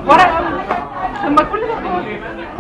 ورق لما كل ده فاضي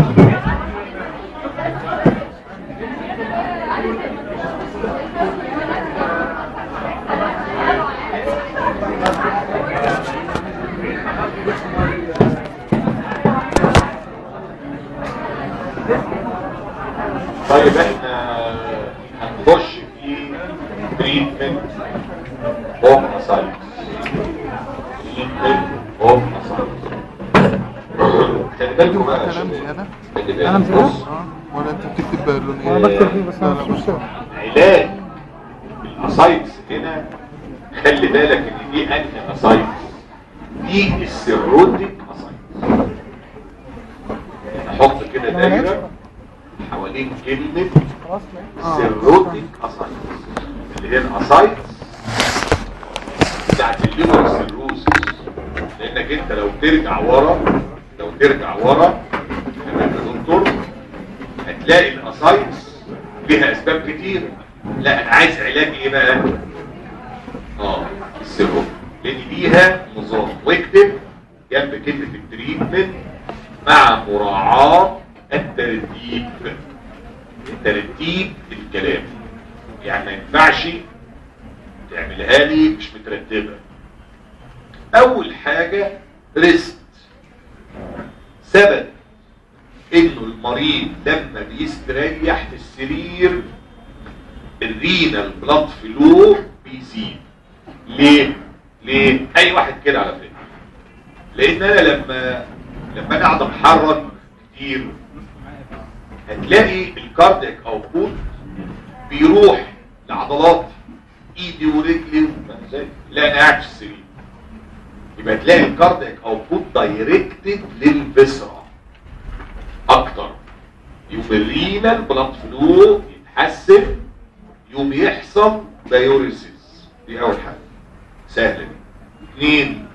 طيب احنا هنخش في تريتمنت اوف اسايتس تريتمنت اوف اسايتس خلي بالكم بقى يا كلام شباب. زيادة خلي بالك. كلام زيادة؟ بص اه ولا انت بتكتب لون ايه انا بكتب فيه بس لا، انا لا، مش مشكله علاج الاسايتس هنا خلي بالك ان دي انهي اسايتس دي السيروتيك اسايتس نحط كده دايره حوالين كلمه خلاص آه. سيروتيك اسايتس اللي هي الاسايتس بتاعت الليفر سيروسس لانك انت لو ترجع ورا لو ترجع ورا تمام يا دكتور هتلاقي الاسايتس ليها اسباب كتير لا انا عايز علاج ايه بقى اه السيروم لان ليها نظام واكتب جنب كلمه التريتمنت مع مراعاه الترتيب ترتيب الكلام يعني ما ينفعش تعملها لي مش مترتبه اول حاجه ريست ثبت انه المريض لما بيستريح في السرير الرينال بلاد فلو بيزيد ليه ليه اي واحد كده على فكره لان انا لما لما انا اقعد اتحرك كتير هتلاقي الكاردياك اوتبوت بيروح لعضلات ايدي ورجلي فاهم ازاي؟ لا انا قاعد في السرير يبقى تلاقي الكاردياك اوتبوت دايركتد للفيسرا اكتر يوم الرينال بلاد فلو يتحسن يوم يحصل دايوريسيس دي اول حاجه سهله دي اثنين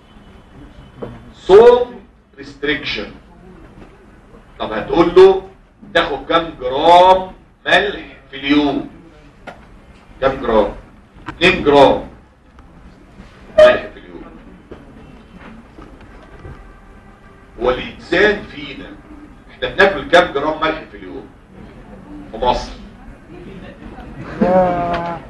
صوم ريستريكشن طب هتقول له تاخد كام جرام ملح في اليوم كام جرام 2 جرام ملح في اليوم هو الانسان فينا احنا بناكل كام جرام ملح في اليوم في مصر يا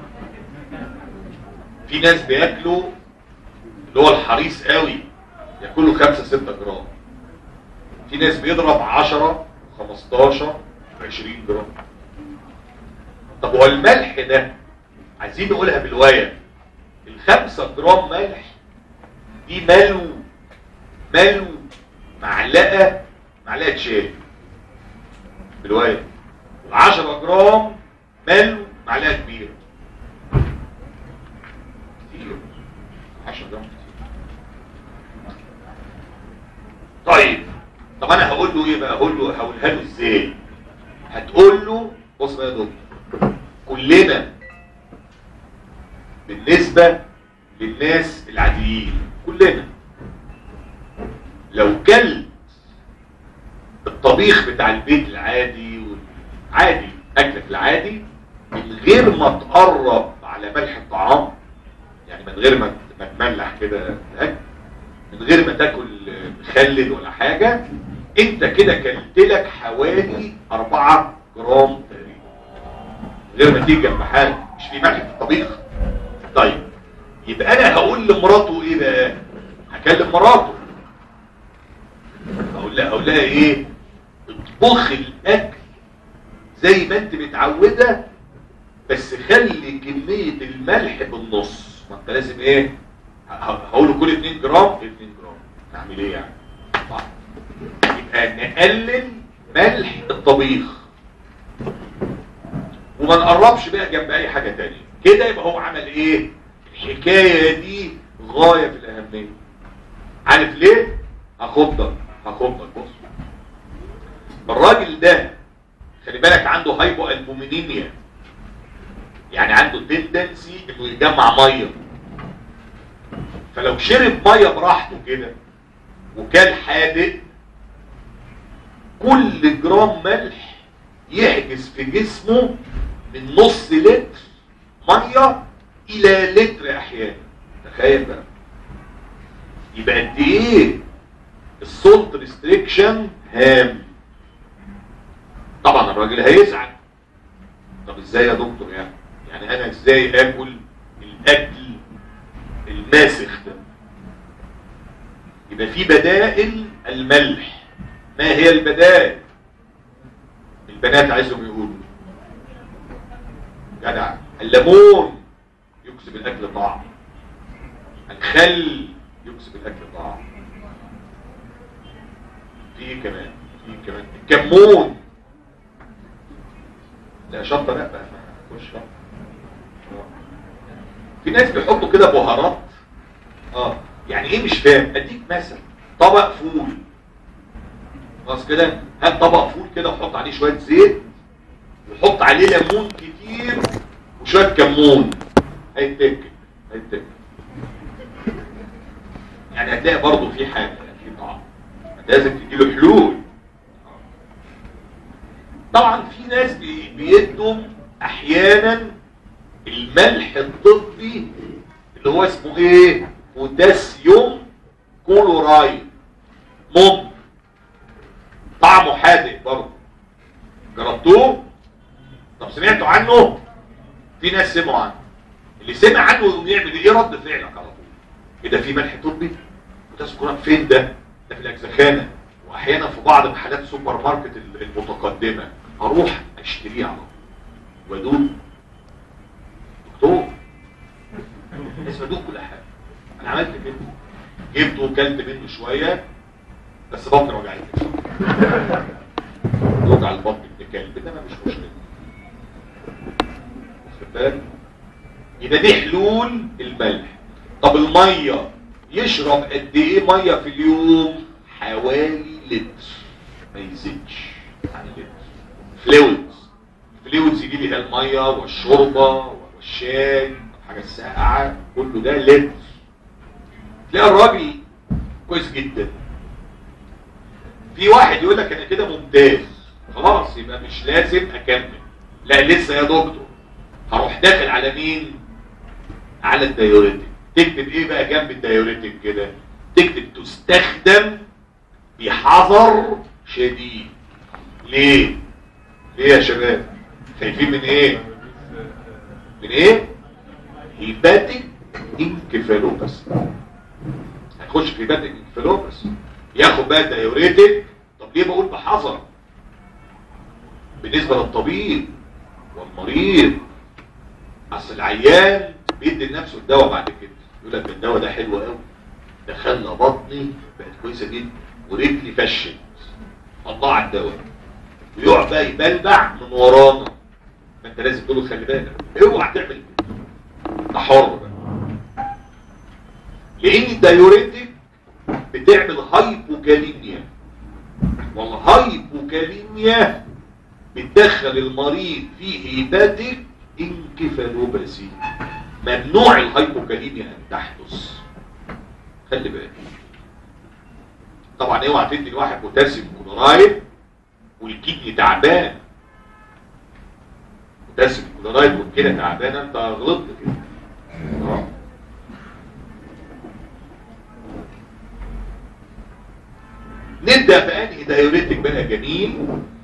في ناس بياكلوا اللي هو الحريص قوي ياكلوا 5 6 جرام في ناس بيضرب 10 15 20 جرام طب هو الملح ده عايزين نقولها بالوايه الخمسة جرام ملح دي ملو ملو معلقة معلقة شاي بالوايه العشرة جرام ملو معلقة كبيرة كتير 10 جرام كتير طيب طب انا هقول له ايه بقى هقول له هقولها له ازاي هتقول له بص بقى يا دكتور كلنا بالنسبة للناس العاديين كلنا لو كلت الطبيخ بتاع البيت العادي عادي اكلك العادي من غير ما تقرب على ملح الطعام يعني من غير ما ما تملح كده الاكل من غير ما تاكل مخلل ولا حاجة انت كده كلت لك حوالي 4 جرام تقريبا من غير ما تيجي جنب حاجه مش في ملح في الطبيخ طيب يبقى انا هقول لمراته ايه بقى هكلم مراته اقول لها اقول لها ايه اطبخي الاكل زي ما انت متعوده بس خلي كميه الملح بالنص ما انت لازم ايه هقوله كل 2 جرام 2 جرام اعمل ايه يعني طيب. يبقى نقلل ملح الطبيخ وما نقربش بقى جنب اي حاجة تانية كده يبقى هو عمل ايه الحكاية دي غاية في الاهمية عارف ليه هاخدك هاخدك بص الراجل ده خلي بالك عنده هايبو البومينيميا يعني عنده تندنسي انه يجمع ميه فلو شرب ميه براحته كده وكان حادق كل جرام ملح يحجز في جسمه من نص لتر ميه الى لتر احيانا تخيل بقى يبقى قد ايه السولت ريستريكشن هام طبعا الراجل هيزعل طب ازاي يا دكتور يعني يعني انا ازاي اكل الاكل الماسخ ده يبقى في بدائل الملح ما هي البدائل البنات عايزهم يقولوا جدع الليمون يكسب الاكل طعم الخل يكسب الاكل طعم في إيه كمان في إيه كمان الكمون لا شطه لا بقى خش شطه في ناس بيحطوا كده بهارات اه يعني ايه مش فاهم اديك مثل طبق فول خلاص كده هات طبق فول كده وحط عليه شويه زيت وحط عليه ليمون كتير وشويه كمون هيتاكل هيتاكل يعني هتلاقي برضه في حاجه في طعم لازم تديله حلول طبعا في ناس بي- بيدوا احيانا الملح الطبي اللي هو اسمه ايه بوتاسيوم كلورايد ممكن طعمه حادق برضه جربتوه طب سمعتوا عنه في ناس سمعوا عنه اللي سمع عنه يقوم يعمل ايه رد فعلك على طول ايه ده في ملح طبي بوتاسيوم كلورايد فين ده ده في الاجزخانه واحيانا في بعض محلات السوبر ماركت المتقدمه اروح اشتريه على طول وادوق دكتور لازم ادوق كل حاجه انا عملت كده جبته وكلت منه شويه بس بطني وجعتني وجع البطن ابن كلب ده مش مشكله واخد بالك يبقى دي حلول الملح طب الميه يشرب قد ايه ميه في اليوم حوالي لتر ما يزيدش عن لتر فلويدز فلويدز دي اللي هي الميه والشوربه والشاي الحاجه الساقعه كله ده لتر تلاقي الراجل كويس جدا في واحد يقول لك انا كده ممتاز خلاص يبقى مش لازم اكمل لا لسه يا دكتور هروح داخل على مين على الدايوريتك تكتب ايه بقى جنب الدايوريتك كده تكتب تستخدم بحذر شديد ليه ليه يا شباب خايفين من ايه من ايه هيباتيك انكفالوباس هتخش في هيباتيك انكفالوباس ياخد بقى الدايوريتك طب ليه بقول بحذر بالنسبه للطبيب والمريض اصل العيان بيدي لنفسه الدواء بعد كده يقول لك الدواء ده حلو قوي ده خلى بطني بقت كويسه جدا ورجلي فشت طلع الدواء ويقعد بقى يبلبع من ورانا ما انت لازم تقول له خلي بالك اوعى تعمل كده ده حر بقى لان الدايوريتك بتعمل هايبوكاليميا والهايبوكاليميا بتدخل المريض في هيباتيك انكفالوباسي ممنوع الهايبوكاليميا ان تحدث خلي بالك طبعا اوعى تدي لواحد بوتاسيوم كلورايد والكدني تعبان بوتاسيوم كلورايد والكلى تعبان انت غلطت كده آه. نبدا بانهي دايوريتك بقى جميل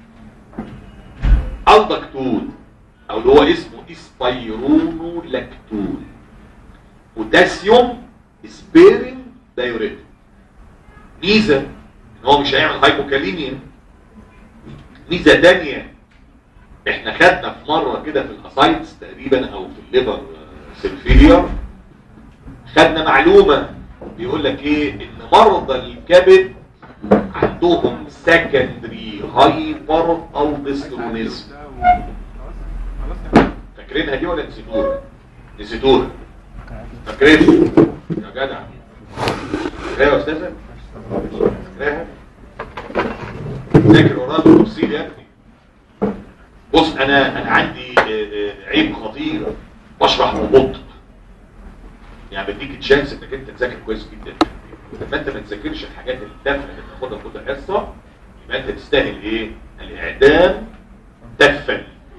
الدكتول او اللي هو اسمه اسبيرونولاكتول بوتاسيوم سبيرين دايوريتك ميزه ان هو مش هيعمل هايبوكاليميا ميزه تانية احنا خدنا في مره كده في الاسايتس تقريبا او في الليفر سيلفيلير خدنا معلومه بيقول لك ايه ان مرضى الكبد عندهم سكندري هايبر الدسترونيزم فاكرينها دي ولا نسيتوها نسيتوها فاكرينها يا جدع فاكرها يا استاذه فاكراها ذاكر وراها بالتفصيل يا ابني بص انا انا عندي آه، آه، عيب خطير بشرح ببطء يعني بديك تشانس انك انت تذاكر كويس جدا لما انت ما تذاكرش الحاجات التافهه اللي بتاخدها كل حصه يبقى انت تستاهل ايه الاعدام تفل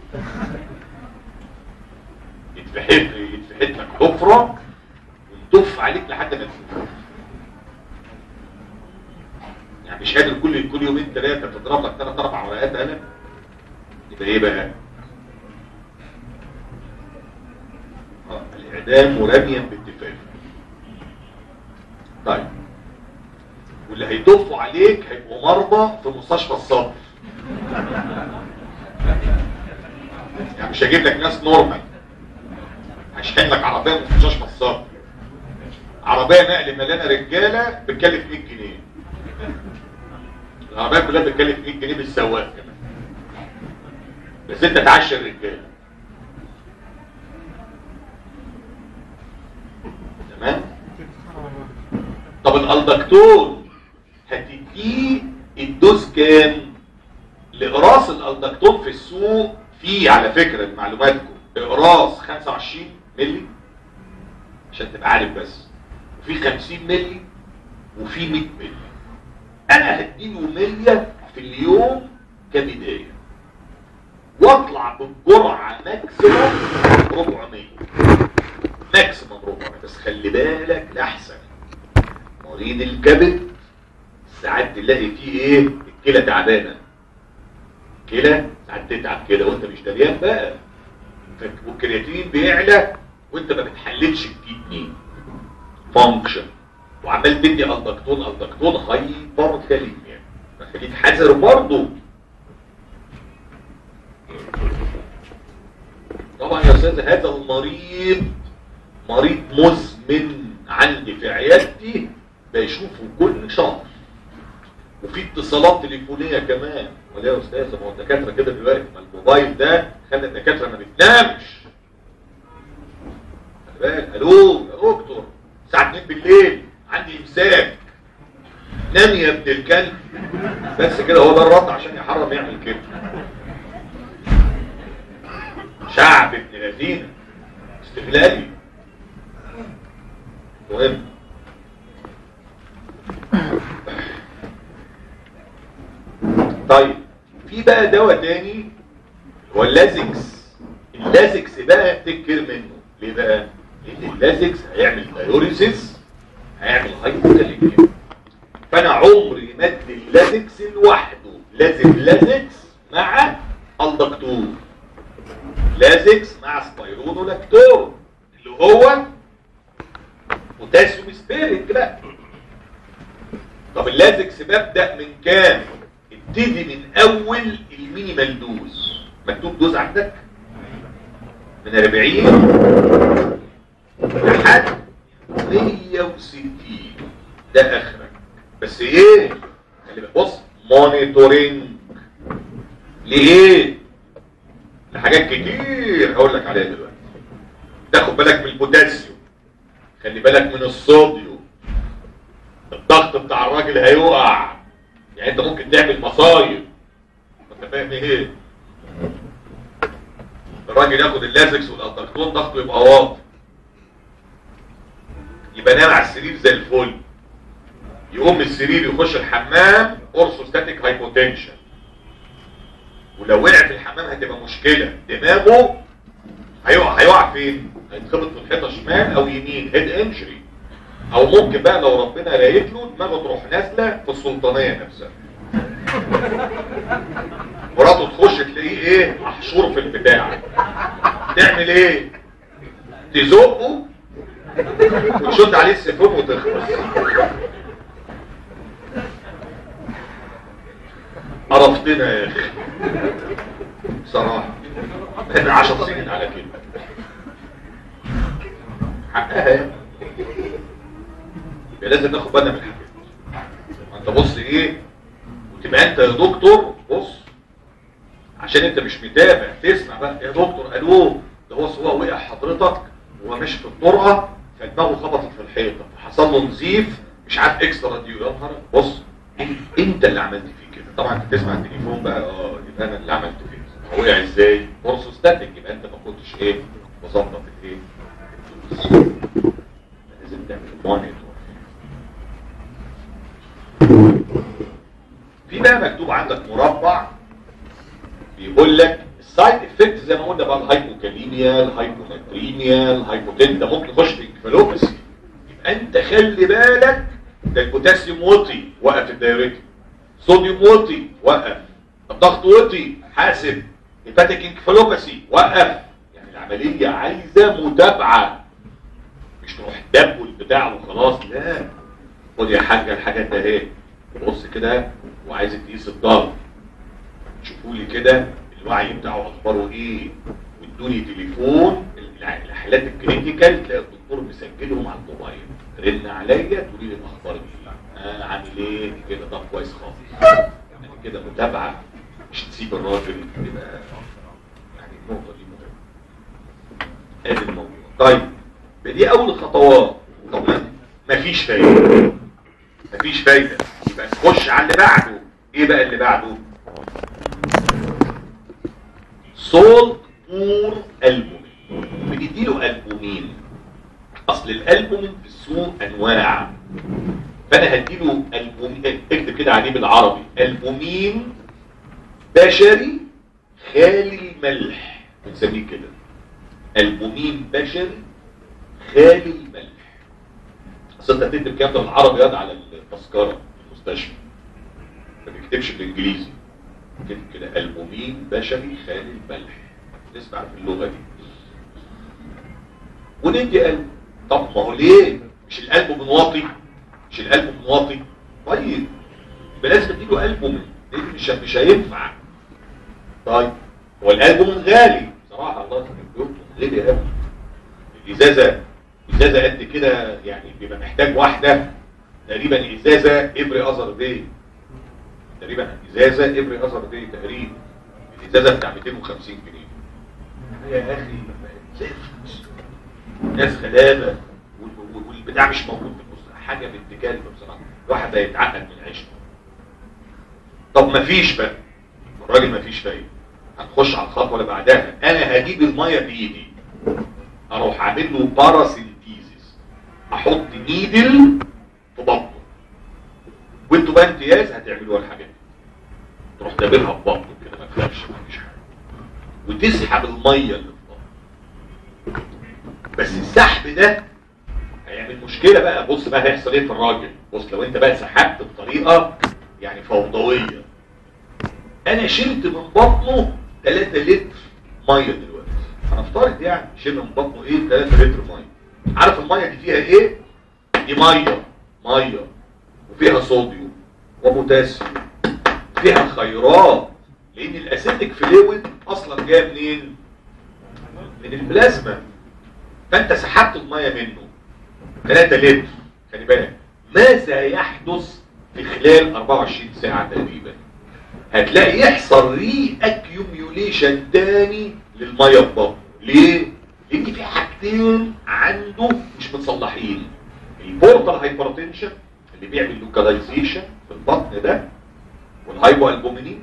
يتفحت يتفحت لك حفره وتف عليك لحد ما تموت يعني مش قادر كل كل يومين ثلاثه تضرب لك ثلاث اربع ورقات قلم يبقى ايه بقى؟ آه، الاعدام مرميا باتفاق طيب واللي هيدفوا عليك هيبقوا مرضى في مستشفى الصدر يعني مش هجيب لك ناس نورمال هشحن لك عربيه في مستشفى الصدر عربيه نقل مليانه رجاله بتكلف 100 جنيه العربيه كلها بتكلف 100 جنيه بالسواق كمان بس انت تعشى الرجاله تمام طب الالدكتون هتديه الدوز كام لاقراص الالدكتون في السوق في على فكره لمعلوماتكم اقراص 25 مللي عشان تبقى عارف بس وفي 50 مللي وفي 100 مللي انا هديله 100 في اليوم كبدايه واطلع بالجرعه ماكسيموم 400 ماكسيموم 400 بس خلي بالك الاحسن مريض الكبد ساعات تلاقي فيه ايه الكلى تعبانه كلى ساعات تتعب كده وانت مش دريان بقى ف- والكرياتين بيعلى وانت ما بتحللش الكدني فانكشن وعمال تدي الدكتون الدكتون هايبر كاليميا فخليك حذر برضه طبعا يا استاذ هذا المريض مريض مزمن عندي في عيادتي بيشوفه كل شهر وفي اتصالات تليفونيه كمان ولا يا استاذ ما هو الدكاتره كده دلوقتي ما الموبايل ده خلى الدكاتره ما بتنامش خلي بالك الو يا دكتور الساعه 2 بالليل عندي امساك نام يا ابن الكلب بس كده هو ده الرد عشان يحرم يعمل كده شعب ابن لذينه استغلالي مهم طيب في بقى دواء تاني هو اللازكس اللازكس بقى افتكر منه ليه بقى؟ لان اللازكس هيعمل دايوريسيس هيعمل هايبوكاليميا فانا عمري ما ادي اللازكس لوحده لازم لازكس مع الدكتور لازكس مع سبايرونولاكتور اللي هو بوتاسيوم سبيرنج لا طب اللازكس ببدأ من كام ابتدي من اول المينيمال دوز مكتوب دوز عندك من 40 لحد 160 ده اخرك بس ايه خلي بالك بص مونيتورنج ليه لحاجات كتير هقول لك عليها دلوقتي تاخد بالك من البوتاسيوم خلي بالك من الصوديوم الضغط بتاع الراجل هيقع يعني انت ممكن تعمل مصايب انت فاهم ايه الراجل ياخد اللازكس والالدكتون ضغطه يبقى واطي يبقى نام على السرير زي الفل يقوم من السرير يخش الحمام اورثوستاتيك هايبوتنشن ولو وقع في الحمام هتبقى مشكلة دماغه هيقع هيقع فين؟ هيتخبط في الحيطة شمال او يمين هيد انجري او ممكن بقى لو ربنا رايت له دماغه تروح نازلة في السلطانية نفسها مراته تخش تلاقيه ايه محشور في البتاع تعمل ايه تزقه وتشد عليه السيفون وتخلص قرفتنا يا اخي بصراحة احنا عشر سنين على كده حقها يعني. يبقى لازم ناخد بالنا من الحاجات ما انت بص ايه وتبقى انت يا دكتور بص عشان انت مش متابع تسمع بقى يا دكتور الو ده هو هو وقع حضرتك وهو ماشي في الطرقه فدماغه خبطت في الحيطه فحصل له نزيف مش عارف اكسترا ديو يا نهار بص إن- انت اللي عملت فيه كده طبعا انت تسمع التليفون بقى اه يبقى انا اللي عملت فيه وقع ازاي اورثوستاتيك يبقى انت ما كنتش ايه مظبط الايه الدوز. لازم تعمل مونيتور في بقى مكتوب عندك مربع بيقول لك السايد افكت زي ما قلنا بقى الهايبوكاليميا الهايبوناتريميا الهايبوتين ده ممكن يخش في انكفالوباسي يبقى انت خلي بالك ده البوتاسيوم وطي وقف الدايركت صوديوم وطي وقف الضغط وطي حاسب هيباتيك انكفالوباسي وقف يعني العمليه عايزه متابعه مش تروح دب البتاع وخلاص لا خد يا حاجه الحاجات ده اهي بص كده وعايز تقيس الضغط شوفوا لي كده الوعي بتاعه اخباره ايه وادوني تليفون الع- الحالات الكريتيكال تلاقي الدكتور مسجلهم على الموبايل رن عليا تقولي لي الاخبار ايه آه عامل ايه كده طب كويس خالص يعني كده متابعه مش تسيب الراجل يبقى يعني النقطه دي مهمه ادي الموضوع طيب دي اول خطوات طب ما- مفيش فايده مفيش فايده يبقى نخش على اللي بعده ايه بقى اللي بعده صوت بور البومين بنديله البومين اصل الالبومين في السوق انواع فانا هديله البومين اكتب كده عليه بالعربي البومين بشري خالي الملح بنسميه كده البومين بشري خالي الملح اصل انت هتكتب الكلام ده بالعربي ياض على التذكره في المستشفى ما تكتبش بالانجليزي كده كده البومين بشري خالي الملح نسمع في اللغه دي وندي قلب طب ما هو ليه مش القلب منواطي مش القلب منواطي طيب يبقى لازم تديله قلبه من ليه مش مش هينفع طيب هو القلب من غالي بصراحه الله يخليك غالي قوي الازازه ازازه قد كده يعني بيبقى محتاج واحده تقريبا ازازه افري اذر دي تقريبا ازازه افري اذر دي تقريبا الازازه بتاع 250 جنيه يا اخي زفت ناس غلابه وال- وال- والبتاع مش موجود في المصر حاجه بنت كلب بصراحه الواحد هيتعقد من عيشته طب ما فيش بقى الراجل ما فيش فايده هنخش على الخطوه اللي بعدها انا هجيب الميه بايدي اروح اعمل له باراسينتيزيس احط نيدل في بطنه وانتوا بقى امتياز هتعملوا الحاجات دي تروح دابلها في بطنه كده ما تخافش ما فيش حاجه وتسحب الميه اللي في بطنه بس السحب ده هيعمل مشكله بقى بص بقى هيحصل ايه في الراجل بص لو انت بقى سحبت بطريقه يعني فوضويه انا شلت من بطنه 3 لتر ميه دلوقتي هنفترض يعني شلنا من بطنه ايه 3 لتر ميه عارف الميه دي فيها ايه دي ميه ميه وفيها صوديوم وبوتاسيوم فيها خيرات لان الاسيتيك فلويد اصلا جايه منين من البلازما فانت سحبت الميه منه 3 لتر خلي بالك ماذا يحدث في خلال 24 ساعه تقريبا هتلاقي يحصل ري اكيوميوليشن تاني للميه في بطنه ليه لان في حاجتين عنده مش متصلحين البورتال هايبرتنشن اللي بيعمل لوكاليزيشن في البطن ده والهايبو البومينين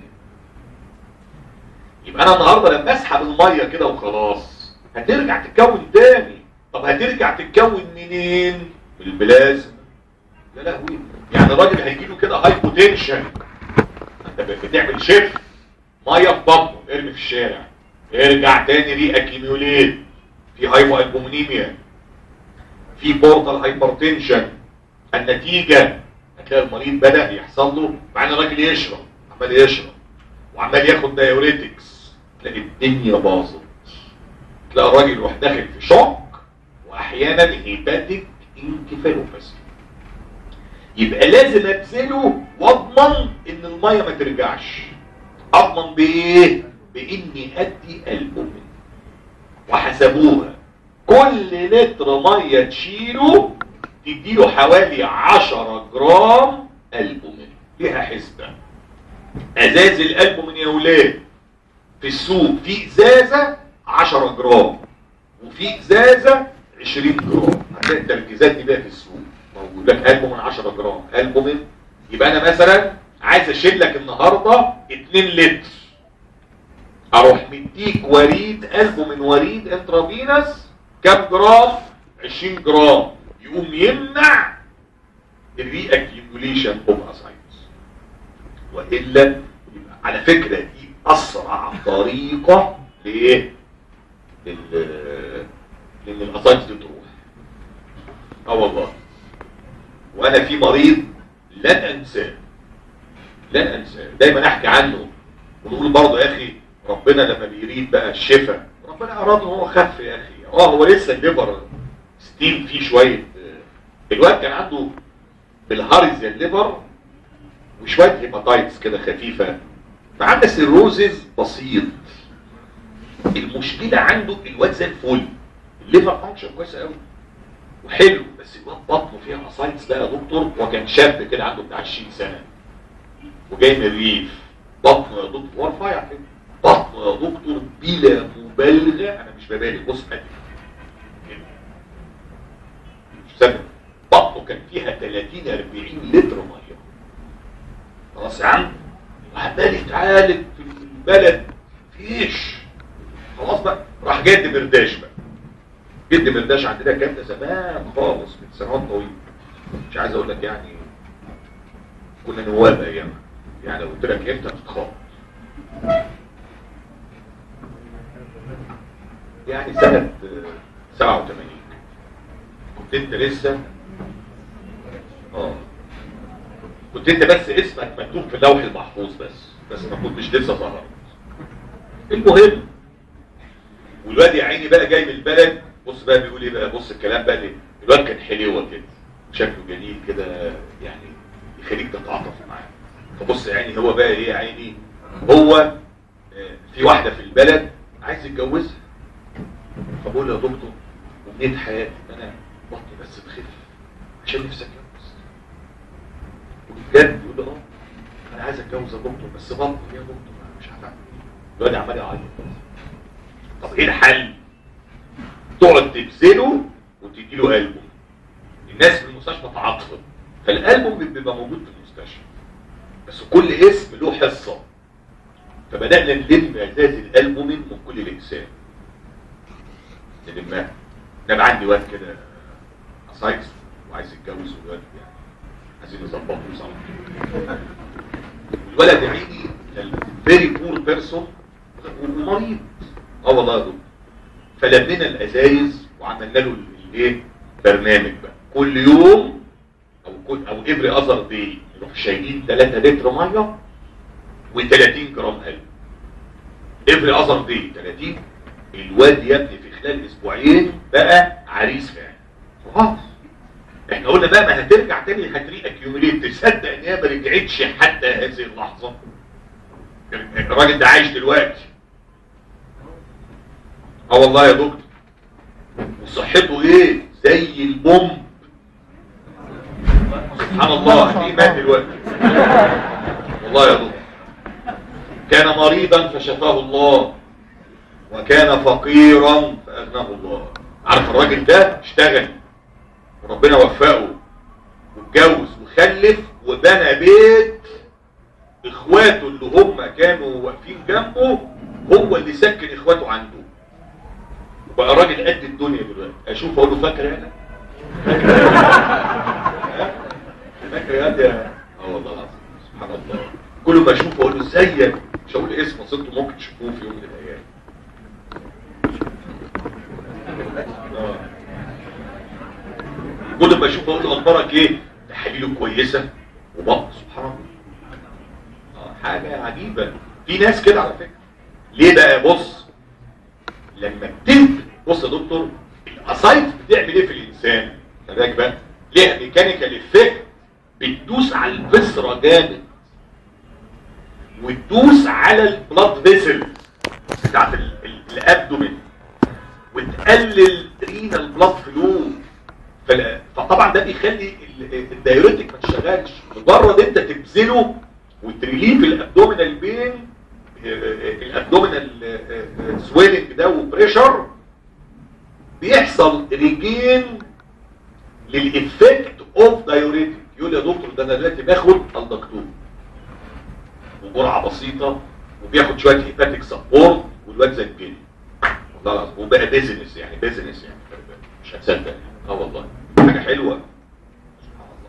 يبقى انا النهارده لما اسحب الميه كده وخلاص هترجع تتكون تاني طب هترجع تتكون منين من البلازما يا لهوي يعني الراجل هيجي له كده هايبوتنشن انت بتعمل شيف ميه في بطنه ارمي في الشارع ارجع تاني ري اكيميوليت في هايبو البومينيميا في بورتال هايبرتنشن النتيجة هتلاقي المريض بدأ يحصل له مع ان الراجل يشرب عمال يشرب وعمال ياخد دايوريتكس تلاقي الدنيا باظت تلاقي الراجل يروح داخل في شوك واحيانا هيباتيك انكفالوباسي يبقى لازم ابذله واضمن ان الميه ما ترجعش اضمن بايه باني ادي البومين وحسبوها كل لتر ميه تشيله تديله حوالي 10 جرام البومين ليها حسبه ازاز الالبومين يا ولاد في السوق في ازازه 10 جرام وفي ازازه 20 جرام هتلاقي التركيزات دي بقى في السوق موجود لك البومين 10 جرام البومين يبقى انا مثلا عايز اشيل لك النهارده 2 لتر اروح مديك وريد البومين وريد انترافينس كام جرام 20 جرام يقوم يمنع الري اكيوميوليشن اوف اسايتس والا يبقى على فكره دي اسرع طريقه لايه لل لان الاسايتس دي تروح اه والله وانا في مريض لن انساه لن انساه دايما احكي عنه ونقول برضه يا اخي ربنا لما بيريد بقى الشفاء ربنا اراد ان هو خف يا اخي اه هو لسه الليفر ستيل فيه شويه آه، الواد كان عنده بالهارز الليفر وشويه هيباتايتس كده خفيفه فعنده سيروزز بسيط المشكله عنده الواد زي الفل الليفر فانكشن كويس قوي وحلو بس الواد بطنه فيها اسايتس بقى يا دكتور وكان شاب كده عنده بتاع 20 سنه وجاي من الريف بطنه يا دكتور هو رفيع كده بطنه يا دكتور بلا مبالغه انا مش ببالغ بص قد كده مش سبب بطنه كان فيها 30 40 لتر ميه خلاص يا عم وعمال يتعالج في البلد فيش خلاص بقى راح جد مرداش بقى جد مرداش عندنا كان ده زمان خالص من سنوات طويله مش عايز اقول لك يعني كنا نواب ايامها يعني لو قلت لك امتى تتخبط يعني سنة آه، 87 كنت انت لسه اه كنت انت بس اسمك مكتوب في اللوح المحفوظ بس بس ما كنتش لسه ظهرت المهم والواد يا عيني بقى جاي من البلد بص بقى بيقول ايه بقى بص الكلام بقى ليه الواد كان حليوه كده شكله جميل كده يعني يخليك تتعاطف معاه فبص يا عيني هو بقى ايه يا عيني هو آه، في واحده في البلد عايز يتجوزها فبقول له يا دكتور ومنين حياتي انا بطني بس تخف عشان نفسي اتجوز وبجد يقول له اه انا عايز اتجوز يا دكتور بس بطني يا دكتور أنا مش عارف اعمل ايه الواد عمال يعيط طب ايه الحل؟ تقعد تبذله وتديله قلبه الناس في المستشفى تعاطفت فالقلب بيبقى موجود في المستشفى بس كل اسم له حصه فبدانا نلم ذات الالبومين من كل الانسان نلمها انا عندي واد كده اسايكس وعايز يتجوز والواد يعني عايزين نظبطه صح الولد يا عيني فيري بور بيرسون ومريض اه والله يا دكتور فلمينا الازايز وعملنا له الايه برنامج بقى كل يوم او كل او افري اذر دي نروح شايلين 3 لتر ميه و30 جرام قلب افري اذر دي 30 الواد يا ابني في خلال اسبوعين بقى عريس فعلا خلاص احنا قلنا بقى ما هترجع تاني هتري اكيوميليت تصدق ان هي ما رجعتش حتى هذه اللحظه الراجل ده عايش دلوقتي اه والله يا دكتور وصحته ايه زي البوم سبحان الله في مات دلوقتي والله يا دكتور كان مريضا فشفاه الله وكان فقيرا فأغناه الله عارف الراجل ده اشتغل وربنا وفقه واتجوز وخلف وبنى بيت اخواته اللي هم كانوا واقفين جنبه هو اللي سكن اخواته عنده وبقى راجل قد الدنيا دلوقتي اشوف اقول له فاكر انا فاكر يا ده اه والله العظيم سبحان الله كل ما اشوفه اقول له ازيك مش هقول اسمه اصل انتوا ممكن تشوفوه في يوم من الايام آه. كل ما اشوفه اقول له اخبارك ايه تحاليله كويسه وبطن سبحان الله آه، حاجه عجيبه في ناس كده على فكره ليه بقى بص لما بتنت بص يا دكتور الاسايت بتعمل ايه في الانسان خلي بقى ليها ميكانيكال افكت بتدوس على الفسرة جامد وتدوس على البلاد فيسل بتاعت ال- ال- الابدومين وتقلل رينال بلاد فلو فلا- فطبعا ده بيخلي ال- الدايوريتك ما تشتغلش مجرد انت تبذله وتريليف الابدومينال بين الابدومينال سويلنج ده وبريشر بيحصل ريجين للإفكت اوف دايوريتك يقول يا دكتور ده انا دلوقتي باخد الدكتور وجرعه بسيطه وبياخد شويه هيباتيك سبورت والواد زي الجن والله العظيم وبقى بيزنس يعني بيزنس يعني مش هتصدق يعني. اه والله حاجه حلوه سبحان الله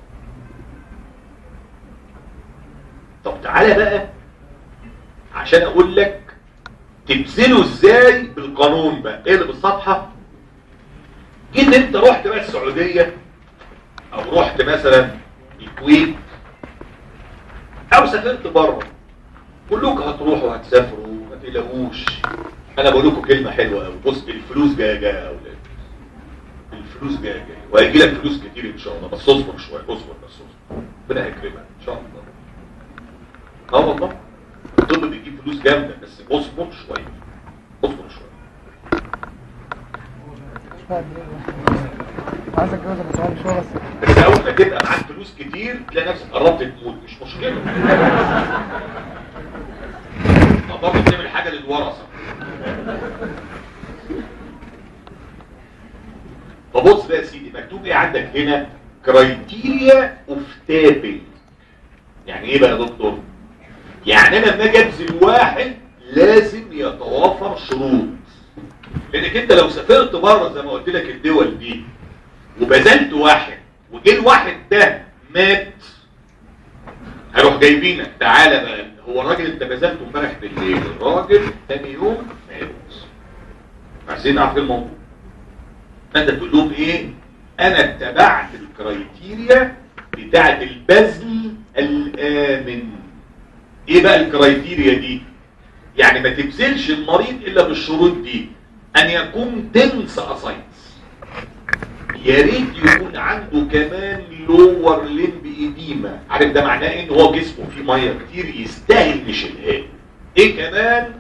طب تعالى بقى عشان اقول لك تبذله ازاي بالقانون بقى ايه اللي بالصفحه جيت انت رحت بقى السعوديه او رحت مثلا الكويت او سافرت بره كلكم هتروحوا هتسافروا ما تقلقوش انا بقول لكم كلمه حلوه قوي بص الفلوس جايه جايه يا اولاد الفلوس جايه جايه وهيجي لك فلوس كتير ان شاء الله بس اصبر شويه اصبر بس اصبر ربنا هيكرمك ان شاء الله اه والله الطب بيجيب فلوس جامده بس اصبر شويه اصبر شويه عايز اتجوز بس انا مش هو بس بس اول ما تبقى معاك فلوس كتير تلاقي نفسك قربت تموت مش مشكله ما برضه بتعمل حاجه للورثه فبص بقى يا سيدي مكتوب ايه عندك هنا كرايتيريا اوف تابل يعني ايه بقى يا دكتور يعني انا لما اجي ابذل واحد لازم يتوافر شروط لانك انت لو سافرت بره زي ما قلت لك الدول دي وبذلت واحد وجه الواحد ده مات هروح جايبينك تعالى بقى هو الراجل انت بذلته امبارح بالليل الراجل تاني يوم مات عايزين نعرف ايه الموضوع فانت تقول لهم ايه انا اتبعت الكرايتيريا بتاعت البذل الامن ايه بقى الكرايتيريا دي يعني ما تبذلش المريض الا بالشروط دي ان يكون دنس اسايتس يا ريت يكون عنده كمان لور لمب ايديما عارف ده معناه ان هو جسمه فيه ميه كتير يستاهل نشيلها ايه كمان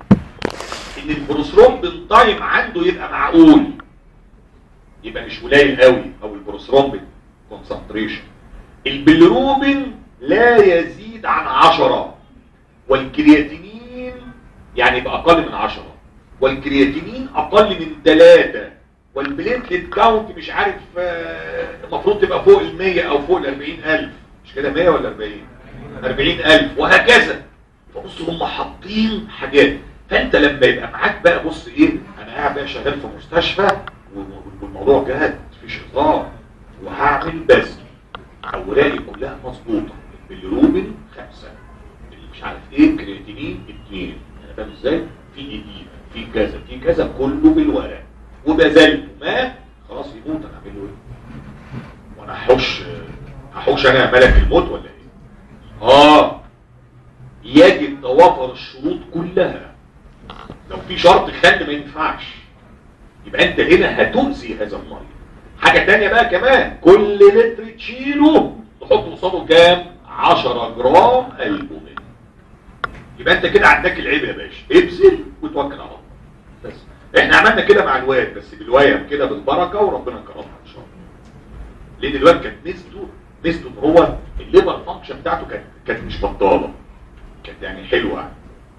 ان البروثرومبين تايم عنده يبقى معقول يبقى مش قليل قوي او البروثرومبين كونسنتريشن البيلروبين لا يزيد عن عشرة والكرياتينين يعني يبقى اقل من عشرة والكرياتينين اقل من ثلاثة والبليتلت كاونت مش عارف آه، المفروض تبقى فوق ال 100 او فوق ال 40000 مش كده 100 ولا 40 40000 وهكذا فبص هم حاطين حاجات فانت لما يبقى معاك بقى بص ايه انا قاعد بقى شغال في مستشفى والموضوع جهد مفيش هزار وهعمل بذل اوراقي كلها مظبوطه البيلروبين خمسه اللي مش عارف ايه كرياتينين اثنين انا فاهم ازاي في ايدينا في كذا في كذا كله بالورق وبذلته ما خلاص يموت انا اعمل له ايه وانا هحوش هحوش انا ملك الموت ولا ايه اه يجب توافر الشروط كلها لو في شرط خل ما ينفعش يبقى انت هنا هتؤذي هذا المريض حاجة تانية بقى كمان كل لتر تشيله تحط قصاده كام 10 جرام البومين يبقى انت كده عندك العيب يا باشا ابذل وتوكل على الله بس احنا عملنا كده مع الواد بس بالويم كده بالبركه وربنا كرمنا ان شاء الله لان الواد كانت ميزته ميزته ان هو الليبر فانكشن بتاعته كانت كانت مش بطاله كانت يعني حلوه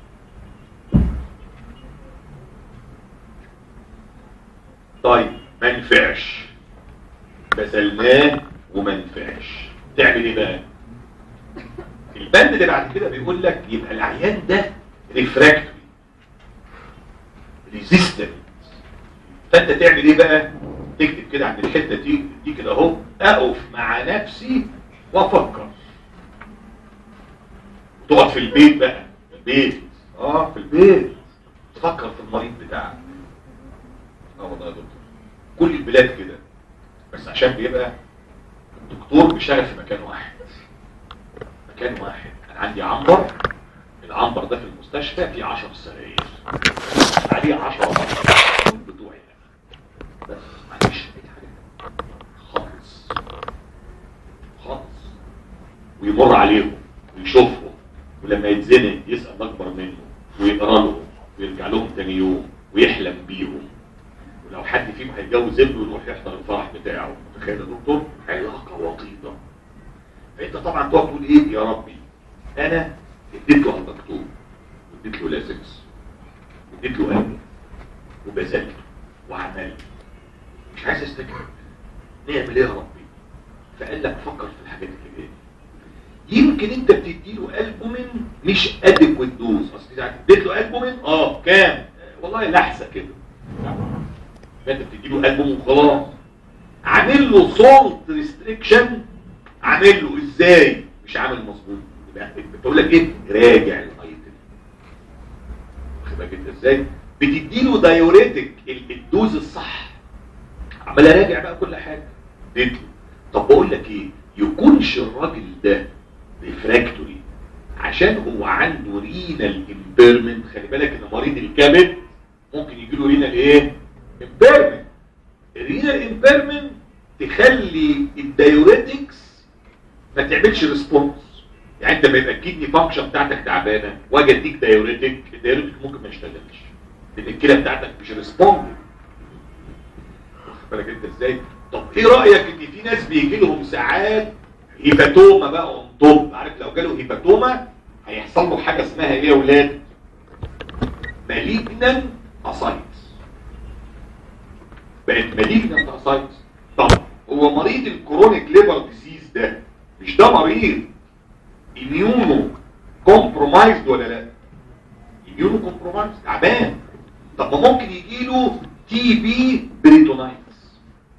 طيب ما نفعش بذلناه وما نفعش تعمل ايه بقى البند اللي بعد كده بيقول لك يبقى العيان ده ريفراكتوري ريزيستنت فانت تعمل ايه بقى تكتب كده عند الحته دي دي كده اهو اقف مع نفسي وافكر تقعد في البيت بقى في البيت اه في البيت تفكر في المريض بتاعك اه والله يا دكتور كل البلاد كده بس عشان بيبقى الدكتور بيشتغل في مكان واحد مكان واحد انا عندي عنبر العنبر ده في المستشفى فيه 10 سراير عليه 10 مرضى بتوعي أنا. بس معلش اي حاجه خالص خالص ويمر عليهم ويشوفهم ولما يتزنق يسأل الاكبر منه ويقرا لهم ويرجع لهم تاني يوم ويحلم بيهم ولو حد فيهم هيتجوز ابنه يروح يحضر الفرح بتاعه متخيل يا دكتور علاقه وطيده فانت طبعا تقعد تقول ايه يا ربي انا اديت له الدكتور واديت له لازكس واديت له قلبي وبذلته وعملت مش عايز استكبر نعمل ايه يا ربي فقال لك فكر في الحاجات اللي جايه يمكن انت بتدي له البومين مش ادكويت دوز اصل اذا اديت له البومين اه كام آه، والله لحظه كده فانت بتدي له البوم وخلاص عامل له سولت ريستريكشن عامل له ازاي مش عامل مظبوط يبقى بتقول لك ايه راجع الايتم واخد بالك انت ازاي بتدي له دايوريتك ال- الدوز الصح عمال اراجع بقى كل حاجه اديت له طب بقول لك ايه يكونش الراجل ده ريفراكتوري عشان هو عنده رينال امبيرمنت خلي بالك ان مريض الكبد ممكن يجي له رينال ايه امبيرمنت الرينال امبيرمنت تخلي الدايوريتكس ما تعملش ريسبونس يعني انت بيبقى الكدني فانكشن بتاعتك تعبانه واجي اديك دايوريتك الدايوريتك ممكن ما يشتغلش لان الكلى بتاعتك مش ريسبوند واخد بالك انت ازاي طب ايه رايك ان في ناس بيجي لهم ساعات هيباتوما بقى اون توب عارف لو جاله هيباتوما هيحصل له حاجه اسمها ايه يا اولاد ماليجنان اسايتس بقت ماليجنان اسايتس طب هو مريض الكرونيك ليبر ديزيز ده مش ده مريض اميونو كومبرومايزد ولا لا اميونو كومبرومايزد تعبان طب ما ممكن يجي له تي بي بريتونايتس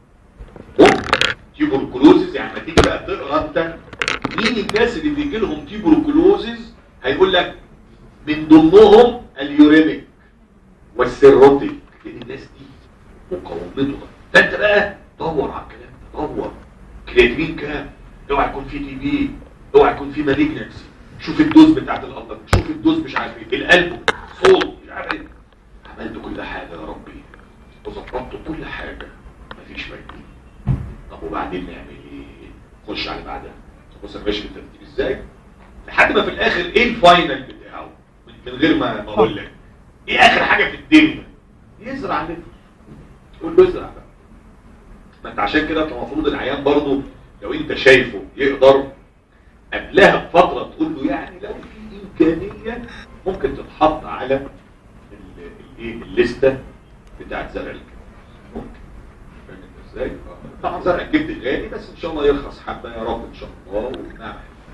تيبركلوزز يعني ما تيجي بقى تقرا انت مين الناس اللي بيجي لهم تيبركلوزز هيقول لك من ضمنهم اليوريميك والسيروتيك لان الناس دي مقاومته فانت بقى دور على الكلام ده دور كرياتين كام اوعى يكون في تي بي اوعى يكون في مالجنسي شوف الدوز بتاعت القدر شوف الدوز مش عارف ايه القلب صوت مش عارف ايه عملت كل حاجه يا ربي وظبطت كل حاجه مفيش فايده طب وبعدين نعمل ايه خش على بعدها بص انا ماشي بالترتيب ازاي لحد ما في الاخر ايه الفاينل بتاعه من من غير ما ما اقول لك ايه اخر حاجه في الدنيا يزرع ليه قول له ازرع بقى ما انت عشان كده انت المفروض العيان برضه لو انت شايفه يقدر قبلها بفتره تقول له يعني لو في امكانيه ممكن تتحط على ال- الايه الليسته بتاعت زرع الكبد ممكن فاهم انت ازاي؟ آه. طبعا زرع الكبد غالي بس ان شاء الله يرخص حبه يا رب ان شاء الله ونعم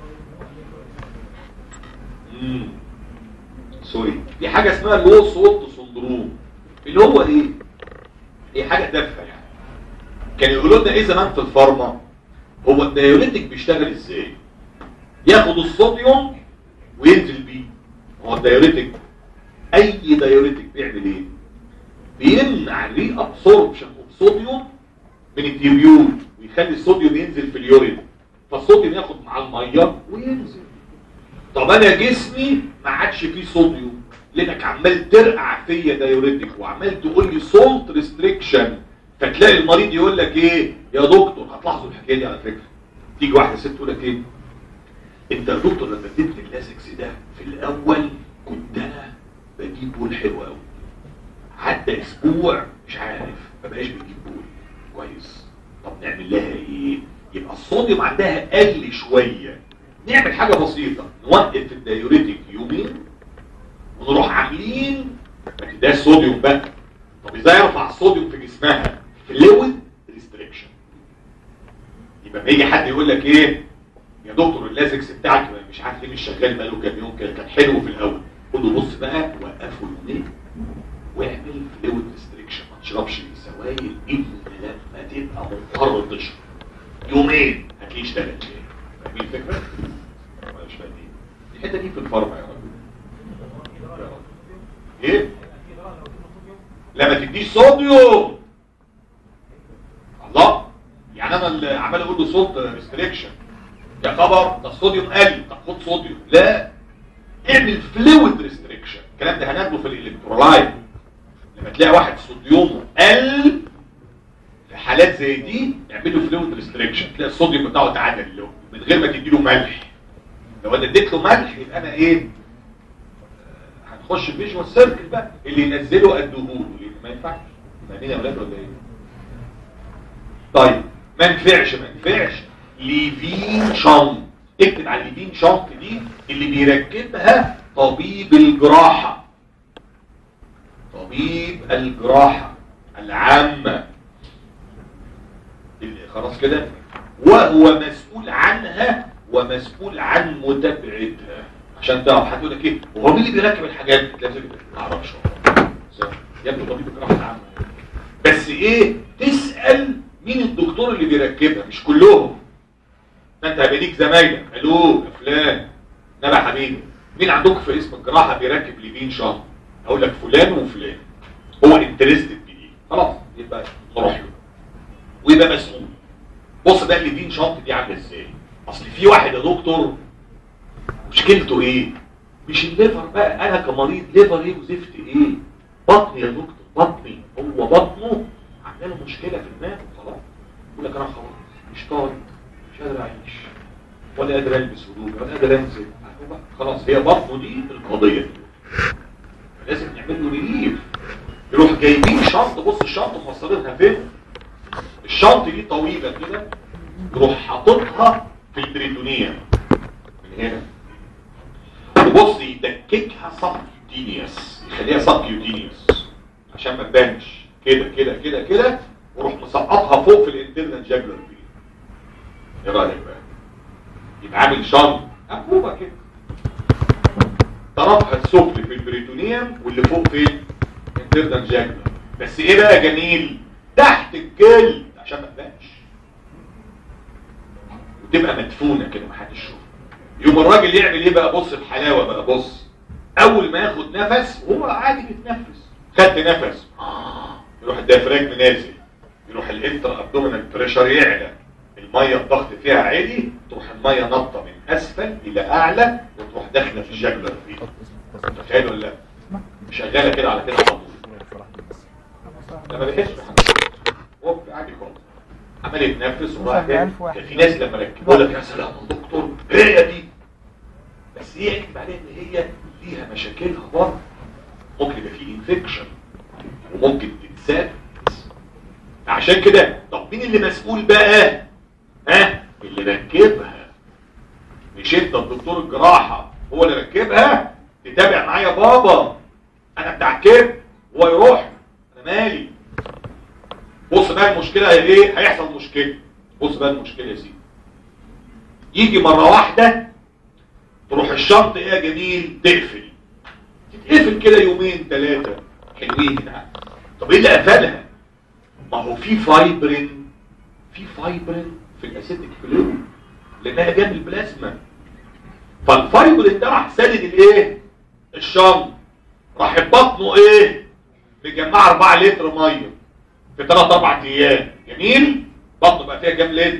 امم سوري في حاجه اسمها لو صوت سندروم اللي هو ايه؟ هي حاجه تافهه يعني كان يقولوا لنا ايه زمان في الفارما هو الدايوريتك بيشتغل ازاي ياخد الصوديوم وينزل بيه هو الدايوريتك اي دايوريتك بيعمل ايه بيمنع الري ابسوربشن اوف صوديوم من التيبيول ويخلي الصوديوم ينزل في اليورين فالصوديوم ياخد مع الميه وينزل طب انا جسمي ما عادش فيه صوديوم لانك عمال ترقع فيا دايوريتك وعمال تقول لي سولت ريستريكشن فتلاقي المريض يقول لك ايه يا دكتور هتلاحظوا الحكايه دي على فكره تيجي واحده ست تقول لك ايه انت يا دكتور لما اديتني اللازكس ده في الاول كنت انا بجيب بول حلو قوي عدى اسبوع مش عارف ما بقاش بيجيب بول كويس طب نعمل لها ايه يبقى الصوديوم عندها قل شويه نعمل حاجه بسيطه نوقف الدايوريتك يومين ونروح عاملين ما تديهاش صوديوم بقى طب ازاي ارفع الصوديوم في جسمها فلويد ريستريكشن يبقى ما يجي حد يقول لك ايه يا دكتور اللازكس بتاعك مش عارف ليه مش شغال بقاله كام يوم كده كان حلو في الاول قول له بص بقى وقفه يومين واعمل فلويد ريستريكشن ما تشربش سوائل الا لما تبقى مضطر تشرب يومين هتلاقيه اشتغل تاني فاهمين الفكره؟ ولا مش فاهمين؟ الحته دي في الفارما يا رب يا رب. ايه؟ لا ما تديش صوديوم الله يعني انا اللي عمال اقول له صوت ريستريكشن يا خبر ده الصوديوم قل طب خد صوديوم لا اعمل فلويد ريستريكشن الكلام ده هناخده في الالكترولايت لما تلاقي واحد صوديومه قل في حالات زي دي اعمله فلويد ريستريكشن تلاقي الصوديوم بتاعه اتعدل له من غير ما تديله ملح لو انا اديت له ملح يبقى انا ايه هنخش فيجوال سيركل بقى اللي ينزله اديهوله لان ما ينفعش فاهمين يا اولاد ولا ايه طيب ما ينفعش ما ينفعش ليفين شنط اكتب على الليفين شنط دي اللي بيركبها طبيب الجراحة طبيب الجراحة العامة اللي خلاص كده وهو مسؤول عنها ومسؤول عن متابعتها عشان تعرف هتقول لك ايه هو مين اللي بيركب الحاجات دي لازم ما اعرفش يا ابني طبيب الجراحة العامة بس ايه تسأل مين الدكتور اللي بيركبها مش كلهم انت هيبقى ليك زمايلك الو يا فلان نبع حبيبي مين عندكم في اسم الجراحه بيركب ليفين شهر اقول لك فلان وفلان هو انترستد بدي خلاص يبقى نروح له ويبقى مسؤول بص بقى الليفين شنط دي عامله ازاي اصل في واحد يا دكتور مشكلته ايه مش الليفر بقى انا كمريض ليفر ايه وزفت ايه بطني يا دكتور بطني هو بطنه عامله له مشكله في دماغه خلاص يقول لك انا خلاص مش طايق مش قادر اعيش ولا قادر البس هدومي ولا قادر انزل أهو بقى، خلاص هي بطنه دي القضيه دي لازم نعمل له ريليف يروح جايبين شنطه بص الشنطه موصلينها فين الشنطه دي طويله كده يروح حاططها في البريتونيه من هنا وبص يدككها سبكيوتينيوس يخليها سبكيوتينيوس عشان ما تبانش كده كده كده كده وروح مسقطها فوق في الانترنال جاجلر فيه ايه رايك بقى يبقى عامل شنطه انبوبه كده طرفها السفلي في البريتونيوم واللي فوق فين انترنال جاجلر بس ايه بقى جميل تحت الجلد عشان ما تبانش وتبقى مدفونه كده محدش يشوفها يوم الراجل يعمل ايه بقى بص الحلاوه بقى بص اول ما ياخد نفس وهو عادي بيتنفس خدت نفس يروح الديافراجم نازل يروح الانتر ابدومينال بريشر يعلى الميه الضغط فيها عالي تروح الميه نطه من اسفل الى اعلى وتروح داخله في الجاجلر فيه تخيل ولا لا شغاله كده على كده على طول لما بيحس بحاجه هو عادي خالص عمال يتنفس وراح جاي كان في ناس لما ركبوا لك يا سلام يا دكتور هي دي بس هي يكتب عليها ان هي ليها مشاكلها برضه ممكن يبقى فيه انفكشن وممكن تتساب عشان كده طب مين اللي مسؤول بقى ها اللي ركبها مش انت الدكتور الجراحه هو اللي ركبها تتابع معايا بابا انا بتاع كبد هو يروح انا مالي بص بقى المشكله هي ايه هيحصل مشكله بص بقى المشكله يا سيدي يجي مره واحده تروح الشنطه ايه يا جميل تقفل تتقفل كده يومين ثلاثه حلوين يعني. طب ايه اللي قفلها ما هو في فايبرين في فايبرين في الاسيتيك فلويد لانها جنب البلازما فالفايبرين ده راح سادد الايه الشنط راح بطنه ايه مجمع 4 لتر ميه في 3 4 ايام جميل بطنه بقى فيها كام لتر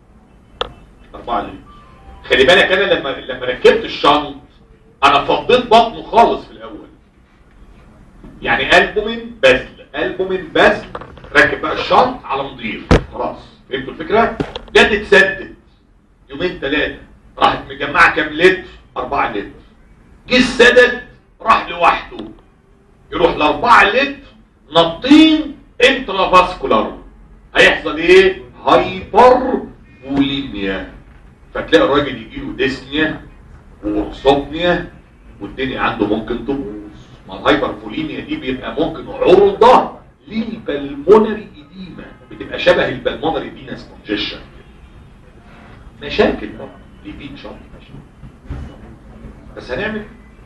4 لتر خلي بالك انا لما لما ركبت الشنط انا فضيت بطنه خالص في الاول يعني البومين بذل البومين بذل ركب بقى الشنط على نضيف خلاص فهمتوا الفكره جت اتسدد يومين ثلاثه راحت مجمعه كام لتر 4 لتر جه السدد راح لوحده يروح ل 4 لتر نطين انترافاسكولار هيحصل ايه هايبر بوليميا فتلاقي الراجل يجيله ديسنيا وارثوبنيا والدنيا عنده ممكن تبوظ ما الهايبر بوليميا دي بيبقى ممكن عرضه للبلمونري ايديما بتبقى شبه البلمونري فينس كونجيشن مشاكل بقى لبين شرط ماشي بس هنعمل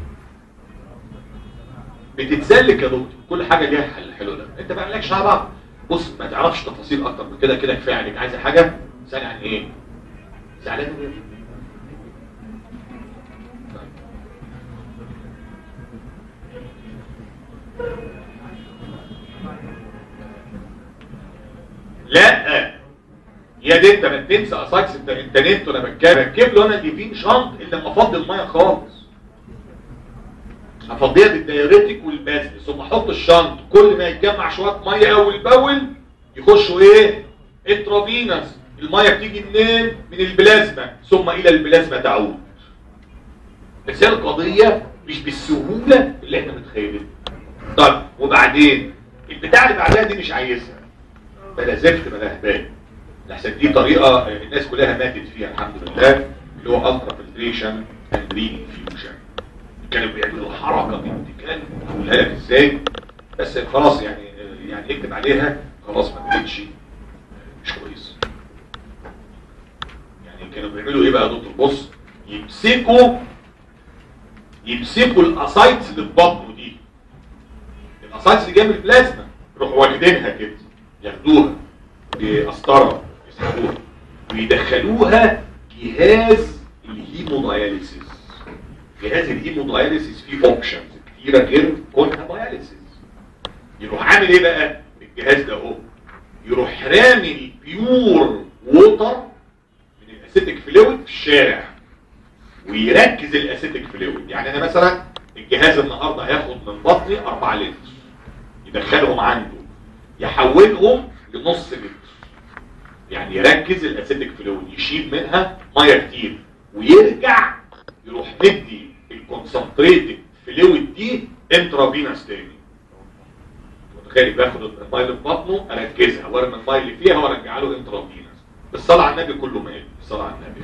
بتتسلك يا دكتور كل حاجه ليها حل حلو ده انت ما لكش دعوه بص ما تعرفش تفاصيل اكتر من كده كده كفايه عليك عايزه حاجه سأل عن ايه زعلان ليه لا يا دي انت ما تنسى اسايكس انت انت نمت وانا بتكلم ركب له انا ديفين شنط الا لما افضي الميه خالص افضيها بالدايريتك والبازل ثم احط الشنط كل ما يتجمع شويه ميه اول باول يخشوا ايه انترافينس الميه بتيجي منين من البلازما ثم الى البلازما تعود بس هي القضيه مش بالسهوله اللي احنا متخيلينها طيب وبعدين البتاع اللي بعدها دي مش عايزها بلا زفت بلا هبال لحسن دي طريقه الناس كلها ماتت فيها الحمد لله اللي هو الترا فلتريشن اند ري انفيوجن كانوا بيعملوا حركه بنت كان هقولها لك ازاي بس خلاص يعني يعني اكتب عليها خلاص ما بقتش مش كويس يعني كانوا بيعملوا ايه بقى يا دكتور بص يمسكوا يمسكوا الاسايتس اللي في بطنه دي الاسايتس اللي جايه من البلازما يروحوا واخدينها كده ياخدوها بقسطره يسحبوها ويدخلوها جهاز الهيموداياليسيس جهاز الهيموداياليسيس فيه اوبشنز كتيره غير كونها داياليسيس يروح عامل ايه بقى الجهاز ده اهو يروح رامي البيور ووتر من الاسيتيك فلويد في الشارع ويركز الاسيتيك فلويد يعني انا مثلا الجهاز النهارده هياخد من بطني 4 لتر يدخلهم عنده يحولهم لنص لتر يعني يركز الاسيتيك فلويد يشيل منها ميه كتير ويرجع يروح مدي الكونسنتريتد فلويد دي انترافينوس تاني متخيل باخد الميه اللي في بطنه اركزها وارمي الميه اللي فيها وارجع له انترافينوس بالصلاه على النبي كله مال بالصلاه على النبي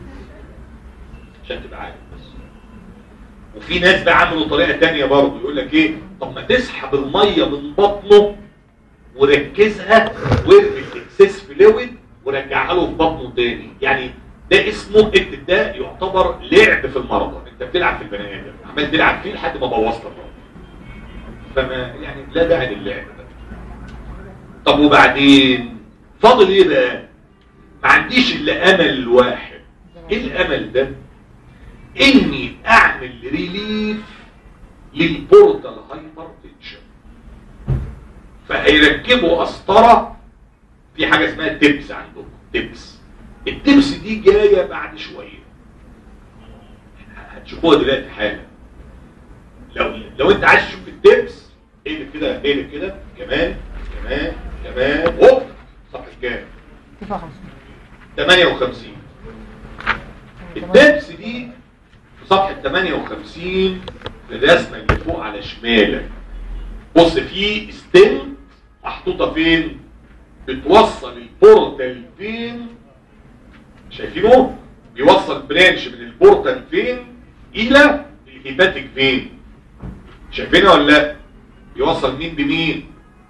عشان تبقى عارف بس وفي ناس بقى عملوا طريقه تانية برضه يقول لك ايه طب ما تسحب الميه من بطنه وركزها وارمي الاكسس فلويد ورجعها له في بطنه تاني يعني ده اسمه اكتب ده يعتبر لعب في المرضى انت بتلعب في البني ادم عمال تلعب فيه لحد ما بوظت المرضى فما يعني لا داعي للعب ده طب وبعدين فاضل ايه بقى ما عنديش الا امل واحد ايه الامل ده اني اعمل ريليف للبورتال هايبرتنشن فهيركبوا قسطره في حاجه اسمها تبس عندكم تبس التبس دي جايه بعد شويه هتشوفوها دلوقتي حالا لو لو انت عايز تشوف التبس اقلب كده اقلب كده كمان كمان كمان هوب صفحه كام 58 التبس دي في صفحه 58 في الرسمه اللي فوق على شمالك بص في ستيم محطوطه فين بتوصل البورتال فين شايفينه بيوصل برانش من البورتال فين الى الهيباتيك فين شايفينها ولا لا بيوصل مين بمين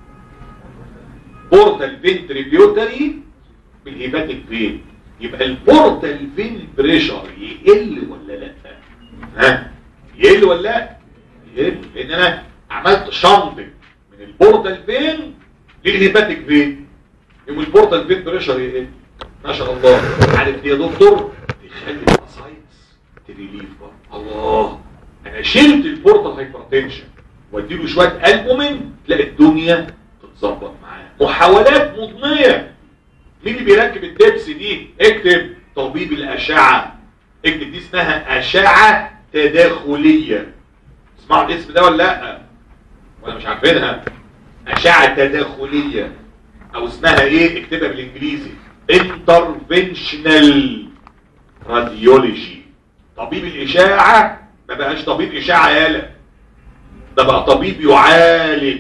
بورتال فين تريبيوتري بالهيباتيك فين يبقى البورتال فين بريشر يقل ولا لا ها يقل ولا لا يقل لان انا عملت شنطك من البورتال فين للهيباتيك فين يوم البورتال فين بريشر يقل ما شاء الله عارف دي يا دكتور تخلي الاسايتس تريليف بقى الله انا شلت البورتال هايبرتنشن واديله شويه البومين تلاقي الدنيا تتظبط معاه محاولات مضنيه مين اللي بيركب التبس دي اكتب طبيب الاشعه اكتب دي اسمها اشعه تداخليه اسمعوا الاسم ده ولا لا ولا مش عارفينها اشعه تداخليه او اسمها ايه اكتبها بالانجليزي انترفنشنال راديولوجي طبيب الاشاعه ما بقاش طبيب اشاعه يالا ده بقى طبيب يعالج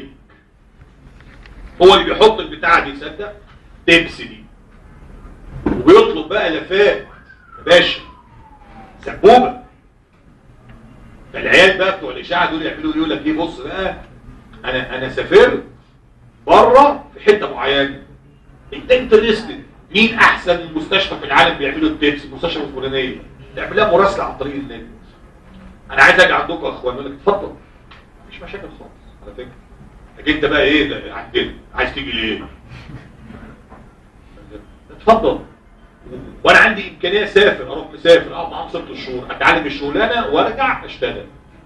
هو اللي بيحط البتاعه دي تصدق تبس دي وبيطلب بقى لفات يا باشا سبوبه فالعيال بقى بتوع الاشاعه دول يعملوا يقول لك ايه بص بقى انا انا سافرت بره في حته معينه انت انترستد مين احسن مستشفى في العالم بيعملوا التبس المستشفى الفلانيه تعملها مراسله عن طريق النت انا عايز اجي عندكم يا اخوان يقول لك اتفضل مفيش مشاكل خالص على فكره لكن انت بقى ايه لا، عندنا عايز تيجي ليه اتفضل وانا عندي امكانيه اسافر اروح مسافر اقعد معاهم ست شهور اتعلم الشغلانه وارجع اشتغل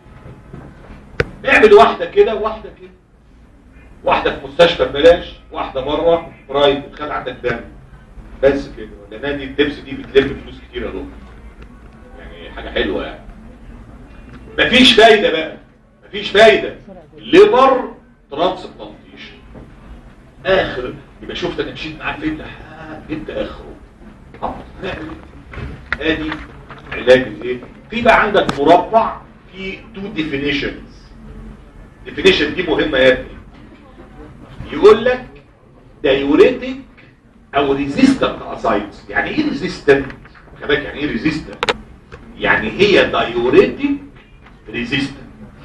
اعمل واحده كده وواحده كده واحده في مستشفى ببلاش واحده بره برايفت خد عندك دم بس كده ولا نادي الدبس دي بتلم فلوس كتير يا دكتور يعني حاجه حلوه يعني مفيش فايده بقى مفيش فايده ليبر ترانسبلانتيشن اخر يبقى شفت انا مشيت معاك فين لحد جبت اخره خلاص، نعمل إيه؟ ادي علاج الايه في بقى عندك مربع في تو ديفينيشنز ديفينيشن دي مهمه يا ابني يقول لك دايوريتك او ريزيستنت اسايتس يعني ايه ريزيستنت خلي بالك يعني ايه ريزيستنت يعني هي دايوريتك ريزيستنت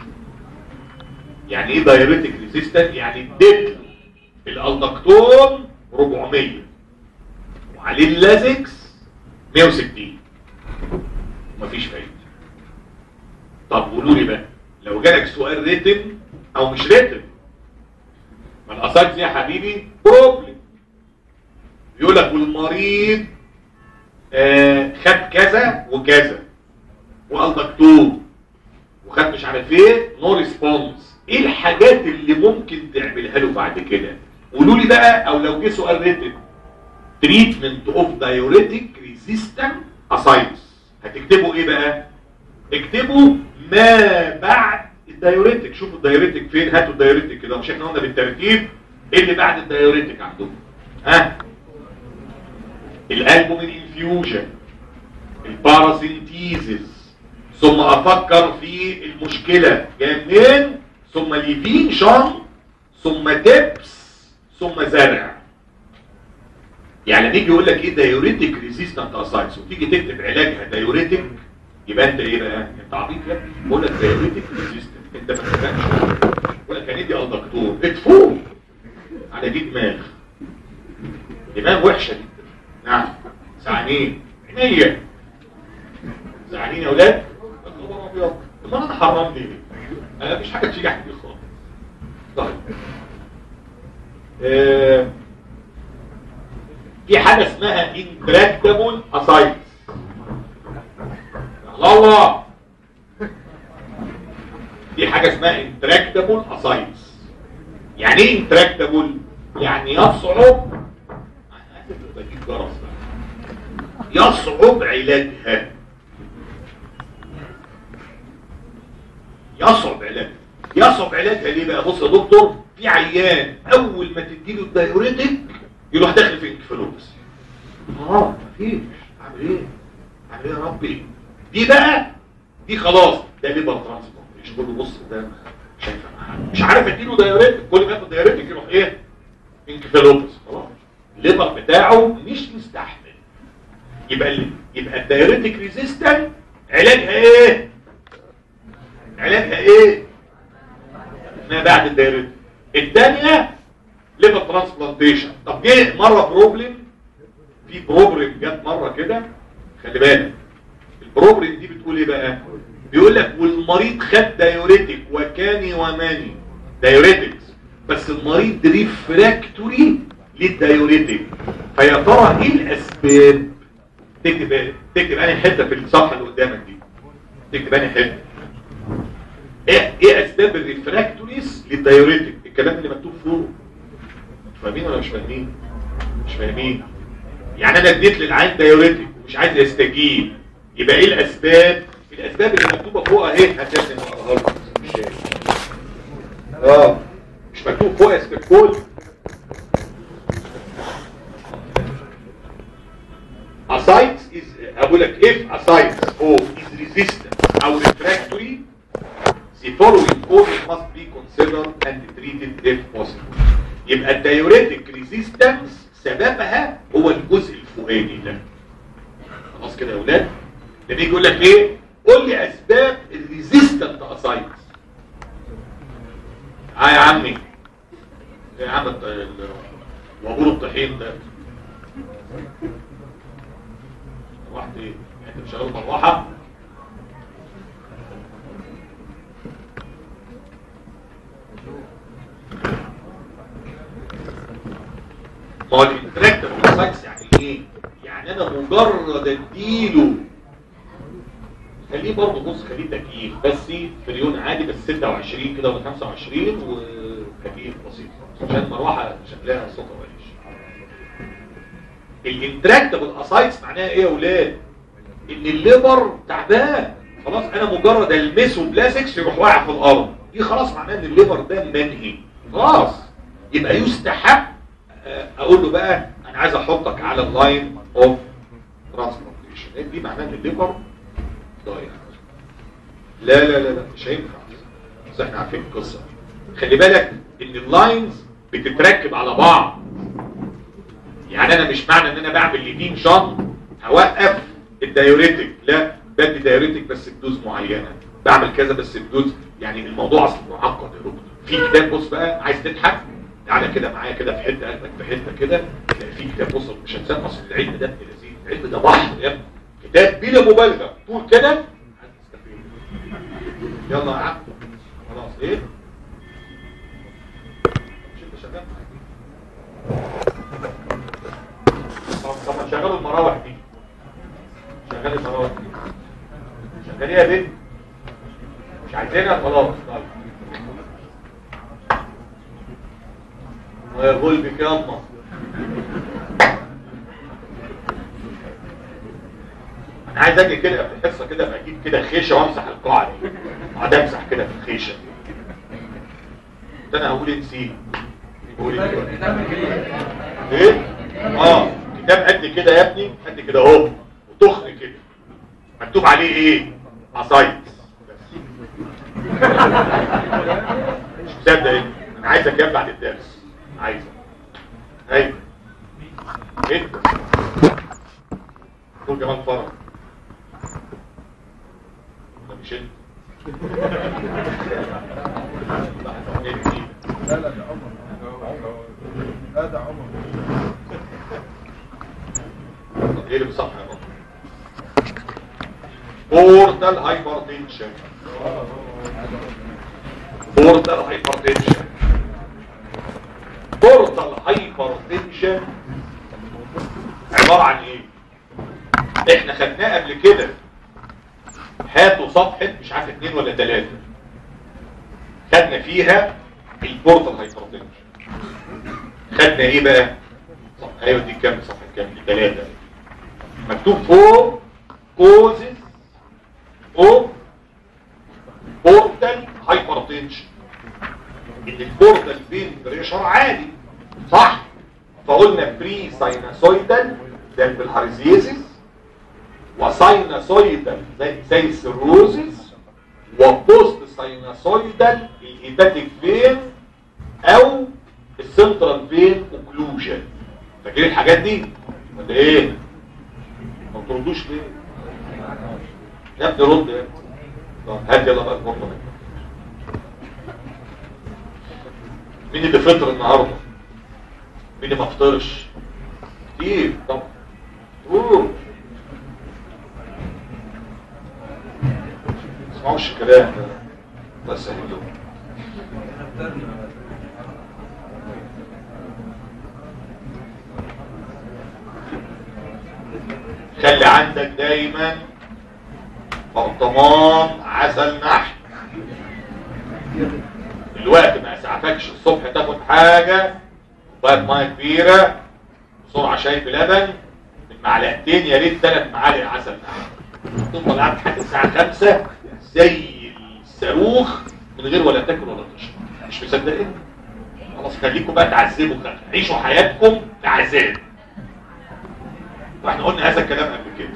يعني ايه دايوريتك ريزيستنت يعني اديت الالدكتون 400 وعليه اللازكس 160 ومفيش فايده طب قولوا لي بقى لو جالك سؤال ريتم او مش ريتم ما الاسايتس دي يا حبيبي بروبلم يقول لك والمريض آه خد كذا وكذا وقال دكتور وخد مش عارف ايه نو ريسبونس ايه الحاجات اللي ممكن تعملها له بعد كده قولوا لي بقى او لو جه سؤال ريتم تريتمنت اوف دايوريتك ريزيستنت اسايتس هتكتبوا ايه بقى اكتبوا ما بعد الدايوريتك شوفوا الدايوريتك فين هاتوا الدايوريتك كده مش احنا قلنا بالترتيب ايه اللي بعد الدايوريتك عندكم ها الالبومين انفيوجن الباراسينتيزيس ثم افكر في المشكلة جايه منين ثم ليفين شان ثم تبس ثم زرع يعني نيجي يقول لك ايه دايوريتك ريزيستنت اسايتس وتيجي تكتب علاجها دايوريتك يبقى انت ايه بقى انت عبيط يا ابني بقول لك دايوريتك ريزيستنت انت ما تفهمش بقول لك هندي على الدكتور اتفوق على دي دماغ دماغ وحشه جدا نعم زعلانين عينيا زعلانين يا اولاد يا خبر ابيض طب انا حرام ليه انا مفيش حاجه تيجي احكي خالص طيب آه، في حاجه اسمها انتراكتابل اسايتس الله الله في حاجه اسمها انتراكتابل اسايتس يعني ايه انتراكتابل يعني يصعب أنا آسف بجيب جرس بقى. يصعب علاجها يصعب علاجها يصعب علاجها ليه بقى بص يا دكتور في عيان اول ما تديله الدايوريتك يروح داخل في انكفالوبس اه مفيش عامل ايه عامل ايه يا ربي دي بقى دي خلاص ده ليبر ترانسبلانتيشن كله بص ده مش هينفع معاه. مش عارف اديله دايوريتك كل ما ياخد دايوريتك يروح ايه انكفالوبس خلاص الليبر بتاعه مش مستحمل يبقى ال- يبقى الدايوريتك ريزيستنت علاجها ايه علاجها ايه ما بعد الدايوريتك الثانيه ليفر ترانسبلانتيشن طب جه مره بروبلم في بروبلم جت مره كده خلي بالك البروبلم دي بتقول ايه بقى بيقول لك والمريض خد دايوريتك وكاني وماني دايوريتكس بس المريض ريفراكتوري للدايوريتك فيا ترى ايه الاسباب تكتب تكتب انهي حته في الصفحه اللي قدامك دي تكتب انهي حته ايه ايه اسباب الريفراكتوريز للدايوريتك الكلام اللي مكتوب فوق فاهمين ولا مش فاهمين مش فاهمين يعني انا اديت للعين دايوريتك ومش عايز يستجيب يبقى ايه الاسباب الاسباب اللي مكتوبه فوق اهي هتلاقي نقراها لكم مش شايف اه مش مكتوب فوق اسم الكل ascites is اقول لك if ascites O is resistant او refractory the following causes must be considered and treated if possible يبقى الدايوريتك ريزيستنس سببها هو الجزء الفوقاني ده خلاص كده يا اولاد لما يجي يقول لك ايه قول لي اسباب الريزيستنت اسايتس اه يا عمي إيه يا عم الط- ال- وابور الطحين ده مروحة ايه انت مش شغال مروحه ما هو الانتراكتيف سايتس يعني ايه يعني انا مجرد اديله خليه برضه بص خليه تكييف بس فريون عادي بس 26 كده ولا 25 وتكييف بسيط عشان مروحه شكلها صوتها وحش الانتراكتيف اسايتس معناها ايه يا اولاد ان الليبر تعبان خلاص انا مجرد المسه بلاسكس يروح واقع في الارض دي خلاص معناها ان الليبر ده منهي خلاص يبقى يستحق آه، اقول له بقى انا عايز احطك على اللاين اوف ترانسبلانتيشن دي معناها ان الليبر ضايع لا لا لا لا مش هينفع بس احنا عارفين القصه خلي بالك ان اللاينز بتتركب على بعض يعني انا مش معنى ان انا بعمل يمين شن هوقف الدايوريتك لا بدي دايوريتك بس بدوز معينه بعمل كذا بس بدوز يعني الموضوع اصلا معقد يا دكتور في كتاب بص بقى عايز تضحك تعالى كده معايا كده في حته قلبك في حته كده تلاقي في كتاب بص مش هنساه اصل العلم ده ابن لذيذ العلم ده بحر يا ابني كتاب بلا مبالغه طول كده هتستفيد يلا يا عم خلاص ايه مش انت شغال طب طب ما تشغلوا المراوح دي شغال المراوح دي شغاليه يا بنت مش عايزينها خلاص طيب ويا غلبك ياما انا انا عايز اجي كده في الحصه كده ابقى اجيب كده خيشه وامسح القاعه دي اقعد امسح كده في الخيشه ده انا هقول إيه نسيت قول إيه دلوقتي؟ ايه اه كتاب قد كده يا ابني قد كده اهو وتخن كده مكتوب عليه ايه عصايت مش مصدق ايه انا عايزك يا بعد الدرس عايزك ايوه ايه دول كمان فرق ده مش انت إيه دي؟ لا لا ده عمر لا ده عمر طب ايه اللي بصفحه يا بابا بورتال هايبرتنشن بورتال هايبرتنشن بورتال هايبرتنشن عبارة عن ايه احنا خدناه قبل كده هاتوا صفحة مش عارف اتنين ولا تلاتة خدنا فيها البورتال هايبرتنشن خدنا ايه بقى صح ايوه دي كام صفحة كام دي تلاتة مكتوب فوق كوزز او بورتال هايبرتنشن ان البورتال بين بريشر عالي صح فقلنا بري سايناسويدال زي البلهارزيزيس وسايناسويدال زي زي السيروزيس وبوست سايناسويدال الهيباتيك فين او السنترال فين اوكلوجن فاكرين الحاجات دي ولا ايه ما بتردوش ليه يا ابني رد يا ابني طب هات يلا بقى الفرصه دي. مين اللي فطر النهارده مين اللي ما فطرش كتير طب قول ما تسمعوش الكلام ده الله يسهل لهم خلي عندك دايما برطمان عسل نحل الوقت ما يسعفكش الصبح تاخد حاجة كوبايه ميه كبيرة بسرعة شاي بلبن معلقتين يا ريت ثلاث معالق عسل نحل تفضل قاعد لحد الساعة 5 زي الصاروخ من غير ولا تاكل ولا تشرب مش مصدقين خلاص خليكم بقى تعذبوا خلق. عيشوا حياتكم بعذاب واحنا قلنا هذا الكلام قبل كده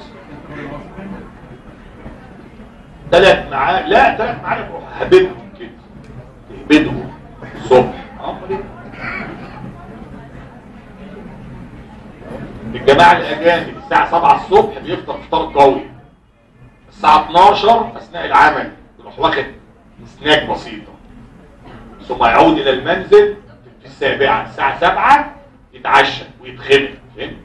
ثلاث معالق لا ثلاث معالق روح هبدهم كده تهبدهم الصبح امال ايه الجماعة الأجانب الساعة 7 الصبح بيفطر فطار قوي الساعة 12 أثناء العمل يروح واخد سناك بسيطة ثم يعود إلى المنزل في السابعة الساعة 7 يتعشى ويتخنق فهمت؟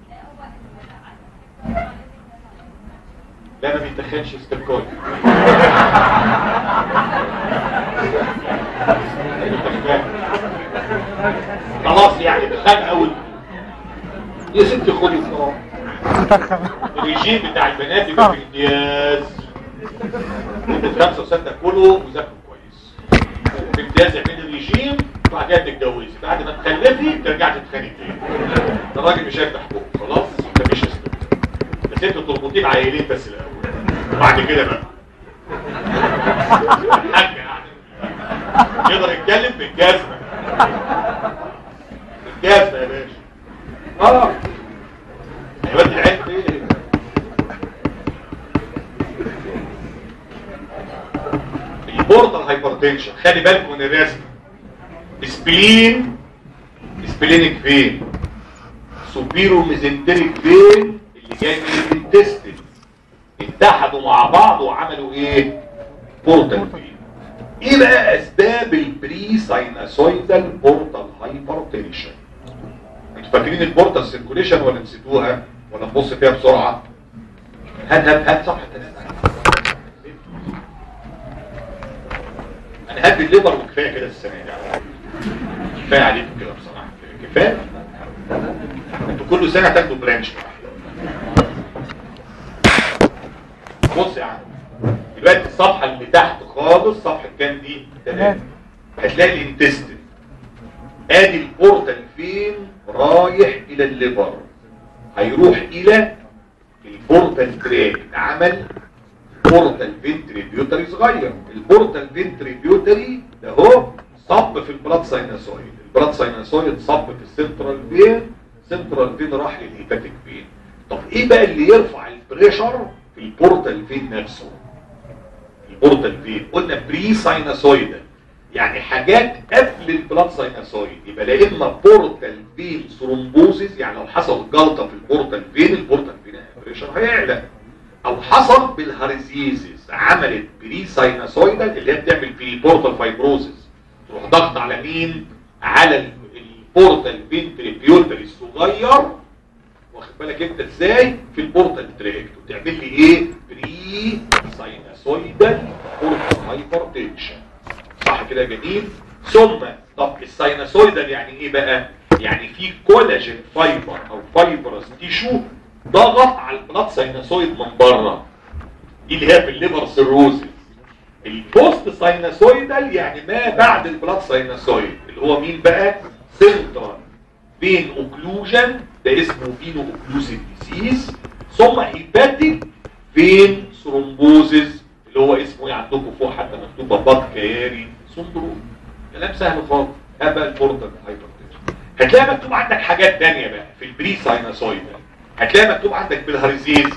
لا ما بيتخنش استركاي خلاص يعني تخان أول يا ستي خدي الصراحة الرجيم بتاع البنات يبقى في امتياز مدة خمسة وستة كله وذاكروا كويس في امتياز اعملي الرجيم وبعد كده تتجوزي بعد ما تخلفي ترجعي تتخانقي تاني الراجل مش هيفتح بقه خلاص مفيش اسلوب بس انتوا تربطيه بعيلين بس الاول وبعد كده بقى الحاج يعني يقدر يتكلم بالجزمه بالجزمه يا باشا اه يا ولد العيال ايه البورتال هايبرتنشن خلي بالكم من الرسم سبلين سبلينك فين سوبيرو ميزنتريك فين اللي جاي من الانتستين اتحدوا مع بعض وعملوا ايه بورتال فين ايه بقى اسباب البري سايناسويدال بورتال هايبرتنشن انتوا فاكرين البورتال سيركوليشن ولا نسيتوها ولا نبص فيها بسرعه هات هات هات صفحه ثلاثة. انا هات الليبر وكفايه كده السنه دي كفايه عليكم كده بصراحه كفايه انتوا كل سنه تاخدوا برانش بص يا عم دلوقتي الصفحه اللي تحت خالص صفحه كام دي تمام هتلاقي الانتستين ادي البورتال فين رايح الى الليبر هيروح الى بورتال تراك اتعمل بورتال فينتريبيوتري صغير البورتال فينتريبيوتري ده هو صب في البلاد سايناسويد البلاد سايناسويد صب في السنترال فين سنترال فين راح للهيباتيك فين طب ايه بقى اللي يرفع البريشر في البورتال فين نفسه البورتال فين قلنا بري سايناسويدال يعني حاجات قبل البلاد سايناسويد يبقى لا اما بورتال فين ثرومبوزيس يعني لو حصل جلطه في البورتال فين البورتال فين بريشر هيعلى او حصل بالهارزيزيس عملت بري سايناسويدال اللي هي بتعمل في بورتال فايبروزيس تروح ضغط على مين على ال- البورتال فين تريبيوتري الصغير واخد بالك انت ازاي في البورتال تراكت وتعمل لي ايه بري سايناسويدال بورتال هايبرتنشن صح كده يا جميل ثم طب السايناسويدال يعني ايه بقى يعني في كولاجين فايبر او فايبرس تيشو ضغط على البلاد سايناسويد من بره دي اللي هي في الليفر سيروزيس البوست سايناسويدال يعني ما بعد البلاد سايناسويد اللي هو مين بقى سنترال فين اوكلوجن ده اسمه فينو اوكلوسيف ديسيز ثم هيباتيك فين ثرومبوزيس اللي هو اسمه ايه عندكم فوق حتى مكتوبه بط كياري سندروم كلام سهل خالص هبقى البورتال هايبرتنشن هتلاقي مكتوب عندك حاجات تانية بقى في البري سايناسويدال هتلاقي مكتوب عندك بالهارزيزيس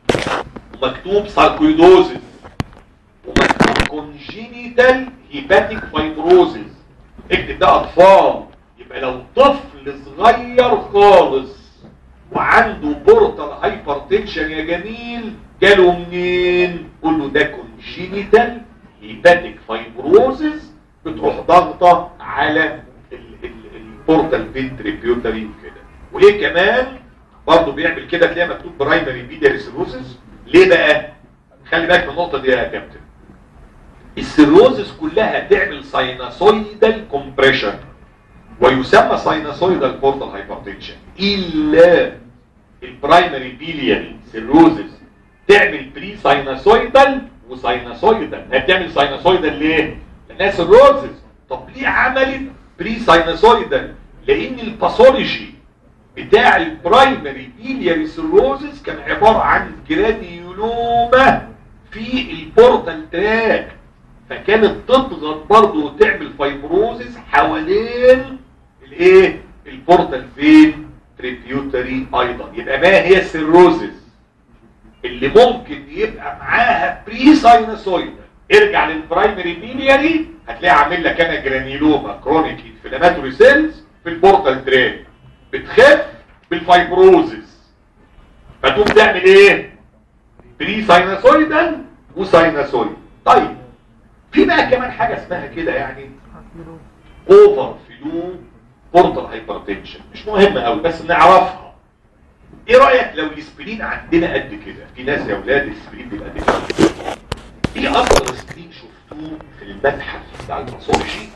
ومكتوب ساركويدوزيس ومكتوب كونجينيتال هيباتيك فايبروزيس اكتب ده اطفال يبقى لو طفل صغير خالص وعنده بورتال هايبرتنشن يا جميل جاله منين قول له ده كونجينيتال هيباتيك فايبروزيس بتروح ضغطه على البورتال فينتريبيوتري وكده وليه كمان برضه بيعمل كده تلاقي مكتوب برايمري بيديا سيروزيس ليه بقى خلي بالك من النقطه دي يا كابتن السيروزيس كلها تعمل سايناسويدال كومبريشن ويسمى سايناسويدال بورتال هايبرتنشن الا البرايمري بيلياري سيروزيس تعمل بري سايناسويدال وسايناسويدال هي بتعمل سايناسويدال ليه لانها سيروزيس طب ليه عملت بري سايناسويدال لان الباثولوجي بتاع البرايمري بيلياري سيروزيس كان عباره عن جراديولوما في البورتال تراك فكانت تضغط برضه وتعمل فايبروزيس حوالين الايه البورتال فين تريبيوتري ايضا يبقى ما هي السيروزيس اللي ممكن يبقى معاها بري ساينوسويد ارجع للبرايمري بيلياري هتلاقي عامل لك انا جرانيلوما كرونيك انفلاماتوري سيلز في البورتال تراك بتخف بالفايبروزيس فتقوم تعمل ايه بري ساينوسويدال وساينوسويد طيب في بقى كمان حاجه اسمها كده يعني اوفر فلو بورتال هايبرتنشن مش مهمه قوي بس نعرفها ايه رايك لو الاسبرين عندنا قد كده في ناس يا اولاد الاسبرين بيبقى قد كده ايه اكتر اسبرين شفتوه في المتحف بتاع الباثولوجي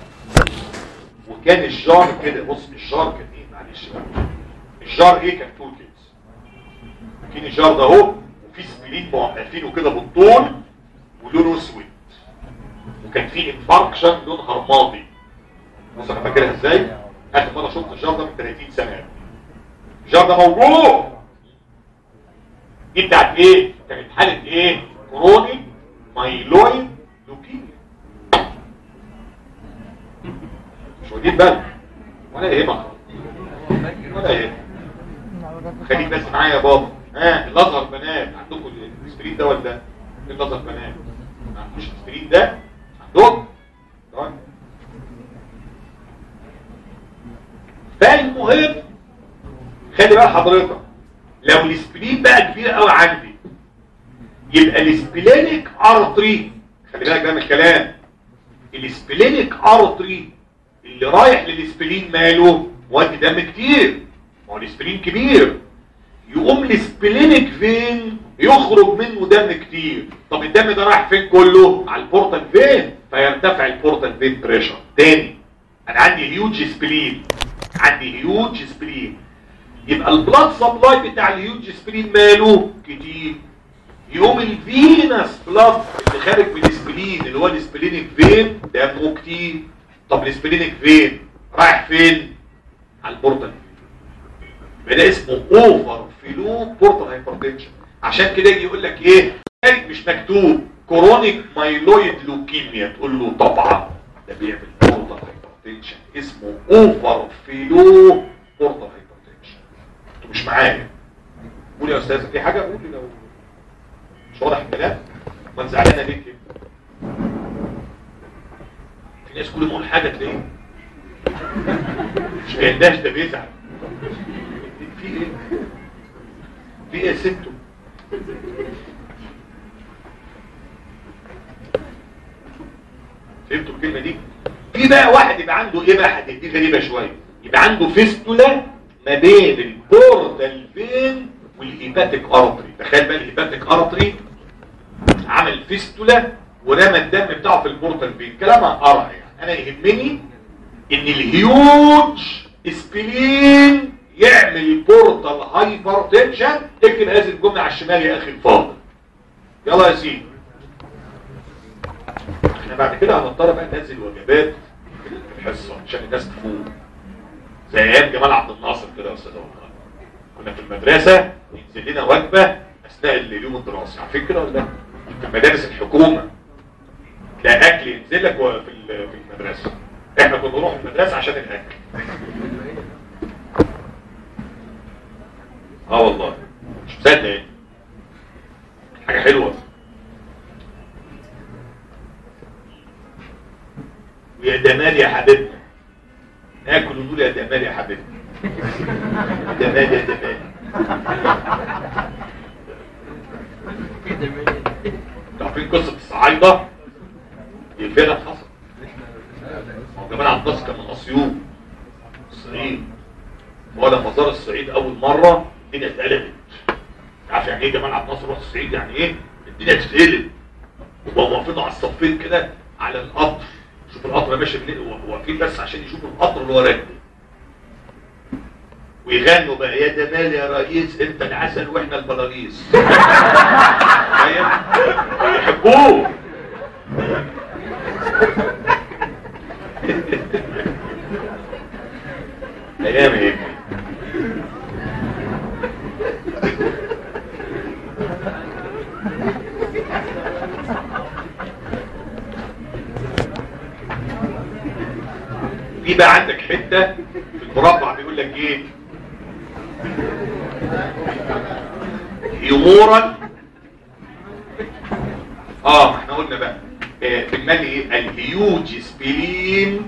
وكان الجار كده بص الجار كان ايه معلش بقى الجار ايه كان طول كده كان الجار ده اهو وفي سبرين موقفينه كده بالطول ولونه اسود وكان في انفاركشن لونها رمادي بص انا فاكرها ازاي اخر مره شفت الجار ده من 30 سنه الجار ده موجود دي بتاعت ايه كانت حاله ايه كرونيك مايلويد لوكيميا مش واخدين بالك ولا يهمك ولا يهمك خليك بس معايا يا بابا ها الازهر بنات عندكم الاسبرين ده ولا ده إيه الازهر بنات ما عندكوش الاسبرين ده عندكم طيب فالمهم خلي بقى حضرتك لو الاسبرين بقى كبير قوي عندي يبقى الاسبلينيك ارتري خلي بالك بقى من الكلام الاسبلينيك ارتري اللي رايح للاسبلين ماله وادي دم كتير ما هو الاسبلين كبير يقوم الاسبلينيك فين يخرج منه دم كتير طب الدم ده رايح فين كله على البورتال فين فيرتفع البورتال فين بريشر تاني انا عندي هيوج سبلين عندي هيوج سبلين يبقى البلاد سبلاي بتاع الهيوج سبلين ماله كتير يقوم الفينس بلاد اللي خارج من السبلين اللي هو السبلينيك فين دمه كتير طب السبلينيك فين رايح فين على البورتال يبقى ده اسمه اوفر فلو بورتال هايبرتنشن عشان كده يجي يقول لك ايه هناك مش مكتوب كورونيك مايلويد لوكيميا تقول له طبعا ده بيعمل بورتال هايبرتنشن اسمه اوفر فيلو بورتال هايبرتنشن انتوا مش معايا قول يا استاذه في حاجه قولي لو مش واضح الكلام ما زعلانه ليه كده في ناس كل ما اقول حاجه تلاقيه مش بيندهش ده بيزعل في ايه في ايه يا ستو فهمتوا الكلمه دي في بقى واحد يبقى عنده ايه بقى هتدي غريبه شويه يبقى عنده فيستولا ما بين البوردال فين والهيباتيك ارتري تخيل بقى الهيباتيك ارتري عمل فيستولا ورمى الدم بتاعه في البورتال فين كلام قرع يعني انا يهمني ان الهيوج سبلين يعمل بورتال هايبر تنشن اكتب هذه الجمله على الشمال يا اخي الفاضل يلا يا سيدي احنا بعد كده هنضطر بقى ننزل وجبات في الحصه عشان الناس تفوق زي ايام جمال عبد الناصر كده يا استاذ والله كنا في المدرسه ينزل لنا وجبه اثناء اليوم الدراسي عارفين كده ولا لا؟ في مدارس الحكومه تلاقي اكل ينزل لك في ال- في المدرسه احنا كنا بنروح المدرسه عشان الاكل اه والله مش مصدق يعني حاجه حلوه ويا جمال يا حبيبنا ناكل ونقول يا جمال يا حبيبنا جمال يا جمال انتوا عارفين قصه الصعايده دي فعلا حصل هو جمال عبد الناصر كان من اسيوط الصعيد هو لما زار الصعيد اول مره الدنيا اتقلبت عارف يعني ايه جمال عبد الناصر يروح الصعيد يعني ايه الدنيا تتقلب وبقوا واقفين على الصفين كده على القطر شوف القطر ماشي منين واقفين بس عشان يشوفوا القطر اللي هو راكبه ويغنوا بقى يا جمال يا رئيس انت العسل واحنا البلاريس فاهم؟ يحبوه ايام ايه في بقى عندك حته في المربع بيقول لك ايه هيومورال اه ما احنا قلنا بقى آه، بالمالي ايه الهيوج سبلين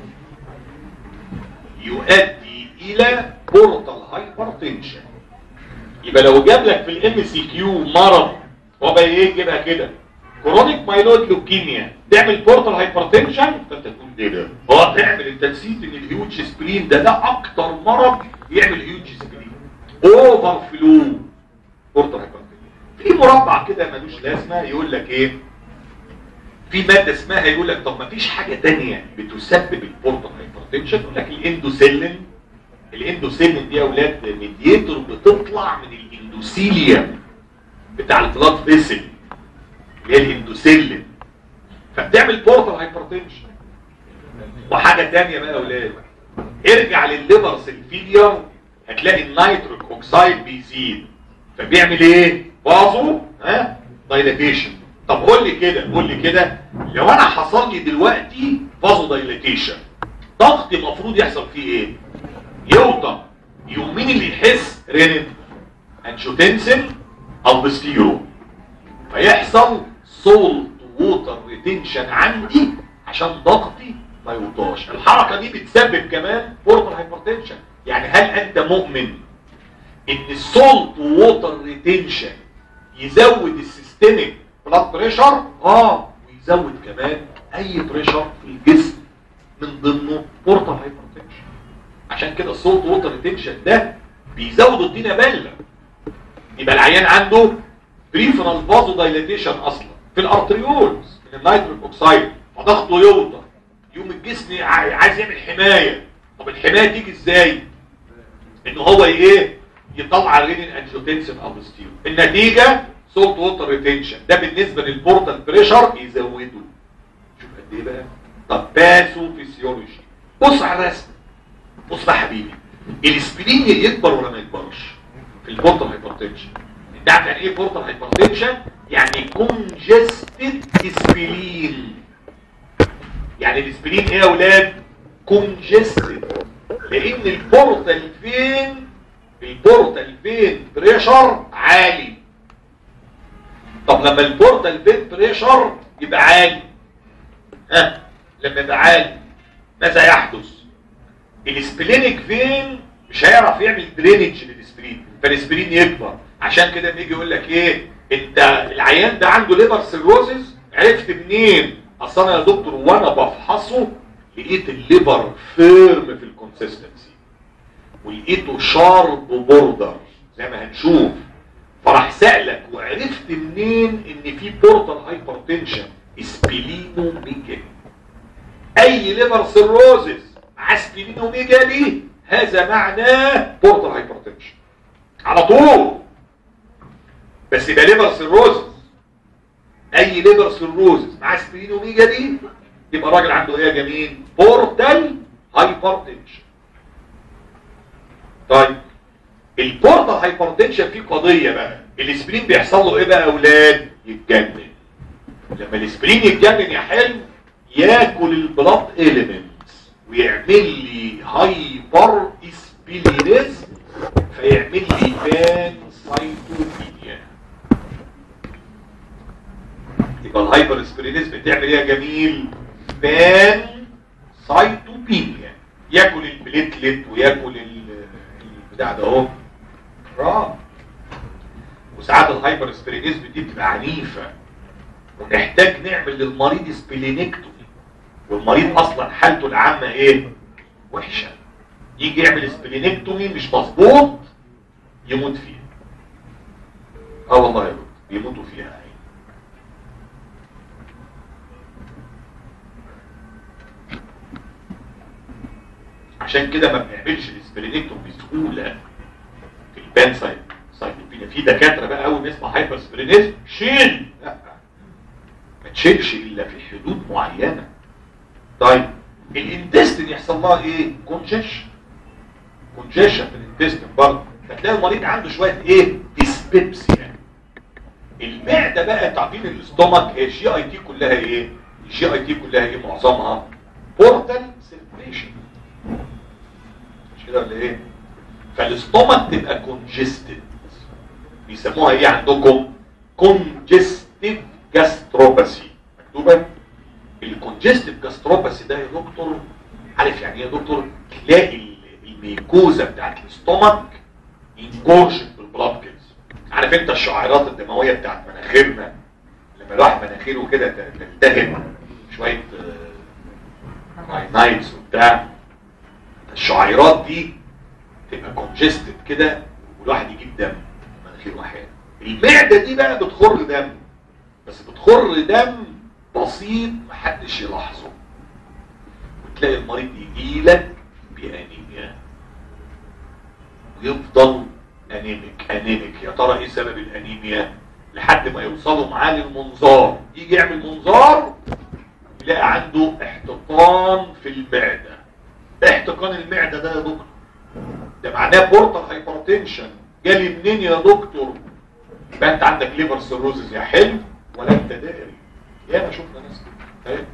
يؤدي الى بورتال هايبرتنشن يبقى لو جاب لك في الام سي كيو مرض هو بقى ايه يجيبها كده كرونيك مايلويد لوكيميا تعمل بورتال هايبرتنشن فانت تقول ايه ده اه تعمل انت نسيت ان الهيوج سبلين ده ده اكتر مرض يعمل هيوج سبلين اوفر فلو بورتال هايبرتنشن في مربع كده ملوش لازمه يقول لك ايه في ماده اسمها يقول لك طب ما فيش حاجه تانية بتسبب البورتال هايبرتنشن يقول لك الاندوسيلين الاندوسيلين دي يا اولاد ميديتور بتطلع من الاندوثيليوم بتاع البلاد فيسل اللي هي الاندوسيلين فبتعمل بورتال هايبرتنشن وحاجه تانية بقى يا اولاد ارجع للليفر سيلفيلير هتلاقي النيتروك اوكسايد بيزيد فبيعمل ايه بازو ها دايلاتيشن طب قول لي كده قول لي كده لو انا حصل لي دلوقتي فازو دايلاتيشن ضغطي المفروض يحصل فيه ايه يوطى يوم مين اللي يحس رينين انشوتنسن او بستيرو فيحصل سولت ووتر ريتنشن عندي عشان ضغطي ما يوطاش الحركه دي بتسبب كمان بورتال هايبرتنشن يعني هل انت مؤمن ان السولت ووتر ريتنشن يزود السيستميك بلاد بريشر اه ويزود كمان اي بريشر في الجسم من ضمنه بورتال هايبرتنشن عشان كده السولت ووتر ريتنشن ده بيزود الدنيا بله يبقى العيان عنده بريفرال فازو دايليتيشن اصلا في الارتريولز من النيتروك اوكسايد فضغطه يوطى يوم الجسم عاي- عايز يعمل حمايه طب الحمايه تيجي ازاي ان هو ايه يطلع الرينين انجيوتنسين او ستيرو النتيجه سولت ووتر ريتنشن ده بالنسبه للبورتال بريشر يزوده شوف قد ايه بقى طب باسو فيسيولوجي بص على الرسم بص بقى يا حبيبي الاسبرين يكبر ولا ما يكبرش في البورتال هايبرتنشن انت عارف يعني ايه بورتال هايبرتنشن يعني كونجستد اسبلين يعني الاسبلين ايه يا اولاد كونجستد لان البورتال فين البورتال فين بريشر عالي طب لما البورتال فين بريشر يبقى عالي ها لما يبقى عالي ماذا يحدث الاسبلينيك فين مش هيعرف يعمل درينج للاسبرين فالاسبرين يكبر عشان كده بيجي يقول لك ايه انت العيان ده عنده ليبر سيروزز عرفت منين اصل انا يا دكتور وانا بفحصه لقيت الليبر فيرم في الكونسيستنسي ولقيته شارب بوردر زي ما هنشوف فراح سألك وعرفت منين ان في بورتال هايبرتنشن سبلينو ميجالي اي ليبر سيروزز مع سبلينو ميجالي هذا معناه بورتال هايبرتنشن على طول بس يبقى ليبر سيروزز اي ليبر سيروزز مع سبلينو ميجالي يبقى راجل عنده ايه يا جميل بورتال هايبرتنشن طيب البورتال هايبرتنشن فيه قضيه بقى الاسبرين بيحصل له ايه بقى يا اولاد يتجنن لما الاسبرين يتجنن يا حلو ياكل البلاد اليمنتس ويعمل لي هايبر اسبلينيزم فيعمل لي بان سايتوبينيا يبقى الهايبر اسبلينيزم بتعمل ايه يا جميل بان سايتوبينيا ياكل البليتلت وياكل ال- البتاع ده اهو رام وساعات الهايبر اسبلينيزم دي بتبقى عنيفه ونحتاج نعمل للمريض سبلينكتومي والمريض اصلا حالته العامه ايه وحشه يجي يعمل سبلينكتومي مش مظبوط يموت فيها اه والله يا دكتور بيموتوا فيها يعني. عشان كده ما بنعملش السبلينكتوم بسهوله في البان سايت سايتوبينيا في دكاتره بقى اول ما يسمع هايبر سبلينيزم شيل لا ما تشيلش الا في حدود معينه طيب الانتستين يحصل لها ايه كونجيشن كونجيشن في الانتستين برضه فتلاقي المريض عنده شويه ايه ديسبيبسيا المعده بقى تعبين الاستومك هي الجي اي تي كلها ايه الجي اي تي كلها ايه معظمها بورتال سيركيشن مش كده ولا ايه فالاستومك تبقى كونجستد بيسموها ايه عندكم كونجستيف جاستروباسي مكتوبه الكونجستيف جاستروباسي ده يا دكتور عارف يعني ايه يا دكتور تلاقي ال- الميكوزا بتاعت الاستومك انجورشن بالبلاد كده عارف انت الشعيرات الدمويه بتاعت مناخيرنا لما الواحد مناخيره كده ت- تلتهب شويه راينايتس وبتاع الشعيرات دي تبقى كونجستد كده والواحد يجيب دم مناخيره احيانا المعده دي بقى بتخر دم بس بتخر دم بسيط محدش يلاحظه وتلاقي المريض يجي لك بانيميا ويفضل انيميك انيميك يا ترى ايه سبب الانيميا لحد ما يوصلوا معاه للمنظار يجي يعمل منظار يلاقي عنده احتقان في المعده احتقان المعده ده يا دكتور ده معناه بورتال هايبرتنشن جالي منين يا دكتور يبقى انت عندك ليفر سيروزز يا حلو ولا انت داري يا ما شفنا ناس كده فاهم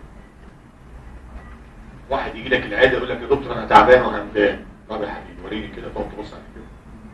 واحد يجي لك العياده يقول لك يا دكتور انا تعبان وهمدان طب يا حبيبي وريني كده تقعد تبص على كده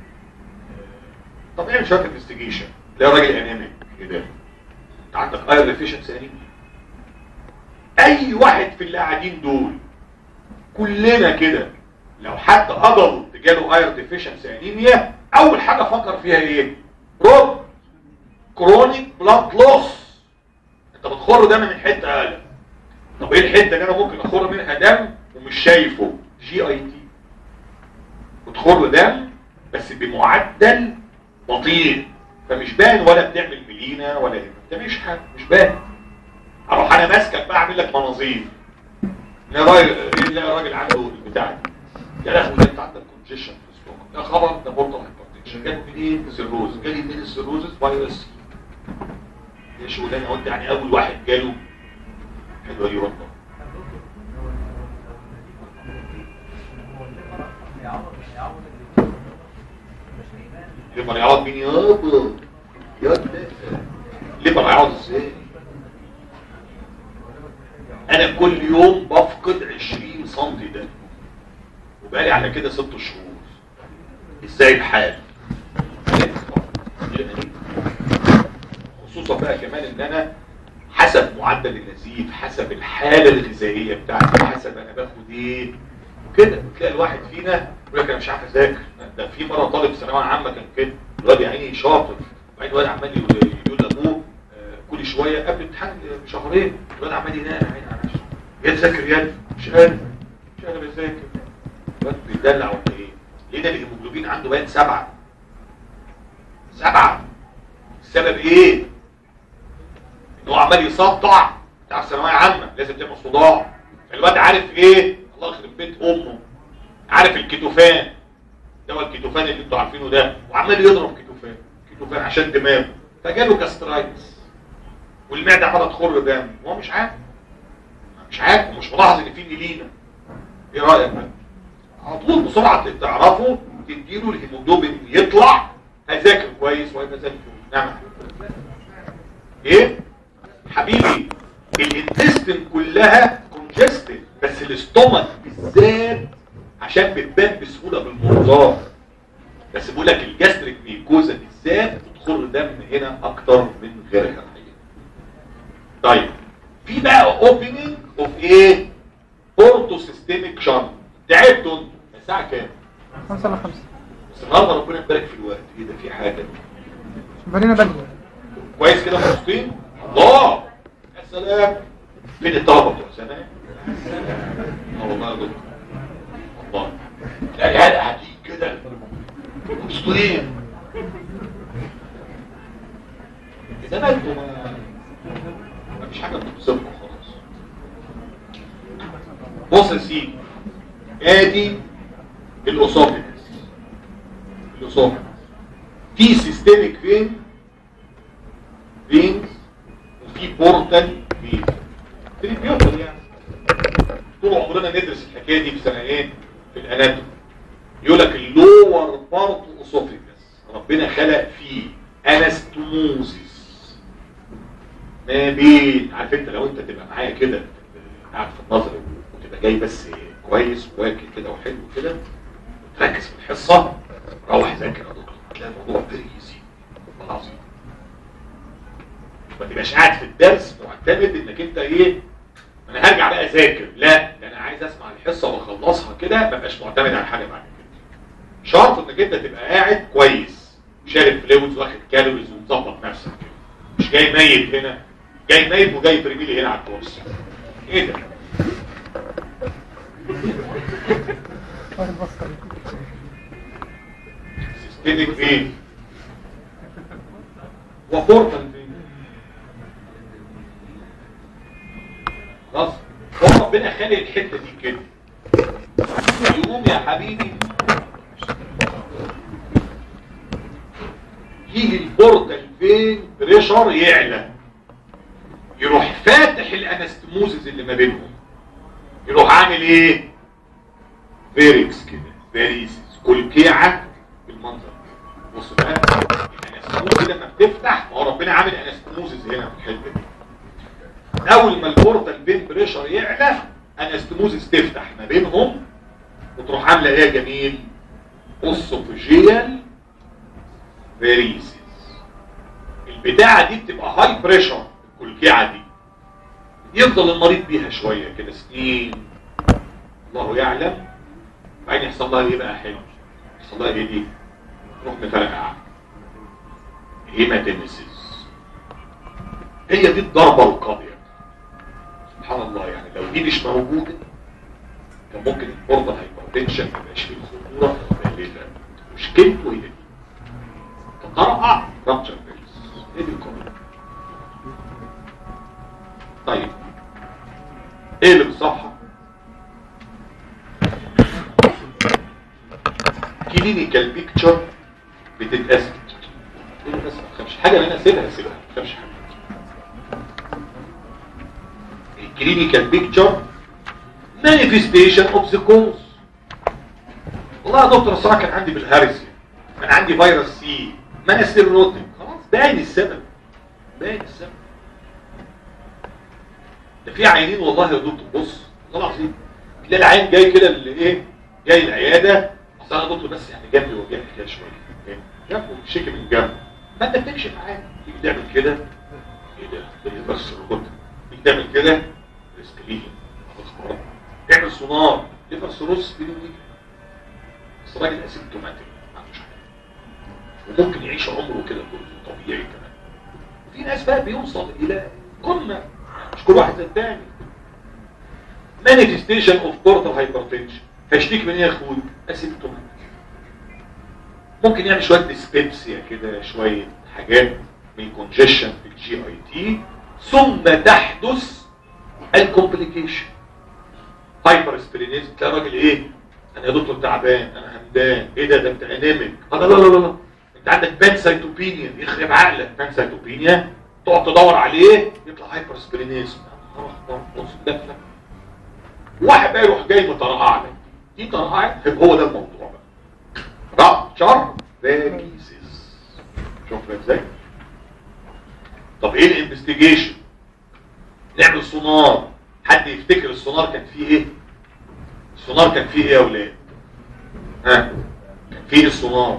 طب اعمل شويه انفستيجيشن تلاقي راجل انيميك ايه ده انت عندك اير ديفيشنسي انيميا اي واحد في اللي قاعدين دول كلنا كده لو حد قبض جاله اير ديفيشنسي انيميا اول حاجه فكر فيها ايه رد كرونيك بلاد لوس انت بتخر دم من حته اقل طب ايه الحته اللي انا ممكن اخر منها دم ومش شايفه جي اي تي بتخر دم بس بمعدل بطيء فمش باين ولا بتعمل ملينا ولا ما بتعملش حاجه مش باين اروح انا ماسكك بقى اعمل لك مناظير يا راجل يا راجل عنده البتاع دي يا لهوي ده انت عندك كونجيشن في السtomach ده خبر ده بورتال هايبرتنشن جت منين السيروز جالي من السيروزس فيروس يا شغلانه قلت يعني اول واحد جاله حلوه دي والله يبقى يعوض مين يابا الليبر هيقعد ازاي انا كل يوم بفقد 20 سم ده وبقالي على كده ست شهور ازاي الحال خصوصا بقى كمان ان انا حسب معدل النزيف حسب الحاله الغذائيه بتاعتي حسب انا باخد ايه وكده تلاقي الواحد فينا يقول لك انا مش عارف اذاكر ده في مره طالب في ثانويه عامه كان كده الواد يا عيني شاطر وبعدين الواد عمال يقول يقول لابوه آه، كل شويه قبل امتحان بشهرين الواد عمال ينام يا عيني على نفسه يا تذاكر يا مش قادر مش قادر اذاكر الواد بيدلع ولا ايه؟ لقينا الهيموجلوبين عنده باين سبعه سبعه السبب ايه؟ ان هو عمال يسطع بتاع ثانويه عامه لازم تعمل صداع الواد عارف ايه الله يخرب بيت امه عارف الكيتوفان دواء الكيتوفان اللي انتوا عارفينه ده وعمال يضرب كيتوفان كيتوفان عشان دماغه فجاله كاسترايتس والمعده عماله تخر دم وهو مش عارف مش عارف ومش ملاحظ ان في نيلينا ايه رايك بقى على طول بسرعه تعرفوا تديله الهيموجلوبين يطلع هيذاكر كويس وهيبقى زي الفل نعم ايه حبيبي الانتستين كلها كونجستد بس الاستومك بالذات عشان بتبان بسهوله بالمنظار بس بقول لك الجاستريك ميكوزا بالذات بتخر دم هنا اكتر من غيرها الحقيقه طيب في بقى اوبننج اوف ايه اورتو سيستميك شنط تعبتوا انتوا الساعه كام خمسة على خمسة بس النهارده ربنا يبارك في الوقت ايه ده في حاجه بنينا بدري كويس كده مبسوطين الله يا سلام فين الطلبه بتوع زمان اه والله يا دكتور والله لا العيال قاعدين كده مبسوطين زمان انتوا ما ما فيش حاجه بتبسطكم خلاص بص يا سيدي ادي الاسوفيجس الاسوفيجس في سيستميك فين فينز وفي بورتال فينز تريبيوتال يعني طول عمرنا ندرس الحكايه دي في سنه ايه في الاناتومي يقول لك اللور بارت اسوفيجس ربنا خلق فيه انستموزيس ما بين عارف انت لو انت تبقى معايا كده قاعد في النظر وتبقى جاي بس كويس واكل كده وحلو كده تركز في الحصه روح ذاكر يا دكتور هتلاقي الموضوع فيري ايزي والله العظيم ما تبقاش قاعد في الدرس معتمد انك انت ايه انا هرجع بقى اذاكر لا ده انا عايز اسمع الحصه واخلصها كده ما بقاش معتمد على حاجه بعد كده شرط انك انت تبقى قاعد كويس شارب فلويدز واخد كالوريز ومظبط نفسك كده مش جاي ميت هنا جاي ميت وجاي ترمي لي هنا على الكرسي ايه ده سيستميك فين وفورتال فين خلاص هو ربنا خلق الحته دي كده يقوم يا حبيبي يجي البورتال فين بريشر يعلى يروح فاتح الانستموزز اللي ما بينهم يروح عامل ايه فيريكس كده فيريسز كلكيعه بالمنظر ده. بص بقى الانستموز لما بتفتح ما هو ربنا عامل انستموزز هنا في الحته دي اول ما البورتال بين بريشر يعلى انستموزز تفتح ما بينهم وتروح عامله ايه يا جميل اوسوفيجيال فيريسز البتاعه دي بتبقى هاي بريشر الكلكيعه دي يفضل المريض بيها شويه كده سنين الله يعلم بعدين يحصل لها ايه بقى حلو يحصل لها ايه دي تروح مفرقعه هيماتيمسيس هي دي الضربه القاضيه سبحان الله يعني لو دي مش موجوده كان ممكن البورتال هايبرتنشن ما يبقاش فيه خطوره بالليل مشكلته هي دي تطرقع رابتشر بيلز ايه دي القضيه طيب ايه اللي بالصفحه كلينيكال بيكتشر بتتقسم ايه بس ما تخافش حاجه اللي انا اسيبها اسيبها ما تخافش حاجه الكلينيكال بيكتشر مانيفستيشن اوف ذا كوز والله يا دكتور الصراحه كان عندي بالهارسيا كان عندي فيروس سي ما انا سيروتيك خلاص باين السبب باين السبب ده في عيانين والله يا دكتور بص والله العظيم تلاقي العين جاي كده اللي ايه جاي العياده اصل انا دكتور بس يعني جنبي وجعني كده شويه إيه؟ جنبه شيك من جنبه ما انت بتكشف عادي تيجي تعمل كده ايه ده ده بس الركض تيجي تعمل كده ريسكليشن تعمل سونار ليفر سيروس بيني وبينك بس الراجل اسيمتوماتيك ما عندوش حاجه وممكن يعيش عمره كده كله طبيعي كمان وفي ناس بقى بيوصل الى قمه مش كل واحد زي التاني manifestation of portal hypertension هيشتكي من ايه يا اخوي اسيمتوماتيك ممكن يعمل شويه ديسبيبسيا كده شويه حاجات من كونجيشن في الجي اي تي ثم تحدث الكومبليكيشن هايبر سبلينيزم تلاقي راجل ايه انا يا دكتور تعبان انا همدان ايه ده ده انت انيميك لا لا لا لا انت عندك بانسايتوبينيا يخرب عقلك بانسايتوبينيا تقعد تدور عليه يطلع هايبر سبلينيزم نص دفنه واحد بقى يروح جاي مطرقع لك دي طرقعه هو ده الموضوع بقى رابتشر فاجيسيس شوف ازاي طب ايه الانفستيجيشن نعمل سونار حد يفتكر السونار كان فيه ايه السونار كان فيه ايه يا اولاد ها كان فيه السونار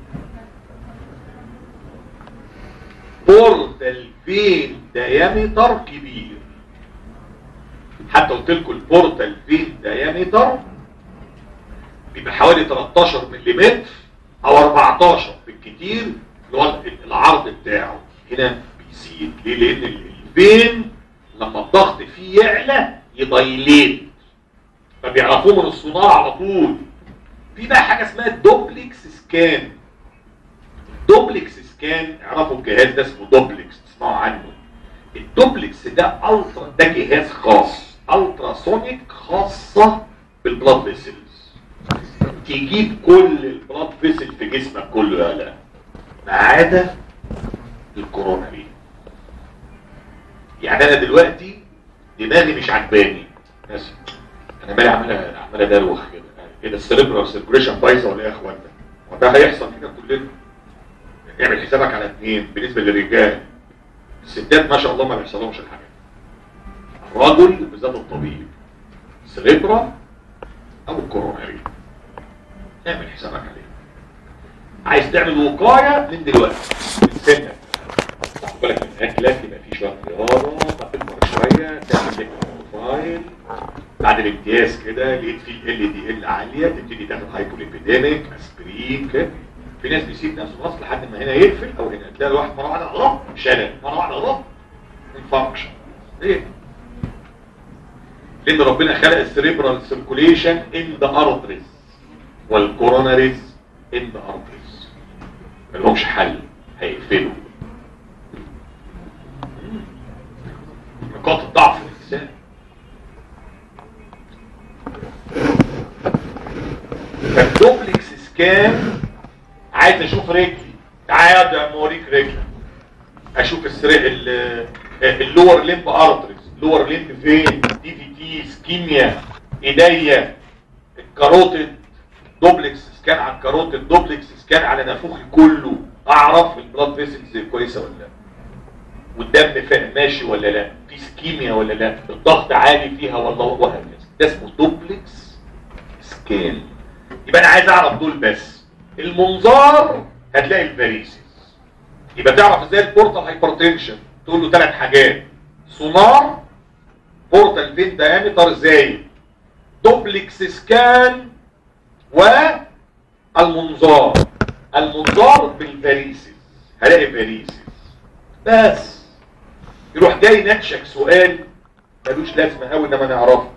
بورتال فين ديامتر كبير حتى قلت لكم البورتال فين ديامتر بيبقى حوالي 13 ملم او 14 بالكتير اللي هو العرض بتاعه هنا بيزيد ليه لان الفين لما الضغط فيه يعلى يضيليت فبيعرفوه من الصناعة على طول في بقى حاجة اسمها دوبلكس سكان دوبلكس سكان اعرفوا الجهاز ده اسمه دوبلكس تسمعوا عنه الدوبلكس ده الترا ده جهاز خاص الترا سونيك خاصة بالبلاد فيسلز تجيب كل البلاد فيسل في جسمك كله لا لا ما عدا الكوروناري يعني انا دلوقتي دماغي مش عجباني بس انا مالي عمال عمال ادروخ كده كده السيريبرال سيركوليشن بايظه ولا ايه يا اخوانا وده هيحصل فينا كلنا اعمل حسابك على اثنين بالنسبه للرجال الستات ما شاء الله ما بيحصلهمش الحاجه الرجل بالذات الطبيب سيريبرا او الكوروناري اعمل حسابك عليه عايز تعمل وقايه من دلوقتي من سنك تاخد بالك من اكلك يبقى في شويه رياضه تكبر شويه تعمل لك بروفايل بعد الامتياز كده لقيت في ال دي ال عاليه تبتدي تاخد هايبوليبيديميك اسبرين كده في ناس بيسيب نفسه خلاص لحد ما هنا يقفل او هنا تلاقي الواحد مره واحده غلط شلل مره واحده غلط انفاركشن ليه؟ لان ربنا خلق السريبرال سيركوليشن ان ذا ارتريز والكوروناريز ان ذا ارتريز ملهمش حل هيقفلوا نقاط الضعف في الانسان فالدوبلكس سكان عايز اشوف رجلي تعالى يا موريك رجلي اشوف السرق اللور ليمب ارتريز لور ليمب فين دي في تي سكيميا ايديا الكاروتيد دوبلكس سكان على الكاروتيد دوبلكس سكان على نافوخي كله اعرف البلاد فيسلز كويسه ولا لا والدم فين ماشي ولا لا في سكيميا ولا لا الضغط عالي فيها ولا وهكذا ده اسمه دوبلكس سكان يبقى انا عايز اعرف دول بس المنظار هتلاقي الفاريسيس يبقى تعرف ازاي البورتال هايبرتنشن تقول له ثلاث حاجات سونار بورتال فين دايمتر زي دوبلكس سكان والمنظار المنظار بالفاريسيس هلاقي فاريسيس بس يروح جاي نكشك سؤال ملوش لازمه قوي انما نعرفه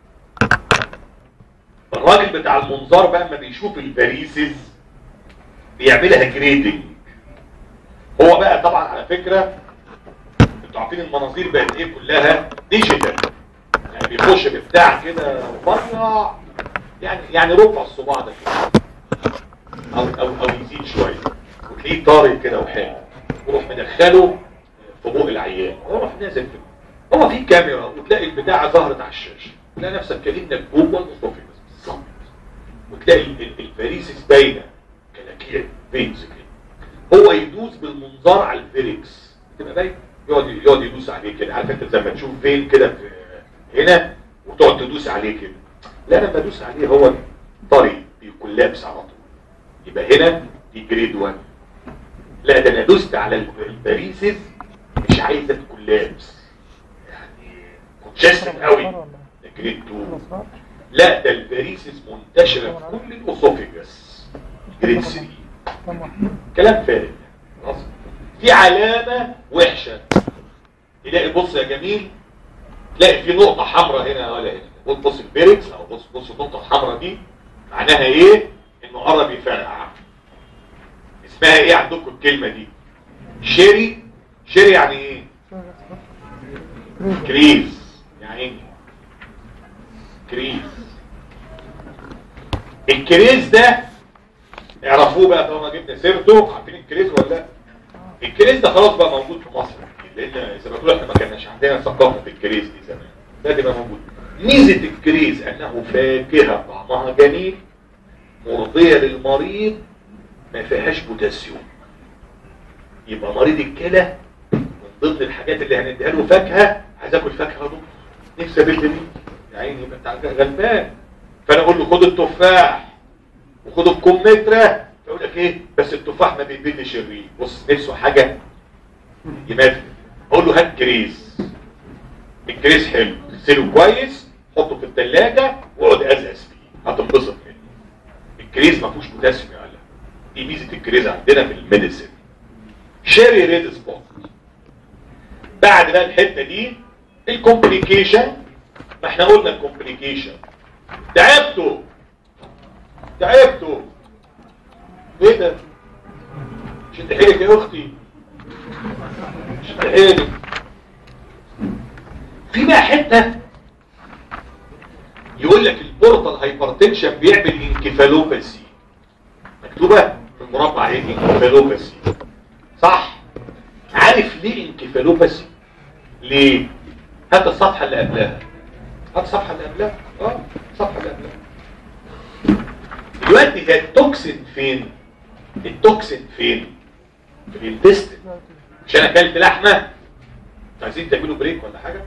الراجل بتاع المنظار بقى ما بيشوف الفاريسز بيعملها جريدنج هو بقى طبعا على فكرة انتوا عارفين المناظير بقت ايه كلها ديجيتال يعني بيخش ببتاع كده رفيع يعني يعني ربع الصباع ده كده او او او يزيد شويه وتلاقيه طاري كده وحلو وروح مدخله في بوق العيان وروح نازل كده هو في كاميرا وتلاقي البتاعه ظهرت على الشاشه تلاقي نفسك كانك جوه الاسوفيجس بالظبط وتلاقي الفاريسيس باينه كلاكيع فينز كده هو يدوس بالمنظار على الفيريكس تبقى باين يقعد يقعد يدوس عليه كده عارف انت زي ما تشوف فين كده في هنا وتقعد تدوس عليه كده لا انا بدوس عليه هو طري بيكون لابس على طول يبقى هنا دي جريد 1 لا ده انا دوست على الب- الباريسز مش عايزه تكون لابس يعني متجسم قوي ده جريد 2 لا ده الباريسز منتشره في كل الاسوفيجاس جريد 3 كم واحد كلام فارغ خلاص في علامة وحشة تلاقي بص يا جميل تلاقي في نقطة حمراء هنا ولا هنا بص بص البيركس او بص بص النقطة الحمراء دي معناها ايه انه قرب يفرقع اسمها ايه عندكم الكلمة دي شيري شيري يعني ايه كريز يعني كريز الكريز ده اعرفوه بقى طالما جبنا سيرته عارفين الكريز ولا لا الكريز ده خلاص بقى موجود في مصر لان زي ما تقول احنا ما كناش عندنا ثقافه الكريز دي زمان ده تبقى موجود ميزه الكريز انه فاكهه طعمها جميل مرضيه للمريض ما فيهاش بوتاسيوم يبقى مريض الكلى من ضمن الحاجات اللي هنديها له فاكهه عايز اكل فاكهه يا دكتور نفسي ابل مين يا عيني يبقى انت غلبان فانا اقول له خد التفاح وخد الكمثرى فيقول لك ايه بس التفاح ما بيبلش الريق بص نفسه حاجه يمثل اقول له هات كريز الكريز حلو تغسله كويس حطه في الثلاجه واقعد ازقز فيه هتنبسط منه الكريز ما فيهوش بوتاسيوم يا ولا دي ميزه الكريز عندنا في الميديسن شيري ريد سبوت بعد بقى الحته دي الكومبليكيشن ما احنا قلنا الكومبليكيشن تعبتوا تعبتوا ايه ده شد حيلك يا اختي شد حيلك في بقى حته يقول لك البورتال هايبرتنشن بيعمل انكفالوباسي مكتوبه في المربع ايه انكفالوباسي صح عارف ليه انكفالوباسي ليه هات الصفحه اللي قبلها هات الصفحه اللي قبلها اه الصفحه اللي قبلها دلوقتي ده التوكسين فين التوكسين فين في الانتستين مش انا اكلت لحمه عايزين تعملوا بريك ولا حاجه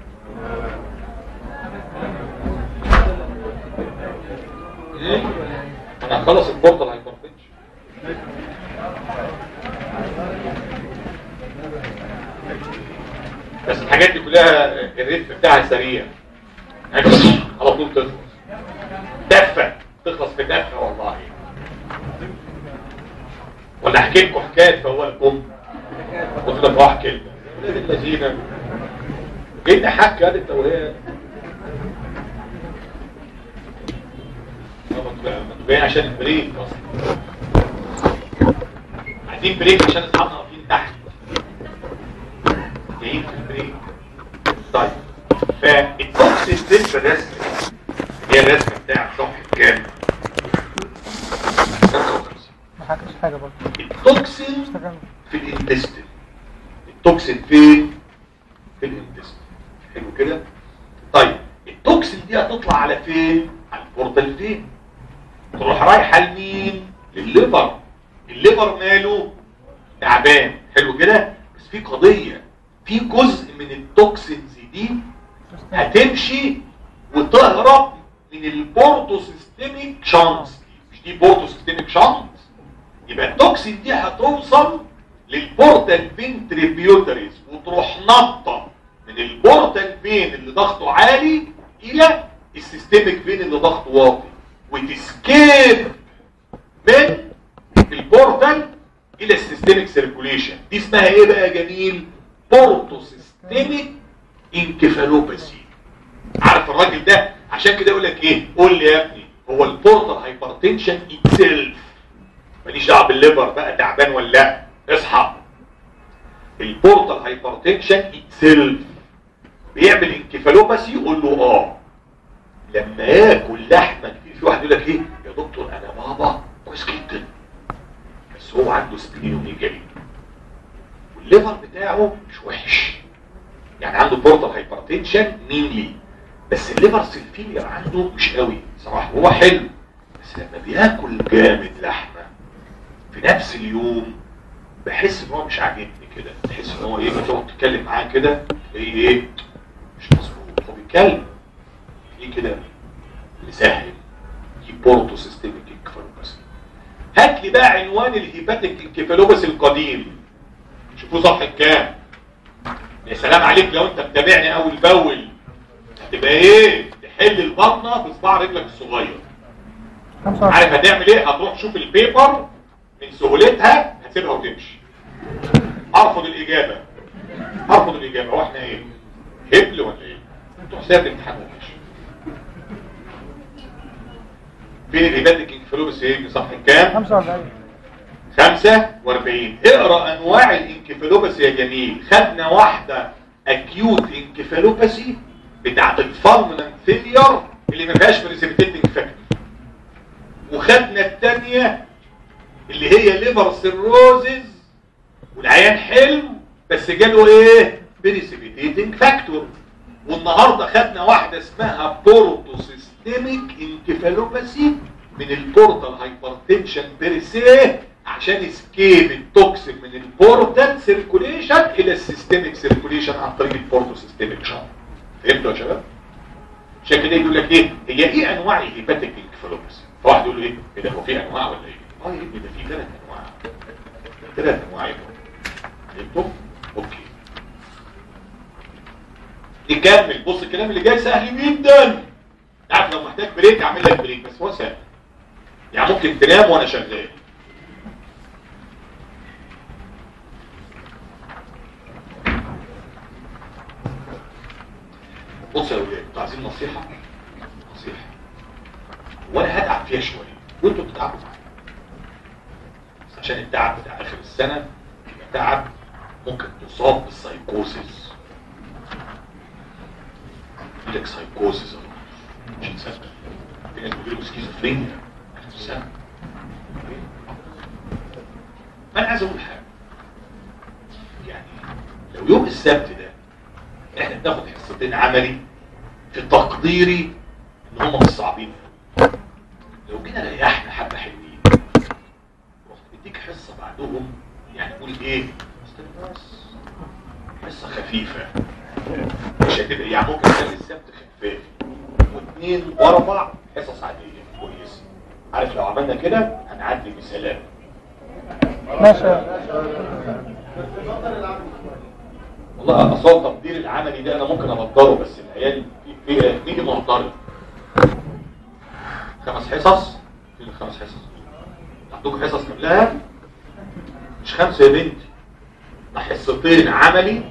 مم؟ انا هخلص البورتال هايبرتنشن بس الحاجات دي كلها الريتم بتاعها سريع على طول تخلص دفة تخلص في دفة والله ولا احكي لكم حكايه فوالكم قلت لك واحد كلمه ولاد الذين جيت حكي هذه التوهيه جاي عشان البريك اصلا عايزين بريك عشان اصحابنا واقفين تحت جايين في البريك طيب فالتوكسين دي الرسمه هي الرسمه بتاعت صفحه كام 55 ما حكيتش حاجة برضه التوكسين اشتغلنا في الانتستين التوكسين فين في الانتستين حلو كده طيب التوكسين دي هتطلع على فين على البورتال فين تروح رايحه لمين للليفر الليفر ماله تعبان حلو كده بس في قضيه في جزء من التوكسينز دي هتمشي وتهرب من البورتو سيستميك شانس مش دي بورتو سيستميك شانس يبقى التوكسين دي هتوصل للبورتال فين تريبيوتريز وتروح نطه من البورتال فين اللي ضغطه عالي الى السيستميك فين اللي ضغطه واطي وتسكيب من البورتال الى السيستميك سيركوليشن دي اسمها ايه بقى يا جميل بورتو سيستميك انكفالوباسي عارف الراجل ده عشان كده يقول لك ايه قول لي يا ابني هو البورتال هايبرتنشن اتسيلف ماليش دعوه بالليفر بقى تعبان ولا لا اصحى البورتال هايبرتنشن اتسيلف بيعمل انكفالوباسي يقول له اه لما ياكل لحمه كتير في واحد يقول لك ايه يا دكتور انا بابا كويس جدا بس هو عنده سبلينوميجالي والليفر بتاعه مش وحش يعني عنده بورتال هايبرتنشن مينلي بس الليفر سيلفيلير عنده مش قوي صراحه هو حلو بس لما بياكل جامد لحمه في نفس اليوم بحس ان هو مش عاجبني كده تحس ان هو ايه بتقعد تتكلم معاه كده تلاقيه ايه مش مظبوط هو بيتكلم ايه كده مسهل دي بورتو سيستميك انكفالوباسي هات لي بقى عنوان الهيباتيك انكفالوباسي القديم شوفوا صفحه كام يا سلام عليك لو انت متابعني اول باول هتبقى ايه تحل البطنه بصباع رجلك الصغير 25 عارف هتعمل ايه هتروح تشوف البيبر من سهولتها هتسيبها وتمشي ارفض الاجابه ارفض الاجابه هو احنا ايه هبل ولا ايه تروح سايب الامتحان وماشي فين الهيباتيك انكفالوبس ايه صفحه كام 45 45 اقرا انواع الانكفالوباسي يا جميل خدنا واحده اكيوت انكفالوباسي بتاعت الفالمنت فيلير اللي ما فيهاش بريسيبيتيتنج فاكتور وخدنا الثانيه اللي هي ليفر سيروزز والعيان حلو بس جاله ايه بريسيبيتيتنج فاكتور والنهارده خدنا واحده اسمها بورتوسيستميك انكفالوباسي من البورتال هايبرتنشن بيرسيه عشان اسكيب التوكسين من البورتال سيركوليشن الى السيستميك سيركوليشن عن طريق البورتوسيستميك شنط فهمتوا يا شباب عشان كده يقول لك ايه هي ايه انواع الهيباتيك انكفالوباسي فواحد يقول له ايه ايه ده هو في انواع ولا ايه اه يا ابني ده في ثلاث انواع ثلاث انواع يا ابني فهمتوا اوكي نكمل بص الكلام اللي جاي سهل جدا عارف لو محتاج بريك اعمل لك بريك بس هو سهل يعني ممكن تنام وانا شغال بص يا ولاد انتوا عايزين نصيحه نصيحه وانا هتعب فيها شويه وانتوا بتتعبوا معايا بس عشان التعب بتاع اخر السنه يبقى تعب ممكن تصاب بالسايكوسيس يجي لك سايكوسيس مش هتصدق في ناس بيجيلهم سكيزوفرينيا اخر السنه ما انا عايز اقول حاجه يعني لو يوم السبت ده احنا بناخد حصتين عملي في تقديري ان هم مش صعبين لو جينا ريحنا حبه حلوين رحت مديك حصه بعدهم يعني قول ايه استنى بس حصه خفيفه مش هتبقى يعني ممكن نخلي السبت خفاف واثنين واربع حصص عاديه كويسه عارف لو عملنا كده هنعدي بسلام ماشي والله اصلا تقدير العملي ده انا ممكن ابطله بس العيال في في نيجي معترض خمس حصص فين الخمس حصص عندكم حصص قبلها مش خمسه يا بنتي ده حصتين عملي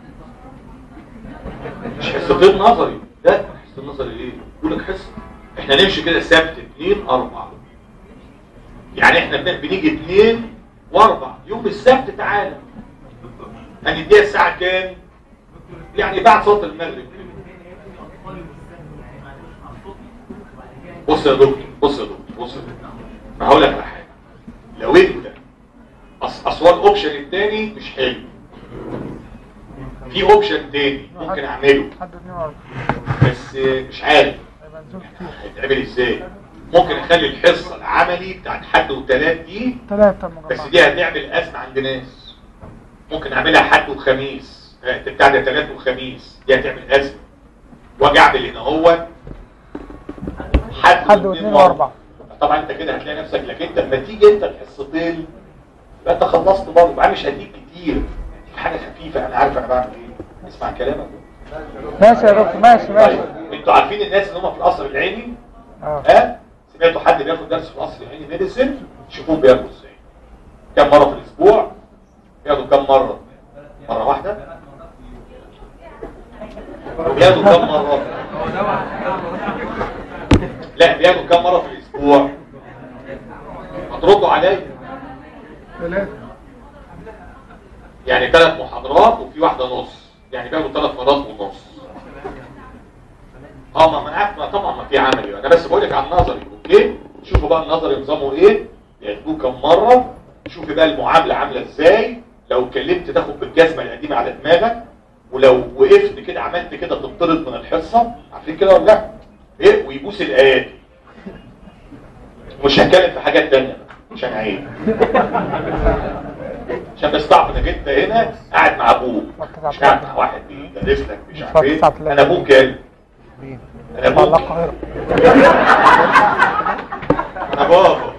مش حصتين نظري لا حصتين نظري ايه يقول لك حصه احنا نمشي كده سبت اثنين اربعه يعني احنا بن- بنيجي اثنين واربع يوم السبت تعالى هنديها الساعة كام؟ يعني بعد صلاة المغرب بص يا دكتور بص يا دكتور بص يا دكتور ما هقول لك على حاجة لو انت أص- اصوات الاوبشن التاني مش حلو في اوبشن تاني ممكن اعمله حد 42 بس مش عارف هيبقى نزول كتير هيتعمل ازاي ممكن اخلي الحصة العملي بتاعت حد وتلات دي ثلاثة بس مجمع دي هتعمل أزمة عند ناس ممكن أعملها حد وخميس آه، بتاع ده تلات وخميس دي هتعمل أزمة واجي أعمل هنا هو حد, حد واثنين واربعة طبعا انت كده هتلاقي نفسك لكن انت لما تيجي انت الحصتين يبقى انت خلصت برضه يبقى مش هديك كتير دي حاجه خفيفه انا عارف انا بعمل ايه اسمع كلامك ماشي يا دكتور ماشي ماشي طيب انتوا عارفين الناس اللي هم في القصر العيني اه ها سمعتوا حد بياخد درس في القصر العيني ميديسن شوفوه بياخده ازاي كم مره في الاسبوع بياخدوا كم مره مره واحده بياخدوا كم مره لا بياخدوا كم مره في الاسبوع هتردوا عليا ثلاثة يعني ثلاث محاضرات وفي واحده نص يعني بياخدوا ثلاث مرات ونص اه ما انا عارف ما طبعا ما في عملي انا بس بقول لك عن النظري اوكي شوفوا بقى النظري نظامه ايه ياخدوه كم مره شوفي بقى المعامله عامله ازاي لو اتكلمت تاخد بالجزمه القديمه على دماغك ولو وقفت كده عملت كده تطرد من الحصه عارفين كده ولا لا ايه ويبوس الايات مش هتكلم في حاجات تانية عشان عيب عشان بس تعرف انك انت هنا قاعد مع ابوك مش قاعد مع واحد بيدرس لك مش عارف ايه انا ابوك يعني مين؟ انا الله ابوك القاهرة انا بابا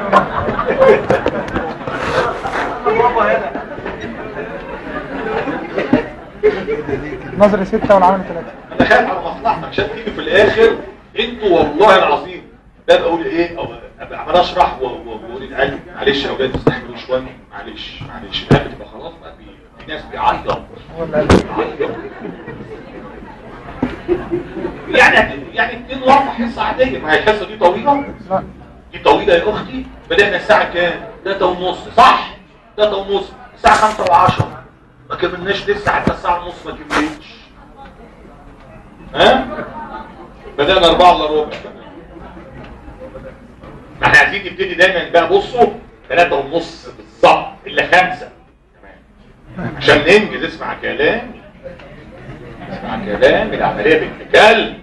نظري ستة والعمل ثلاثة انا خايف على مصلحتك عشان تيجي في الاخر انتوا والله العظيم ده بقول ايه او أبقى عمال اشرح و- و- واقول العلم معلش يا اولاد استحملوا شويه معلش معلش العلم تبقى خلاص بقى بي- في ناس بيعيط هو اللي قال يعني يعني اتنين واربع حصه عاديه ما هي الحصه دي طويله لا دي طويله يا اختي بدانا الساعه كام 3 ونص صح 3 ونص الساعه 5 و10 ما كملناش لسه حتى الساعه ونص ما كملتش ها بدانا 4 الا ربع ما احنا عايزين نبتدي دايما بقى بصوا 3 ونص بالظبط الا 5 عشان ننجز اسمع كلام اسمع كلام العمليه بنت كلب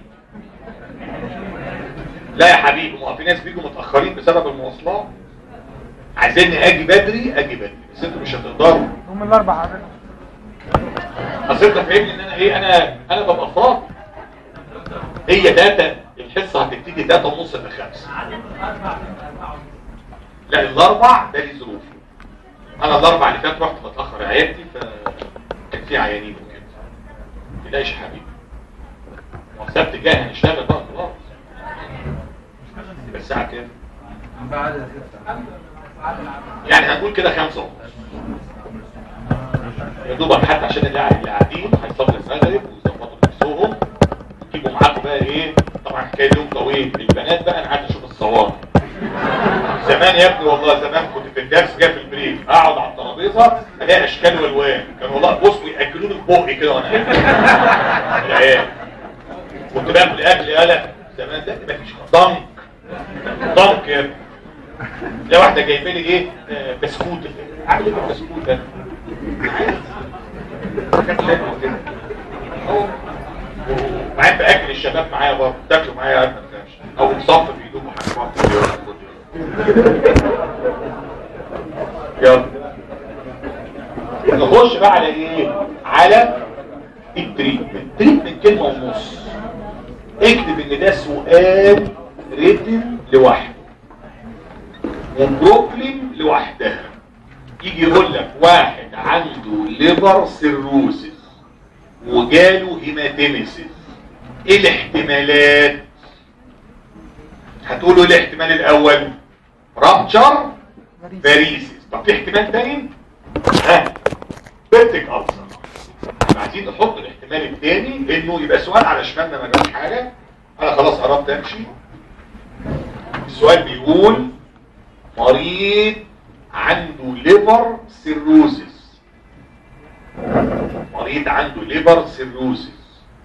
لا يا حبيبي ما هو في ناس بيجوا متاخرين بسبب المواصلات عايزيني اجي بدري اجي بدري بس انتوا مش هتقدروا هم الأربع عامل اصل انت فاهمني ان انا ايه انا انا ببقى فاضي هي داتا الحصه هتبتدي داتا ونص ل 5 لا الاربع ده لي ظروف انا الاربع اللي فات رحت متاخر عيادتي فكان في عيانين وكده ما تلاقيش يا حبيبي والسبت الجاي هنشتغل بقى خلاص يبقى الساعه كام؟ يعني هنقول كده خمسة ونص يا دوبك حتى عشان اللي قاعد- اللي قاعدين هيصلوا المغرب ويظبطوا نفسهم تجيبوا معاكم بقى ايه طبعا حكايه يوم طويل البنات بقى انا قاعد اشوف الصواني زمان يا ابني والله زمان كنت في الدرس جاي في البريك اقعد على الترابيزه الاقي اشكال والوان كان والله بصوا ياكلوني في بقي كده وانا قاعد العيال كنت باكل اكل يالا زمان ده مفيش ضنك ضنك يا ابني ده واحده جايبه لي ايه آه، بسكوت عامل ايه بالبسكوت ده كانت حلوه كده أهو. وبعدين باكل الشباب معايا برضه تاكلوا معايا يا ابني ما تخافش او نصف في ايدكم حاجه يلا نخش بقى على ايه على التريتمنت التريتمنت كلمه ونص اكتب ان ده سؤال ريتم لوحده وبروبلم لوحدها يجي يقول لك واحد عنده ليفر سيروسيس وجاله هيماتيميسيس ايه الاحتمالات هتقولوا ايه الاحتمال الاول رابتشر فاريسيس طب في احتمال تاني ها بيرتك ألسر احنا عايزين نحط الاحتمال الثاني انه يبقى سؤال على شمالنا ما جابش حاجه انا خلاص قربت امشي السؤال بيقول مريض عنده ليفر سيروزيس مريض عنده ليفر سيروزيس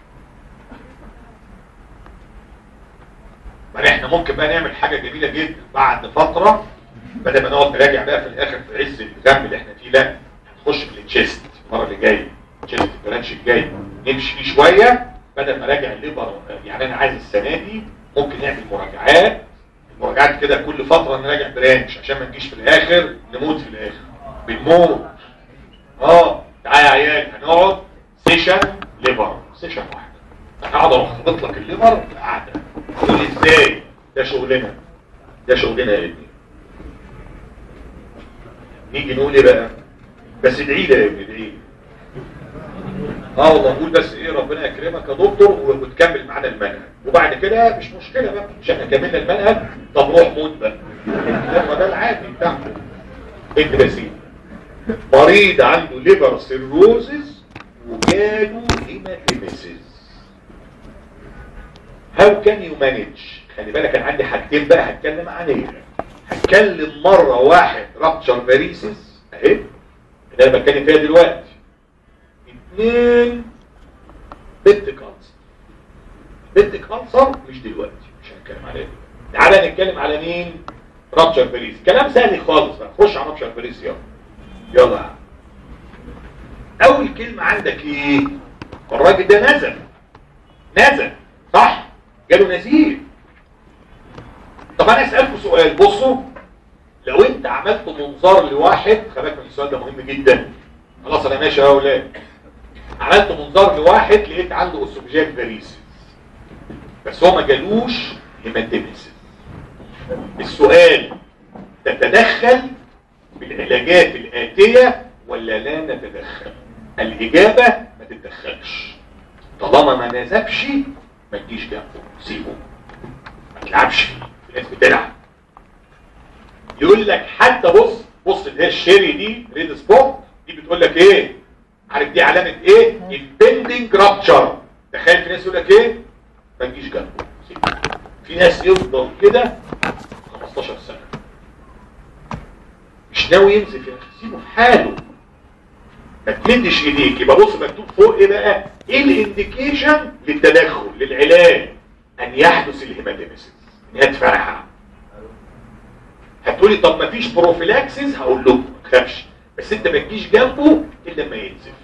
ما احنا ممكن بقى نعمل حاجة جميلة جدا بعد فترة بدل ما نقعد نراجع بقى في الاخر في عز الغم اللي احنا فيه لا هنخش في التشيست المرة اللي جاية تشيست البرانش الجاي نمشي فيه شوية بدل ما راجع الليفر يعني انا عايز السنة دي ممكن نعمل مراجعات المراجعات كده كل فترة نراجع برانش عشان ما نجيش في الاخر نموت في الاخر بنموت اه تعالى يا عيال هنقعد سيشن ليفر سيشن واحدة هقعد اخبط لك الليفر في القعده تقول ازاي ده شغلنا ده شغلنا يا ابني نيجي نقول ايه بقى بس ادعي لي يا ابني ادعي لي اه والله نقول بس ايه ربنا يكرمك يا دكتور وتكمل معانا المنهج وبعد كده مش مشكله بقى مش احنا كملنا المنهج طب روح موت بقى ده ده العادي بتاعكم اكتب يا سيدي مريض عنده ليفر سيروزز وجاله هيماتيميسيس هاو كان يو مانج خلي بالك انا عندي حاجتين بقى هتكلم عليها هتكلم مره واحد رابتشر فاريسيس اهي اللي انا بتكلم فيها دلوقتي اثنين بنت كانسر بنت كانسر مش دلوقتي مش هنتكلم عليها دلوقتي تعالى نتكلم على مين رابتشر فاريس كلام سهل خالص بقى خش على رابتشر فاريس يلا يلا يا عم. اول كلمه عندك ايه الراجل ده نزل نزل صح جاله نزيف طب انا اسالكم سؤال بصوا لو انت عملت منظار لواحد خلي بالك من السؤال ده مهم جدا خلاص انا ماشي يا اولاد عملت منظار لواحد لقيت عنده اسوفجيال فاريسيس بس هو ما جالوش هيماتيميسيس السؤال تتدخل بالعلاجات الآتية ولا لا نتدخل الإجابة ما تتدخلش طالما ما نزبش ما تجيش جنبه سيبه ما تلعبش فيه في ناس بتلعب يقول لك حتى بص بص اللي هي الشيري دي ريد سبوت دي بتقول لك ايه عارف دي علامة ايه impending rupture تخيل في ناس يقول لك ايه ما تجيش جنبه سيبه في ناس يفضل كده 15 سنة مش ناوي ينزل يا اخي سيبه في حاله ما تمدش ايديك يبقى بص مكتوب فوق ايه بقى ايه الانديكيشن للتدخل للعلاج ان يحدث الهيماتيميسيس ان هي تفرحها هتقولي طب ما فيش بروفيلاكسيس هقول لكم ما تخافش بس انت ما تجيش جنبه الا لما ينزف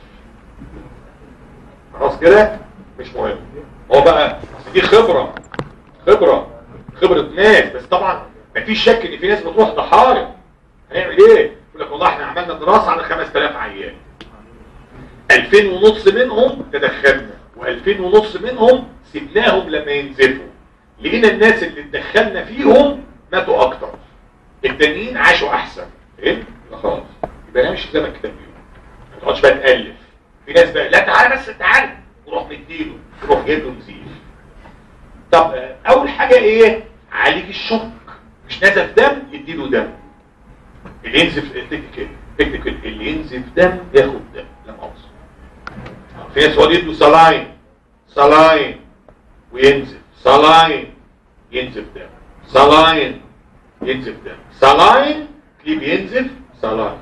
خلاص كده مش مهم هو بقى أصل دي خبره خبره خبره ناس بس طبعا ما فيش شك ان في ناس بتروح ضحايا هنعمل ايه يقول لك والله احنا عملنا دراسه على 5000 عيان 2000 ونص منهم تدخلنا و2000 ونص منهم سيبناهم لما ينزفوا لقينا الناس اللي اتدخلنا فيهم ماتوا اكتر التانيين عاشوا احسن فهمت؟ لا خلاص يبقى نمشي زي ما الكتاب بيقول ما تقعدش بقى تالف في ناس بقى لا تعالى بس تعالى وروح مديله وروح جايب له نزيف طب آه، اول حاجه ايه عالج الشك مش نزف دم يديله دم اللي ينزف اكتب كده اكتب كده اللي ينزف دم ياخد دم لا مؤاخذه في ناس يقعد يدوا صلاين صلاين وينزف صلاين ينزف دم صلاين ينزف دم صلاين تلاقيه بينزف صلاين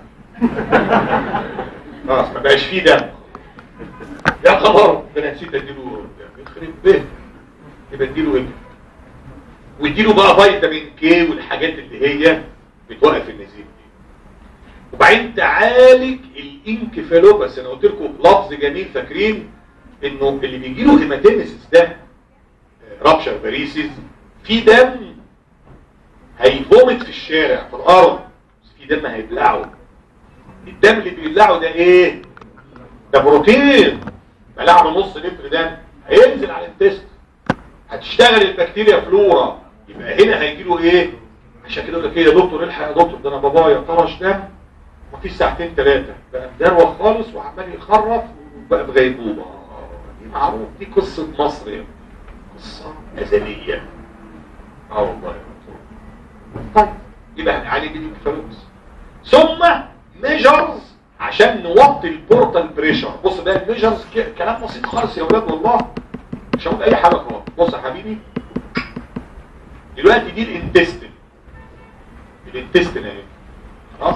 خلاص ما بقاش فيه دم يا خبر ده انا نسيت اديله دم يخرب بيت يبقى اديله ايه واديله بقى فيتامين كي والحاجات اللي هي بتوقف النزيف دي وبعدين تعالج الانكفالوباس انا قلت لكم لفظ جميل فاكرين انه اللي بيجي له هيماتيميسيس ده رابشر فاريسيس في دم هيفومت في الشارع في الارض بس في دم هيبلعه الدم اللي بيبلعه ده ايه ده بروتين بلع له نص لتر دم هينزل على التست هتشتغل البكتيريا فلورا يبقى هنا هيجي له ايه عشان كده يقول لك ايه يا دكتور الحق يا دكتور ده انا بابايا طرش دم مفيش ساعتين ثلاثه بقى مدروخ خالص وعمال يخرف وبقى في غيبوبه دي معروف دي قصه مصر يعني قصه ازليه اه والله يا دكتور طيب يبقى هنعالج الانكفالوبس ثم ميجرز عشان نوطي البورتال بريشر بص بقى الميجرز ك- كلام بسيط خالص يا اولاد والله مش هقول اي حاجه خالص بص يا حبيبي دلوقتي دي الانتستين الانتستين اهي خلاص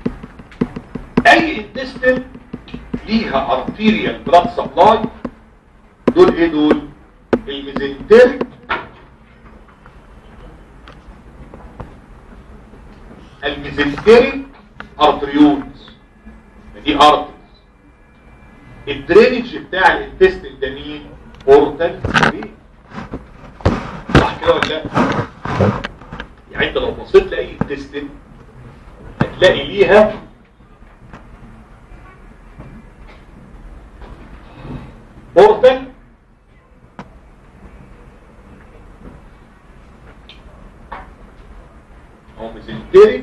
اي انتستين ليها ارتيريال بلاد سبلاي دول ايه دول الميزنتريك الميزنتريك ارتريولز دي ارتريز الدرينج بتاع الانتستين ده مين بورتال فين صح كده ولا لا يعني انت لو بصيت لاي انتستين هتلاقي ليها بورتال او ميزنتريك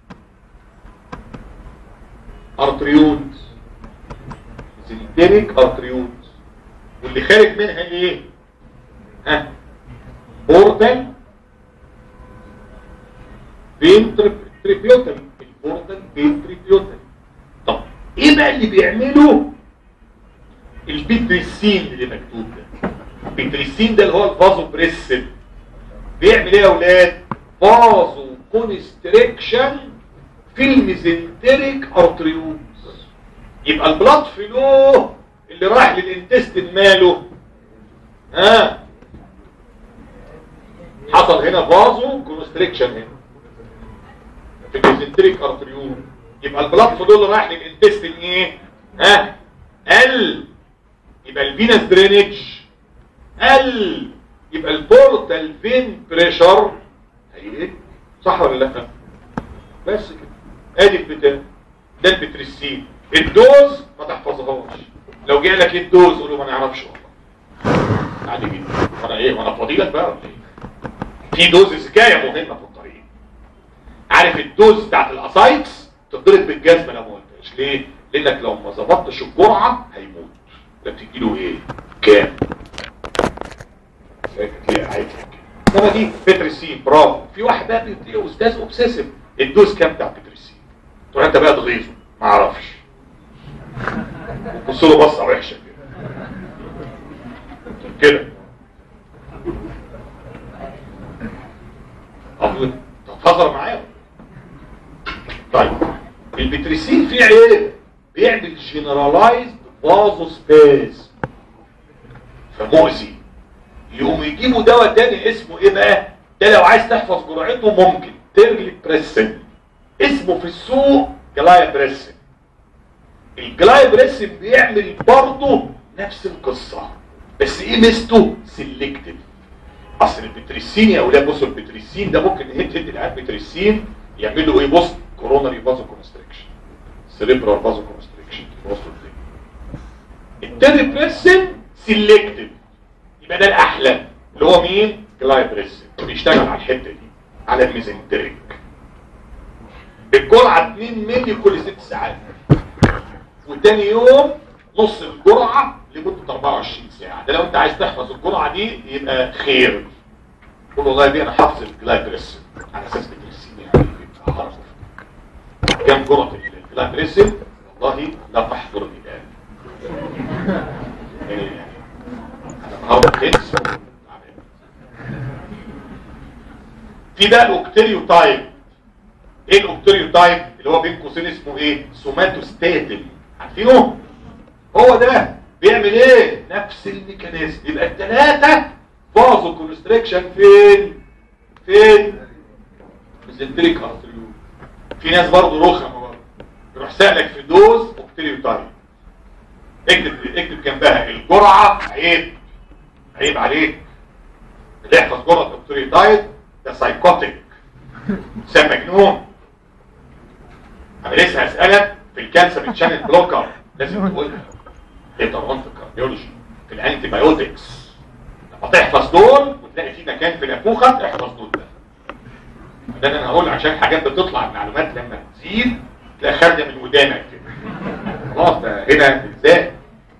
ارتريولز ميزنتريك ارتريولز واللي خارج منها ايه ها بورتال فين تريبيوتال البورتال فين تريبيوتال طب ايه بقى اللي بيعمله البيتريسين اللي مكتوب ده البيتريسين ده اللي هو الفازو بريسل بيعمل ايه يا اولاد فازو كونستريكشن في الميزنتريك ارتريولز يبقى البلاد فلو اللي راح للانتستين ماله ها حصل هنا فازو كونستريكشن هنا في الميزنتريك ارتريول يبقى البلاد فلو اللي رايح للانتستين ايه ها قل يبقى الفينس درينج قل يبقى البورتال فين بريشر هيقل صح ولا لا بس كده ادي البتاع ده البتريسين الدوز ما تحفظهاش لو جه لك ايه الدوز قول له ما نعرفش والله عادي جدا وانا ايه وانا فضيلك بقى ولا ايه في دوز حكايه مهمه في الطريق عارف الدوز بتاعت الاسايكس تضرب بالجزمه لو ما قلتهاش ليه لانك لو ما ظبطتش الجرعه هيموت ده بتديله ايه كام هتلاقي عادي كده انما دي بتريسين برافو في واحد بقى بيديله استاذ اوبسيسيف الدوز كام بتاع بتريسين تروح انت بقى تغيظه ما اعرفش بص له بصه وحشه كده كده أقول تفضل معايا طيب البتريسين فيه عيب بيعمل جنرالايزد فازو سبيس فمؤذي يقوم يجيبوا دواء تاني اسمه ايه بقى ده لو عايز تحفظ جرعته ممكن ترلي بريسن اسمه في السوق جلايا بريسن الجلايا بريسن بيعمل برضه نفس القصة بس ايه ميزته سيلكتيف اصل البتريسين يا اولاد بصوا البتريسين ده ممكن ايه تدي العيال بتريسين يعملوا ايه بص كوروناري فازو كونستريكشن سيريبرال فازو كونستريكشن وصلوا ازاي التريبريسين سيلكتيف يبقى ده الاحلى اللي هو مين جلايبريسين بيشتغل على الحته دي على الميزنتريك الجرعه 2 مللي كل 6 ساعات وتاني يوم نص الجرعه لمده 24 ساعه ده لو انت عايز تحفظ الجرعه دي يبقى خير قول والله دي انا حافظ الجلايبريسين على اساس بتريسين يعني يبقى هعرف كم جرعه الجلايبريسين والله لا تحضرني الان يعني انا النهارده خلص في بقى الاوكتريوتايب ايه الاوكتريوتايب اللي هو بين قوسين اسمه ايه سوماتوستاتين عارفينه هو ده بيعمل ايه نفس الميكانيزم يبقى الثلاثه فازو كونستريكشن فين فين ميزنتريك ارتريول في ناس برضه رخمه برضه يروح سالك في دوز اوكتريوتايب اكتب اكتب جنبها الجرعه عيب عيب عليك اللي يحفظ جرعه اوكتريوتايب ده سايكوتيك سام مجنون انا لسه هسألك في الكانسر تشانل بلوكر لازم تقولها انت في الكارديولوجي في الانتي بايوتكس لما تحفظ دول وتلاقي في مكان في الانفوخه احفظ دول ده ده انا هقول عشان حاجات بتطلع المعلومات لما تزيد تلاقي خارجه من ودانك كده خلاص ده هنا ازاي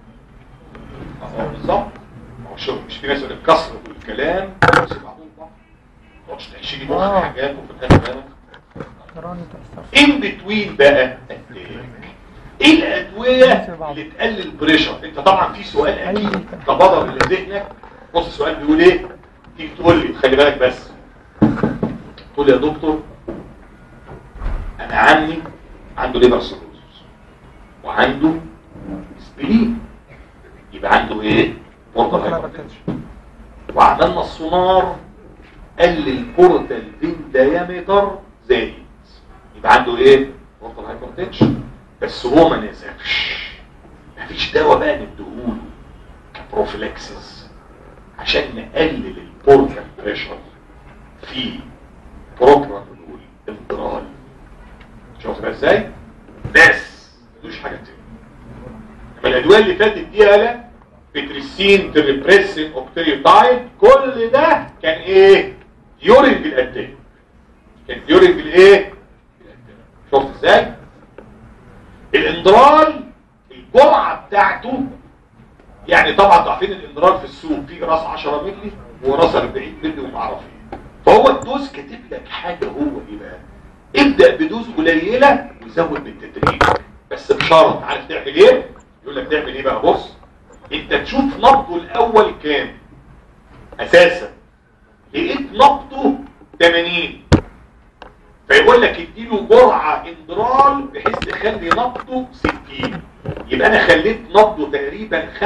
بالظبط هو شوف مش في ناس يقول لك كسر الكلام بس بعضهم بعض مش تشيلي مخ آه. حاجات وفي الاخر انا تراني تأثر ان بتوين بقى ايه الادويه اللي تقلل البريشر انت طبعا في سؤال اكيد تبادر لذهنك بص السؤال بيقول ايه تيجي تقول لي خلي بالك بس تقول لي يا دكتور انا عمي عنده ليبر سيروزس وعنده سبلين يبقى عنده ايه بورتال هايبرتنشن وعملنا السونار قال لي البورتال فين دايمتر زايد يبقى عنده ايه بورتال هايبرتنشن بس هو ما نزفش مفيش دواء بقى نديهوله كبروفيلاكسس عشان نقلل البورتال بريشر في بروبرانول انضرال شوف بقى ازاي بس ملوش حاجه تاني اما الادويه اللي فاتت دي قال بتريسين تريبريسين اوكتريوتايد كل ده كان ايه ديورنج الاتاك كان ديورنج الايه شفت ازاي الاندرال الجرعه بتاعته يعني طبعا عارفين الاندرال في السوق في راس 10 مللي وراس 40 مللي وما اعرف ايه فهو الدوز كاتب لك حاجه هو ايه بقى ابدا بدوز قليله وزود بالتدريج بس بشرط عارف تعمل ايه يقول لك تعمل ايه بقى بص انت تشوف نبضه الاول كام اساسا لقيت نبضه 80 فيقول لك اديله جرعه اندرال بحيث تخلي نبضه 60 يبقى انا خليت نبضه تقريبا 75%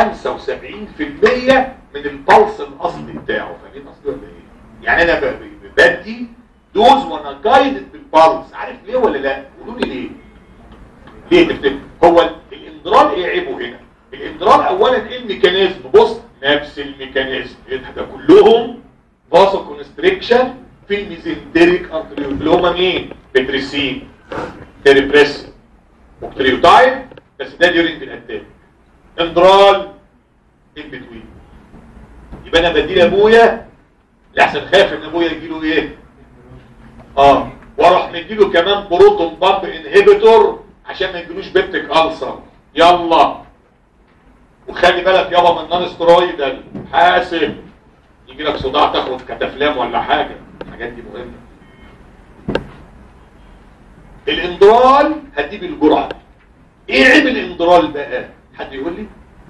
من البلس الاصلي بتاعه فاهمين قصدي ولا ايه يعني انا ب- ب- بدي دوز وانا جايدد بالبلس عارف ليه ولا لا قولوا لي ليه ليه تفتكر هو الاندرال ايه عيبه هنا الاندرال اولا ايه الميكانيزم بص نفس الميكانيزم إيه ده كلهم فاسو كونستريكشن في الميزنتريك ارتريول اللي هما مين بتريسين تيريبريس وكتريوتايب بس ده ديورنج الاتاك اندرال ان بتوين يبقى انا بدي لابويا لحسن خايف ان ابويا يجيله ايه اه واروح مديله كمان بروتون بامب انهبيتور عشان ما يجيلوش بيبتيك ألسر يلا وخلي بالك يابا من نون سترويدال حاسب يجي لك صداع تاخد كتافلام ولا حاجه الحاجات دي مهمه الاندرال هديه بالجرعه دي. ايه عيب الاندرال بقى حد يقول لي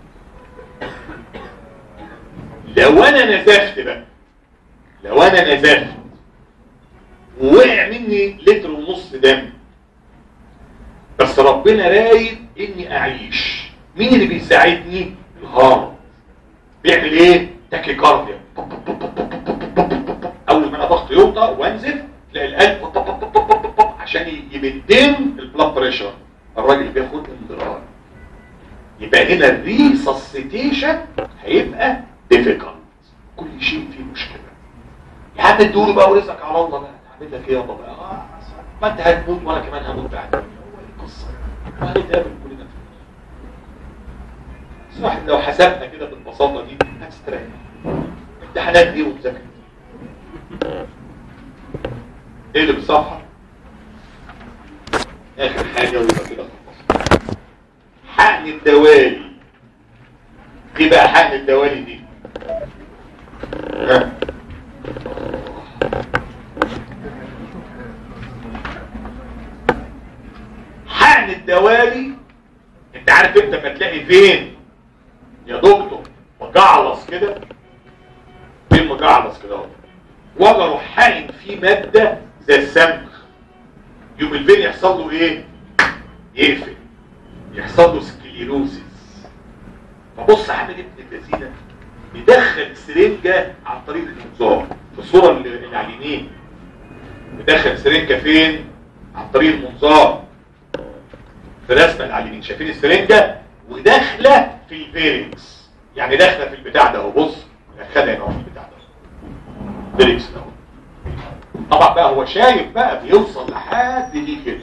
لو انا نزفت بقى لو انا نزفت ووقع مني لتر ونص دم بس ربنا رايد اني اعيش مين اللي بيساعدني الهارت بيعمل ايه تاكيكارديا اول ما انا ضغط يوطى وانزف تلاقي القلب عشان يمدين البلاد بريشر الراجل بياخد انضرار يبقى هنا الريسسيتيشن هيبقى ديفيكالت كل شيء فيه مشكله يا عم اديله بقى ورزقك على الله بقى هعمل لك ايه يابا بقى آه ما انت هتموت وانا كمان هموت بعد هو ايه القصه وهنتقابل كلنا في بس واحد لو حسبنا كده بالبساطه دي هتستريح امتحانات ايه ومذاكره ايه اللي بالصفحه اخر حاجه ويبقى كده خلاص حقن الدوالي ايه بقى حقن الدوالي دي ها حقن الدوالي انت عارف انت ما تلاقي فين يا دكتور مجعلص كده فين مجعلص كده اهو واجي اروح حقن فيه ماده زي السمخ يوم الفين يحصل له ايه يقفل يحصل له سكليروسيس فبص عامل ابن اللذينه بيدخل سرنجه عن طريق المنظار في الصوره اللي اللي على اليمين بيدخل سرنجه فين عن طريق المنظار في الرسمه اللي على اليمين شايفين السرنجه وداخله في الفيرنكس يعني داخله في البتاع ده اهو بص خدها هنا اهو في البتاع ده فيرنكس ده اهو. طبعا بقى هو شايف بقى بيوصل لحد دي كده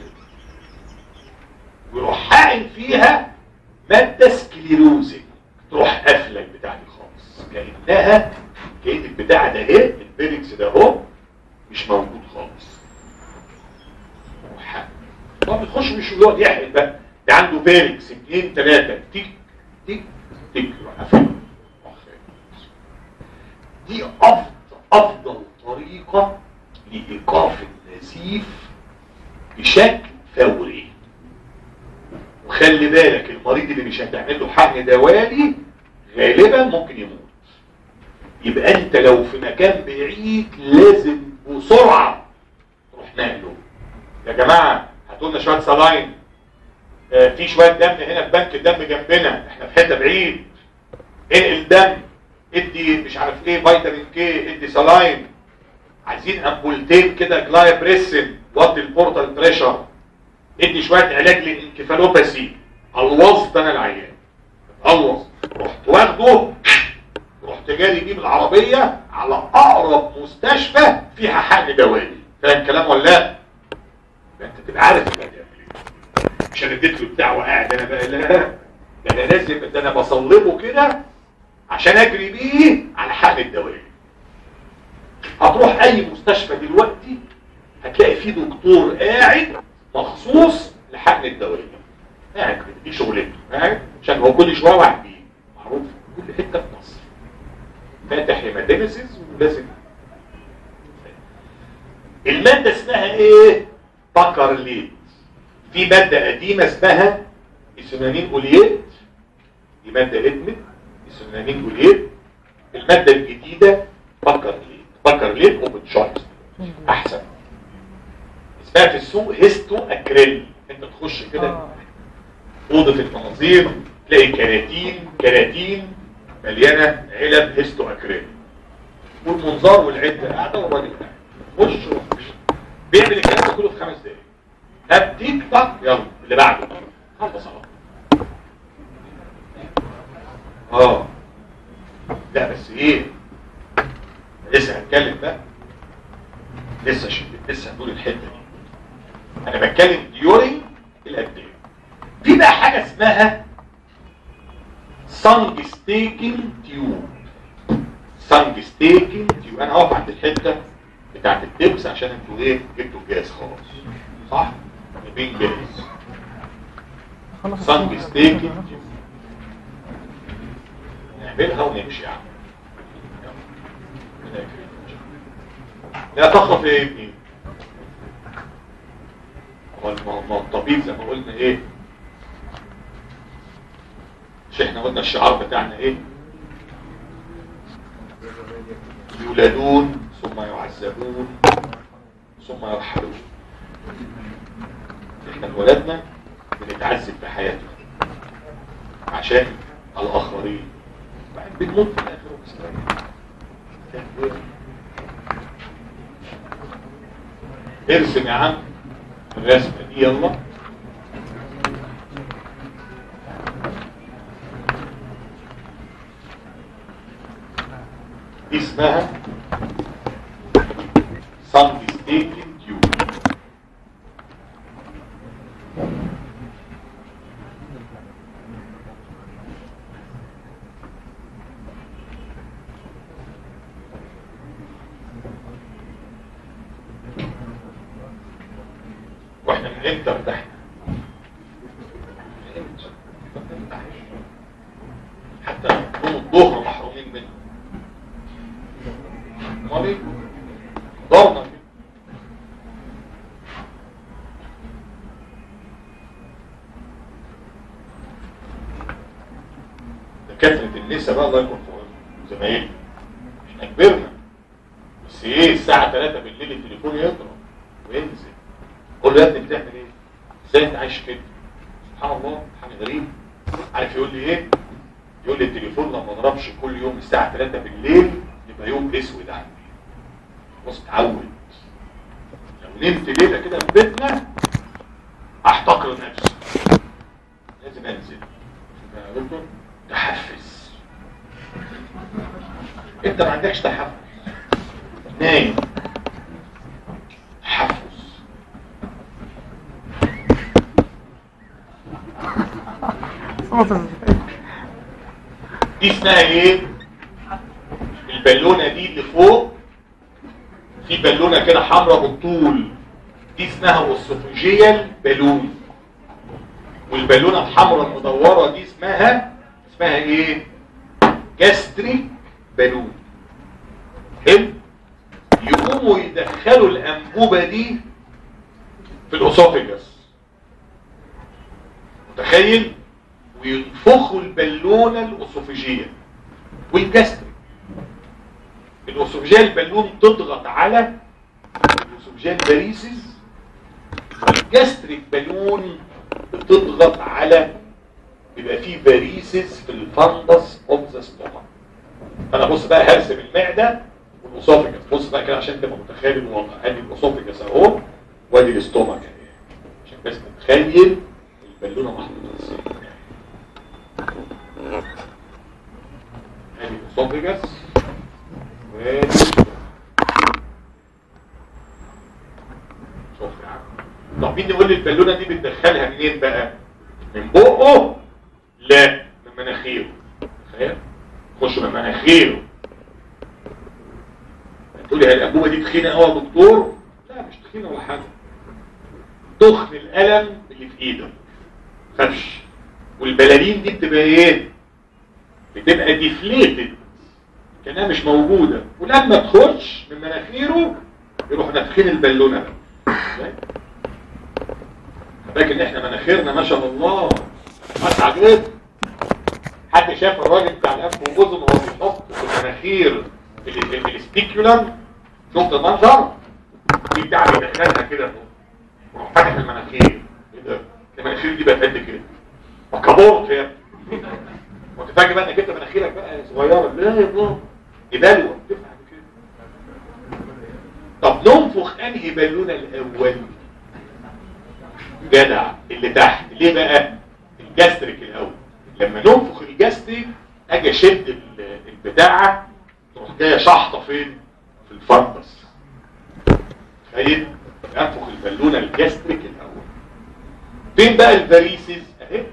ويروح حاقن فيها ماده سكليروزنج تروح قافله البتاع دي خالص كانها كان البتاع ده اهي الفيرنكس ده اهو مش موجود خالص يروح حاقن. طب بتخش مش يقعد يحرق بقى ده عنده فيرنكس اثنين ثلاثه تيك تيك تيك يروح قافل. يروح خارج. دي افضل افضل طريقه لايقاف النزيف بشكل فوري وخلي بالك المريض اللي مش هتعمل له حقن دوالي غالبا ممكن يموت يبقى انت لو في مكان بعيد لازم بسرعه تروح نقله يا جماعه هاتوا لنا شويه سلاين آه، في شويه دم هنا في بنك الدم جنبنا احنا في حته بعيد انقل دم ادي مش عارف ايه فيتامين كي ادي سلاين عايزين امبولتين كده جلايبريسين وطي البورتال بريشر ادي شويه علاج للانكفالوباسي الوظت انا العيان الوظ رحت واخده رحت جاري بيه بالعربيه على اقرب مستشفى فيها حقن دوالي فاهم الكلام ولا لا؟ ده انت تبقى عارف اللي هتعمل ايه مش انا اديت له بتاع وقاعد انا بقى لا ده انا لازم ده انا بصلبه كده عشان اجري بيه على حقن الدوالي هتروح اي مستشفى دلوقتي هتلاقي فيه دكتور قاعد مخصوص لحقن الدورية قاعد كده دي شغلته قاعد عشان هو كل شويه واحد بيه معروف في كل حته في مصر فاتح هيماتيمسيس ولازم الماده اسمها ايه باكرليت في ماده قديمه اسمها اسونامين اوليت دي ماده ادمت اسونامين اوليت الماده الجديده باكرليت باكرليت اوبن شويس احسن اسمها في السوق هيستو اكريل انت تخش كده آه. اوضه المناظير تلاقي كراتين كراتين مليانه علب هيستو اكريل والمنظار والعده قاعده والراجل قاعد خش وخش. بيعمل الكلام ده كله في خمس دقايق هات تيك تاك يلا اللي بعده خلص اهو اه لا بس ايه لسه هنتكلم بقى لسه ش... لسه هنقول الحته دي انا بتكلم ديورنج الابدان في بقى حاجه اسمها سانج ستيكينج تيوب سانج ستيكينج تيوب انا هقف عند الحته بتاعت التبس عشان انتوا ايه جبتوا الجهاز خلاص صح بين جاهز خلص سانج الصورة. ستيكينج تيوب نعملها ونمشي يا عم يلا. لا تخف يا ابني هو الم- ما هو الطبيب زي ما قلنا ايه مش احنا قلنا الشعار بتاعنا ايه يولدون ثم يعذبون ثم يرحلون احنا اتولدنا بنتعذب في حياتنا عشان الاخرين بعدين بنموت في الاخر وبنستريح ارسم يا عم الرسمه دي يلا دي اسمها صمد ستيكن تيوب واحنا من امتى ارتحنا من امتى؟ ما بنرتاحش. حتى نوم الظهر محرومين منه امال ايه دورنا فيه دكاترة النساء بقى الله يكون في عونهم زمايلي احنا كبرنا بس ايه الساعة 3 بالليل التليفون يضرب وينزل قول له يا ابني بتعمل ايه؟ ازاي انت عايش كده؟ سبحان الله حاجة غريبة عارف يقول لي ايه؟ يقول لي التليفون لما ما ضربش كل يوم الساعة 3 بالليل يبقى يوم اسود عندي خلاص اتعود لو نمت ليلة كده في بيتنا احتقر نفسي لازم انزل يا دكتور تحفز انت ما عندكش تحفز نايم تحفز صوت ازاي دي اسمها ايه البالونه دي اللي فوق في بالونه كده حمراء بالطول دي اسمها اوسوفوجيال بالون والبالونه الحمراء المدوره دي اسمها اسمها ايه جاستريك بالون حلو يقوموا يدخلوا الانبوبه دي في الاسوفيجاس متخيل وينفخوا البالونه الاسوفيجيه والجاستريك الاسوفيجيه البالون تضغط على الاسوفيجيه باريسيس والجاستريك بالون بتضغط على بيبقى فيه باريسيس في الفندس اوف ذا ستومك انا بص بقى هرسم المعده والاسوفيجاس بص بقى كده عشان تبقى متخيل الوضع ادي الاسوفيجاس اهو وادي الاستومك اهي عشان بس تتخيل البالونه محطوطه ازاي ادي الاسوفيجاس وادي شوف يا عم طب مين يقول لي البالونه دي بتدخلها منين بقى من بقه لا من مناخيره تخيل خش من مناخيره تقولي هي الانبوبه دي تخينه قوي يا دكتور لا مش تخينه ولا حاجه تخن القلم اللي في ايدك خفش والبلالين دي بتبقى ايه بتبقى ديفليتد كانها مش موجوده ولما تخش من مناخيره يروح نافخين البالونه بقى ازاي؟ فاكر ان احنا مناخيرنا ما شاء الله واسعه جدا حد شاف الراجل بتاع الانف والاذن وهو بيحط في المناخير ال- ال- الستيكولم شفت المنظر في بتاع بيدخلها كده وراح فاتح المناخير ايه ده المناخير دي بقت قد كده كبرت يا ابني وانت فاكر بقى انك انت مناخيرك بقى صغيره لا يا بابا دي بلوه تفهم كده طب ننفخ انهي بالونه الاول جدع اللي تحت ليه بقى الجاستريك الاول لما ننفخ الجاستريك اجي اشد ال- البتاعه تروح جايه شحطه فين في الفندس زايد انفخ البالونه الجاستريك الاول فين بقى الفاريسز اهي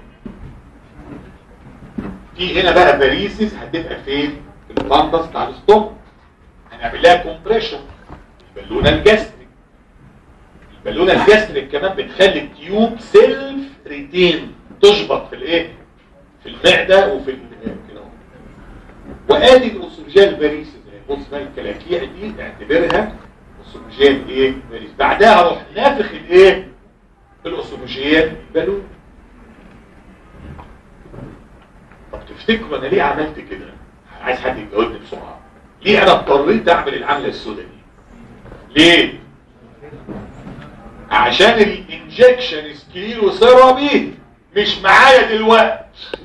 في هنا بقى فاريسز هتبقى فين في الفندس بتاع الاستومك هنعمل لها كومبريشن البالونه الجاستريك البالونه الجاستريك كمان بتخلي التيوب سيلف ريتين تشبط في الايه في المعده وفي ال- كده اهو. وادي الاوسوجيال فاريسز اهي. بص بقى الكلاكيع دي اعتبرها اوسوجيال ايه فاريس بعدها اروح نافخ الايه الاوسوجيال بالون طب تفتكروا انا ليه عملت كده عايز حد يجاوبني بسرعه ليه انا اضطريت اعمل العمله السوداء دي ليه عشان الانجكشن سكيلو ثيرابي مش معايا دلوقتي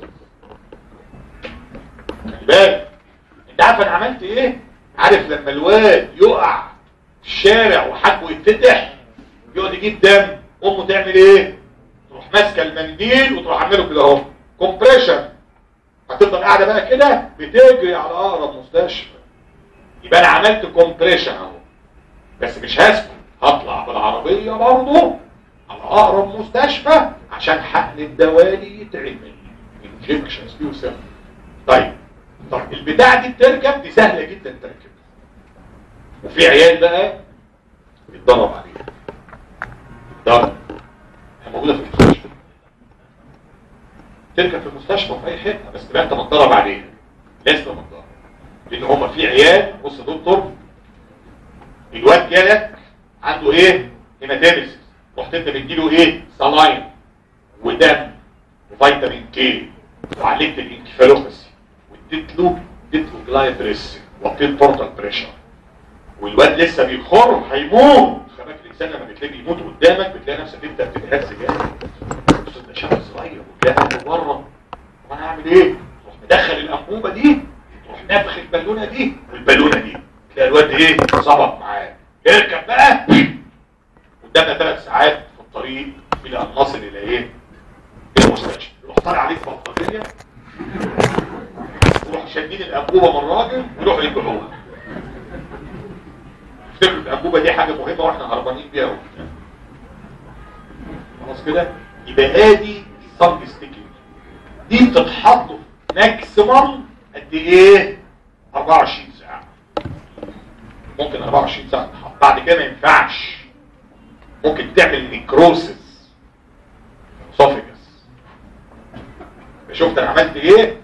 خلي بالك انت عارف انا عملت ايه عارف لما الواد يقع في الشارع وحاجبه يتفتح يقعد يجيب دم امه تعمل ايه تروح ماسكه المنديل وتروح عامله كده اهو كومبريشن هتفضل قاعده بقى كده بتجري على اقرب مستشفى يبقى انا عملت كومبريشن اهو بس مش هسكت هطلع بالعربيه برضه على اقرب مستشفى عشان حقن الدوالي يتعمل انجكشن سبيو طيب طب البتاع دي بتركب دي سهله جدا تركب وفي عيال بقى بيتدرب عليها ضرب هي موجوده في المستشفى تركب في المستشفى في اي حته بس تبقى انت متدرب عليها لازم تبقى متدرب لان هم في عيال بص يا دكتور الواد جالك عنده ايه هيماتيمسيس رحت انت مديله ايه سلاين ودم وفيتامين كي وعالجت الانكفالوباثي واديت له اديت له جلايبريس وطيت بورتال بريشر والواد لسه بيخر هيموت خباك الانسان لما بتلاقيه بيموت قدامك بتلاقي نفسك انت بتتهز جامد بص ده شاب صغير وتلاقي قلبه بره طب انا هعمل ايه؟ تروح مدخل الانبوبه دي تروح نافخ البالونه دي والبالونه دي تلاقي الواد ايه ظبط معاه اركب بقى قدامنا ثلاث ساعات في الطريق الى ان نصل الى ايه؟ الى المستشفى يروح طالع عليك بطاريه يروح شادين الانبوبه من الراجل ويروحوا يبيعوها افتكروا الانبوبه دي حاجه مهمه واحنا هربانين بيها وبتاع. خلاص كده يبقى ادي الصمد ستيكينج دي بتتحط ماكسيمم قد ايه 24 ساعه ممكن 24 ساعه تتحط بعد كده ما ينفعش ممكن تعمل نيكروسيس اسوفيجس شفت انا عملت ايه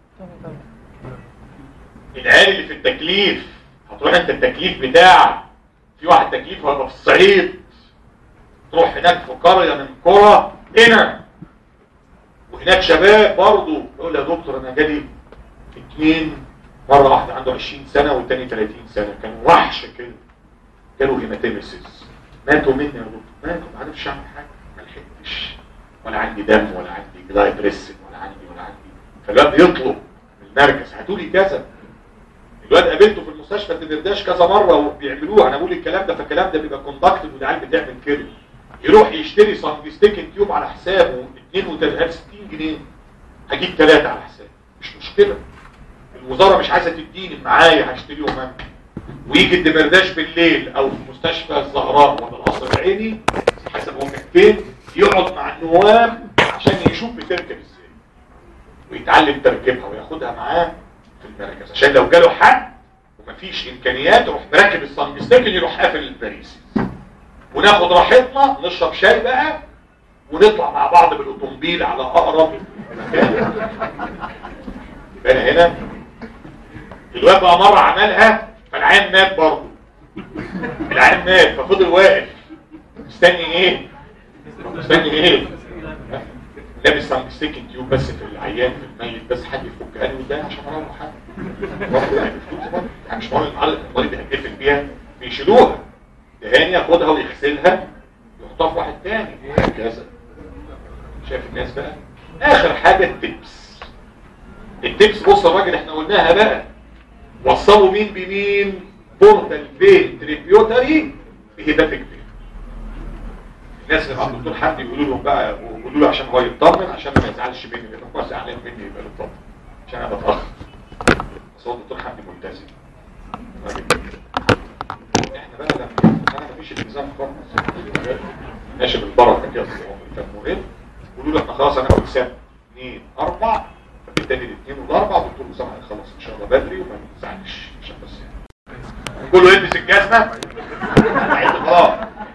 العيال اللي في التكليف هتروح انت التكليف بتاعك في واحد تكليف هيبقى في الصعيد تروح هناك في قرية من قرى هنا وهناك شباب برضه يقول يا دكتور انا جالي اتنين مرة واحدة عنده 20 سنة والتاني 30 سنة كانوا وحش كده جاله هيماتيمسيس ماتوا مني يا دكتور ماتوا ما عرفش اعمل حاجة ما لحقتش ولا عندي دم ولا عندي جلايبريسين ولا عندي ولا عندي فالواد بيطلب من المركز هاتوا لي كذا الواد قابلته في المستشفى الدمرداش كذا مرة وبيعملوه انا بقول الكلام ده فالكلام ده بيبقى كوندكتد والعيال بتعمل كده يروح يشتري سانجستيكن تيوب على حسابه 32 60 جنيه هجيب ثلاثة على حسابي مش مشكلة الوزارة مش عايزة تديني معايا هشتريهم انا ويجي الدمرداش بالليل او في مستشفى الزهراء ولا القصر العيني حسب هو كان فين يقعد مع النواب عشان يشوف بتركب ازاي ويتعلم تركيبها وياخدها معاه في المركز عشان لو جاله حد ومفيش امكانيات يروح مركب السانجستيكن يروح قافل الباريسيس وناخد راحتنا نشرب شاي بقى ونطلع مع بعض بالاوتومبيل على اقرب مكان يبقى أنا هنا الواد بقى مره عملها فالعيان مات برضه العيان مات ففضل واقف مستني ايه مستني ايه لابس سانجستيكن تيوب بس في العيان في الميت بس حد يفك قال ده عشان اروح حد برضه يعني فلوس برضه. يعني مش معقول المعلق المريض هيتقفل بيها بيشيلوها دهاني ياخدها ويغسلها يحطها في واحد تاني وهكذا شايف الناس بقى اخر حاجة التبس التبس بص يا راجل احنا قلناها بقى وصلوا مين بمين بورتال فين تريبيوتري بهيباتيك فين الناس اللي مع الدكتور حمدي يقولوا لهم بقى يقولوا له عشان هو يطمن عشان ما يزعلش مني لان هو زعلان مني يبقى له يطمن عشان انا بتاخر بس هو الدكتور حمدي ملتزم راجل احنا بقى لما انا مفيش التزام خالص ماشي بالبركه كده فالمهم يقولوا لك خلاص انا بكسب اثنين اربع فبالتالي الاثنين والاربع دكتور اسامه هيخلص ان شاء الله بدري وما نزعلش عشان بس يعني كله يلبس الجزمه خلاص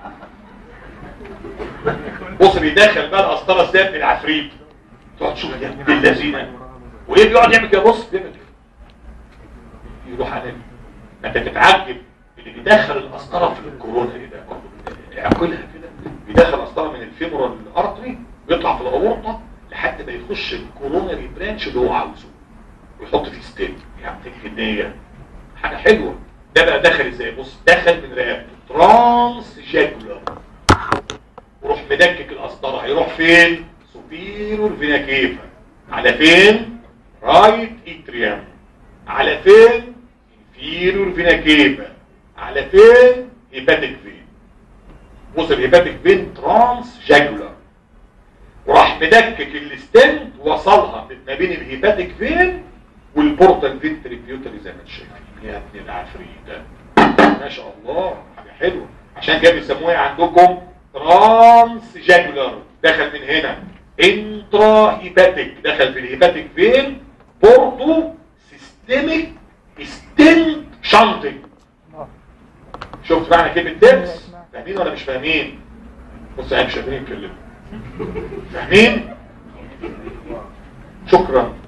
بص بيدخل بقى القسطره ازاي من العفريت تقعد تشوف يا ابن اللذينه وايه بيقعد يعمل كده بص بيعمل كده يروح على ما انت تتعجب اللي بيدخل القسطره في الكورونا ايه ده يعقلها كده بيدخل قسطره من الفيمورال الارتري ويطلع في الاورطه لحد ما يخش الكوروناري برانش اللي هو عاوزه ويحط فيه ستيب يعني الجنيه حاجه حلوه ده بقى دخل ازاي بص دخل من رقبته ترانس جاكولار وروح مدكك القسطره هيروح فين سوبيرور فينا كيفا على فين رايت اتريام على فين انفيرور فينا كيفا على فين هيباتيك فين بص الهيباتيك فين ترانس جاكولار وراح مدكك الستنت وصلها ما بين الهيباتيك فين والبورتال فين تريبيوتري زي ما انت شايف يا ابن العفريت ده ما شاء الله حاجه حلوه عشان كده بيسموها عندكم ترانس جاكولار دخل من هنا انترا هيباتيك دخل في الهيباتيك فين بورتو سيستميك ستنت شانتنج شفت معنى كلمه دبس فاهمين ولا مش فاهمين بص احنا مش قادرين نتكلم فاهمين شكرا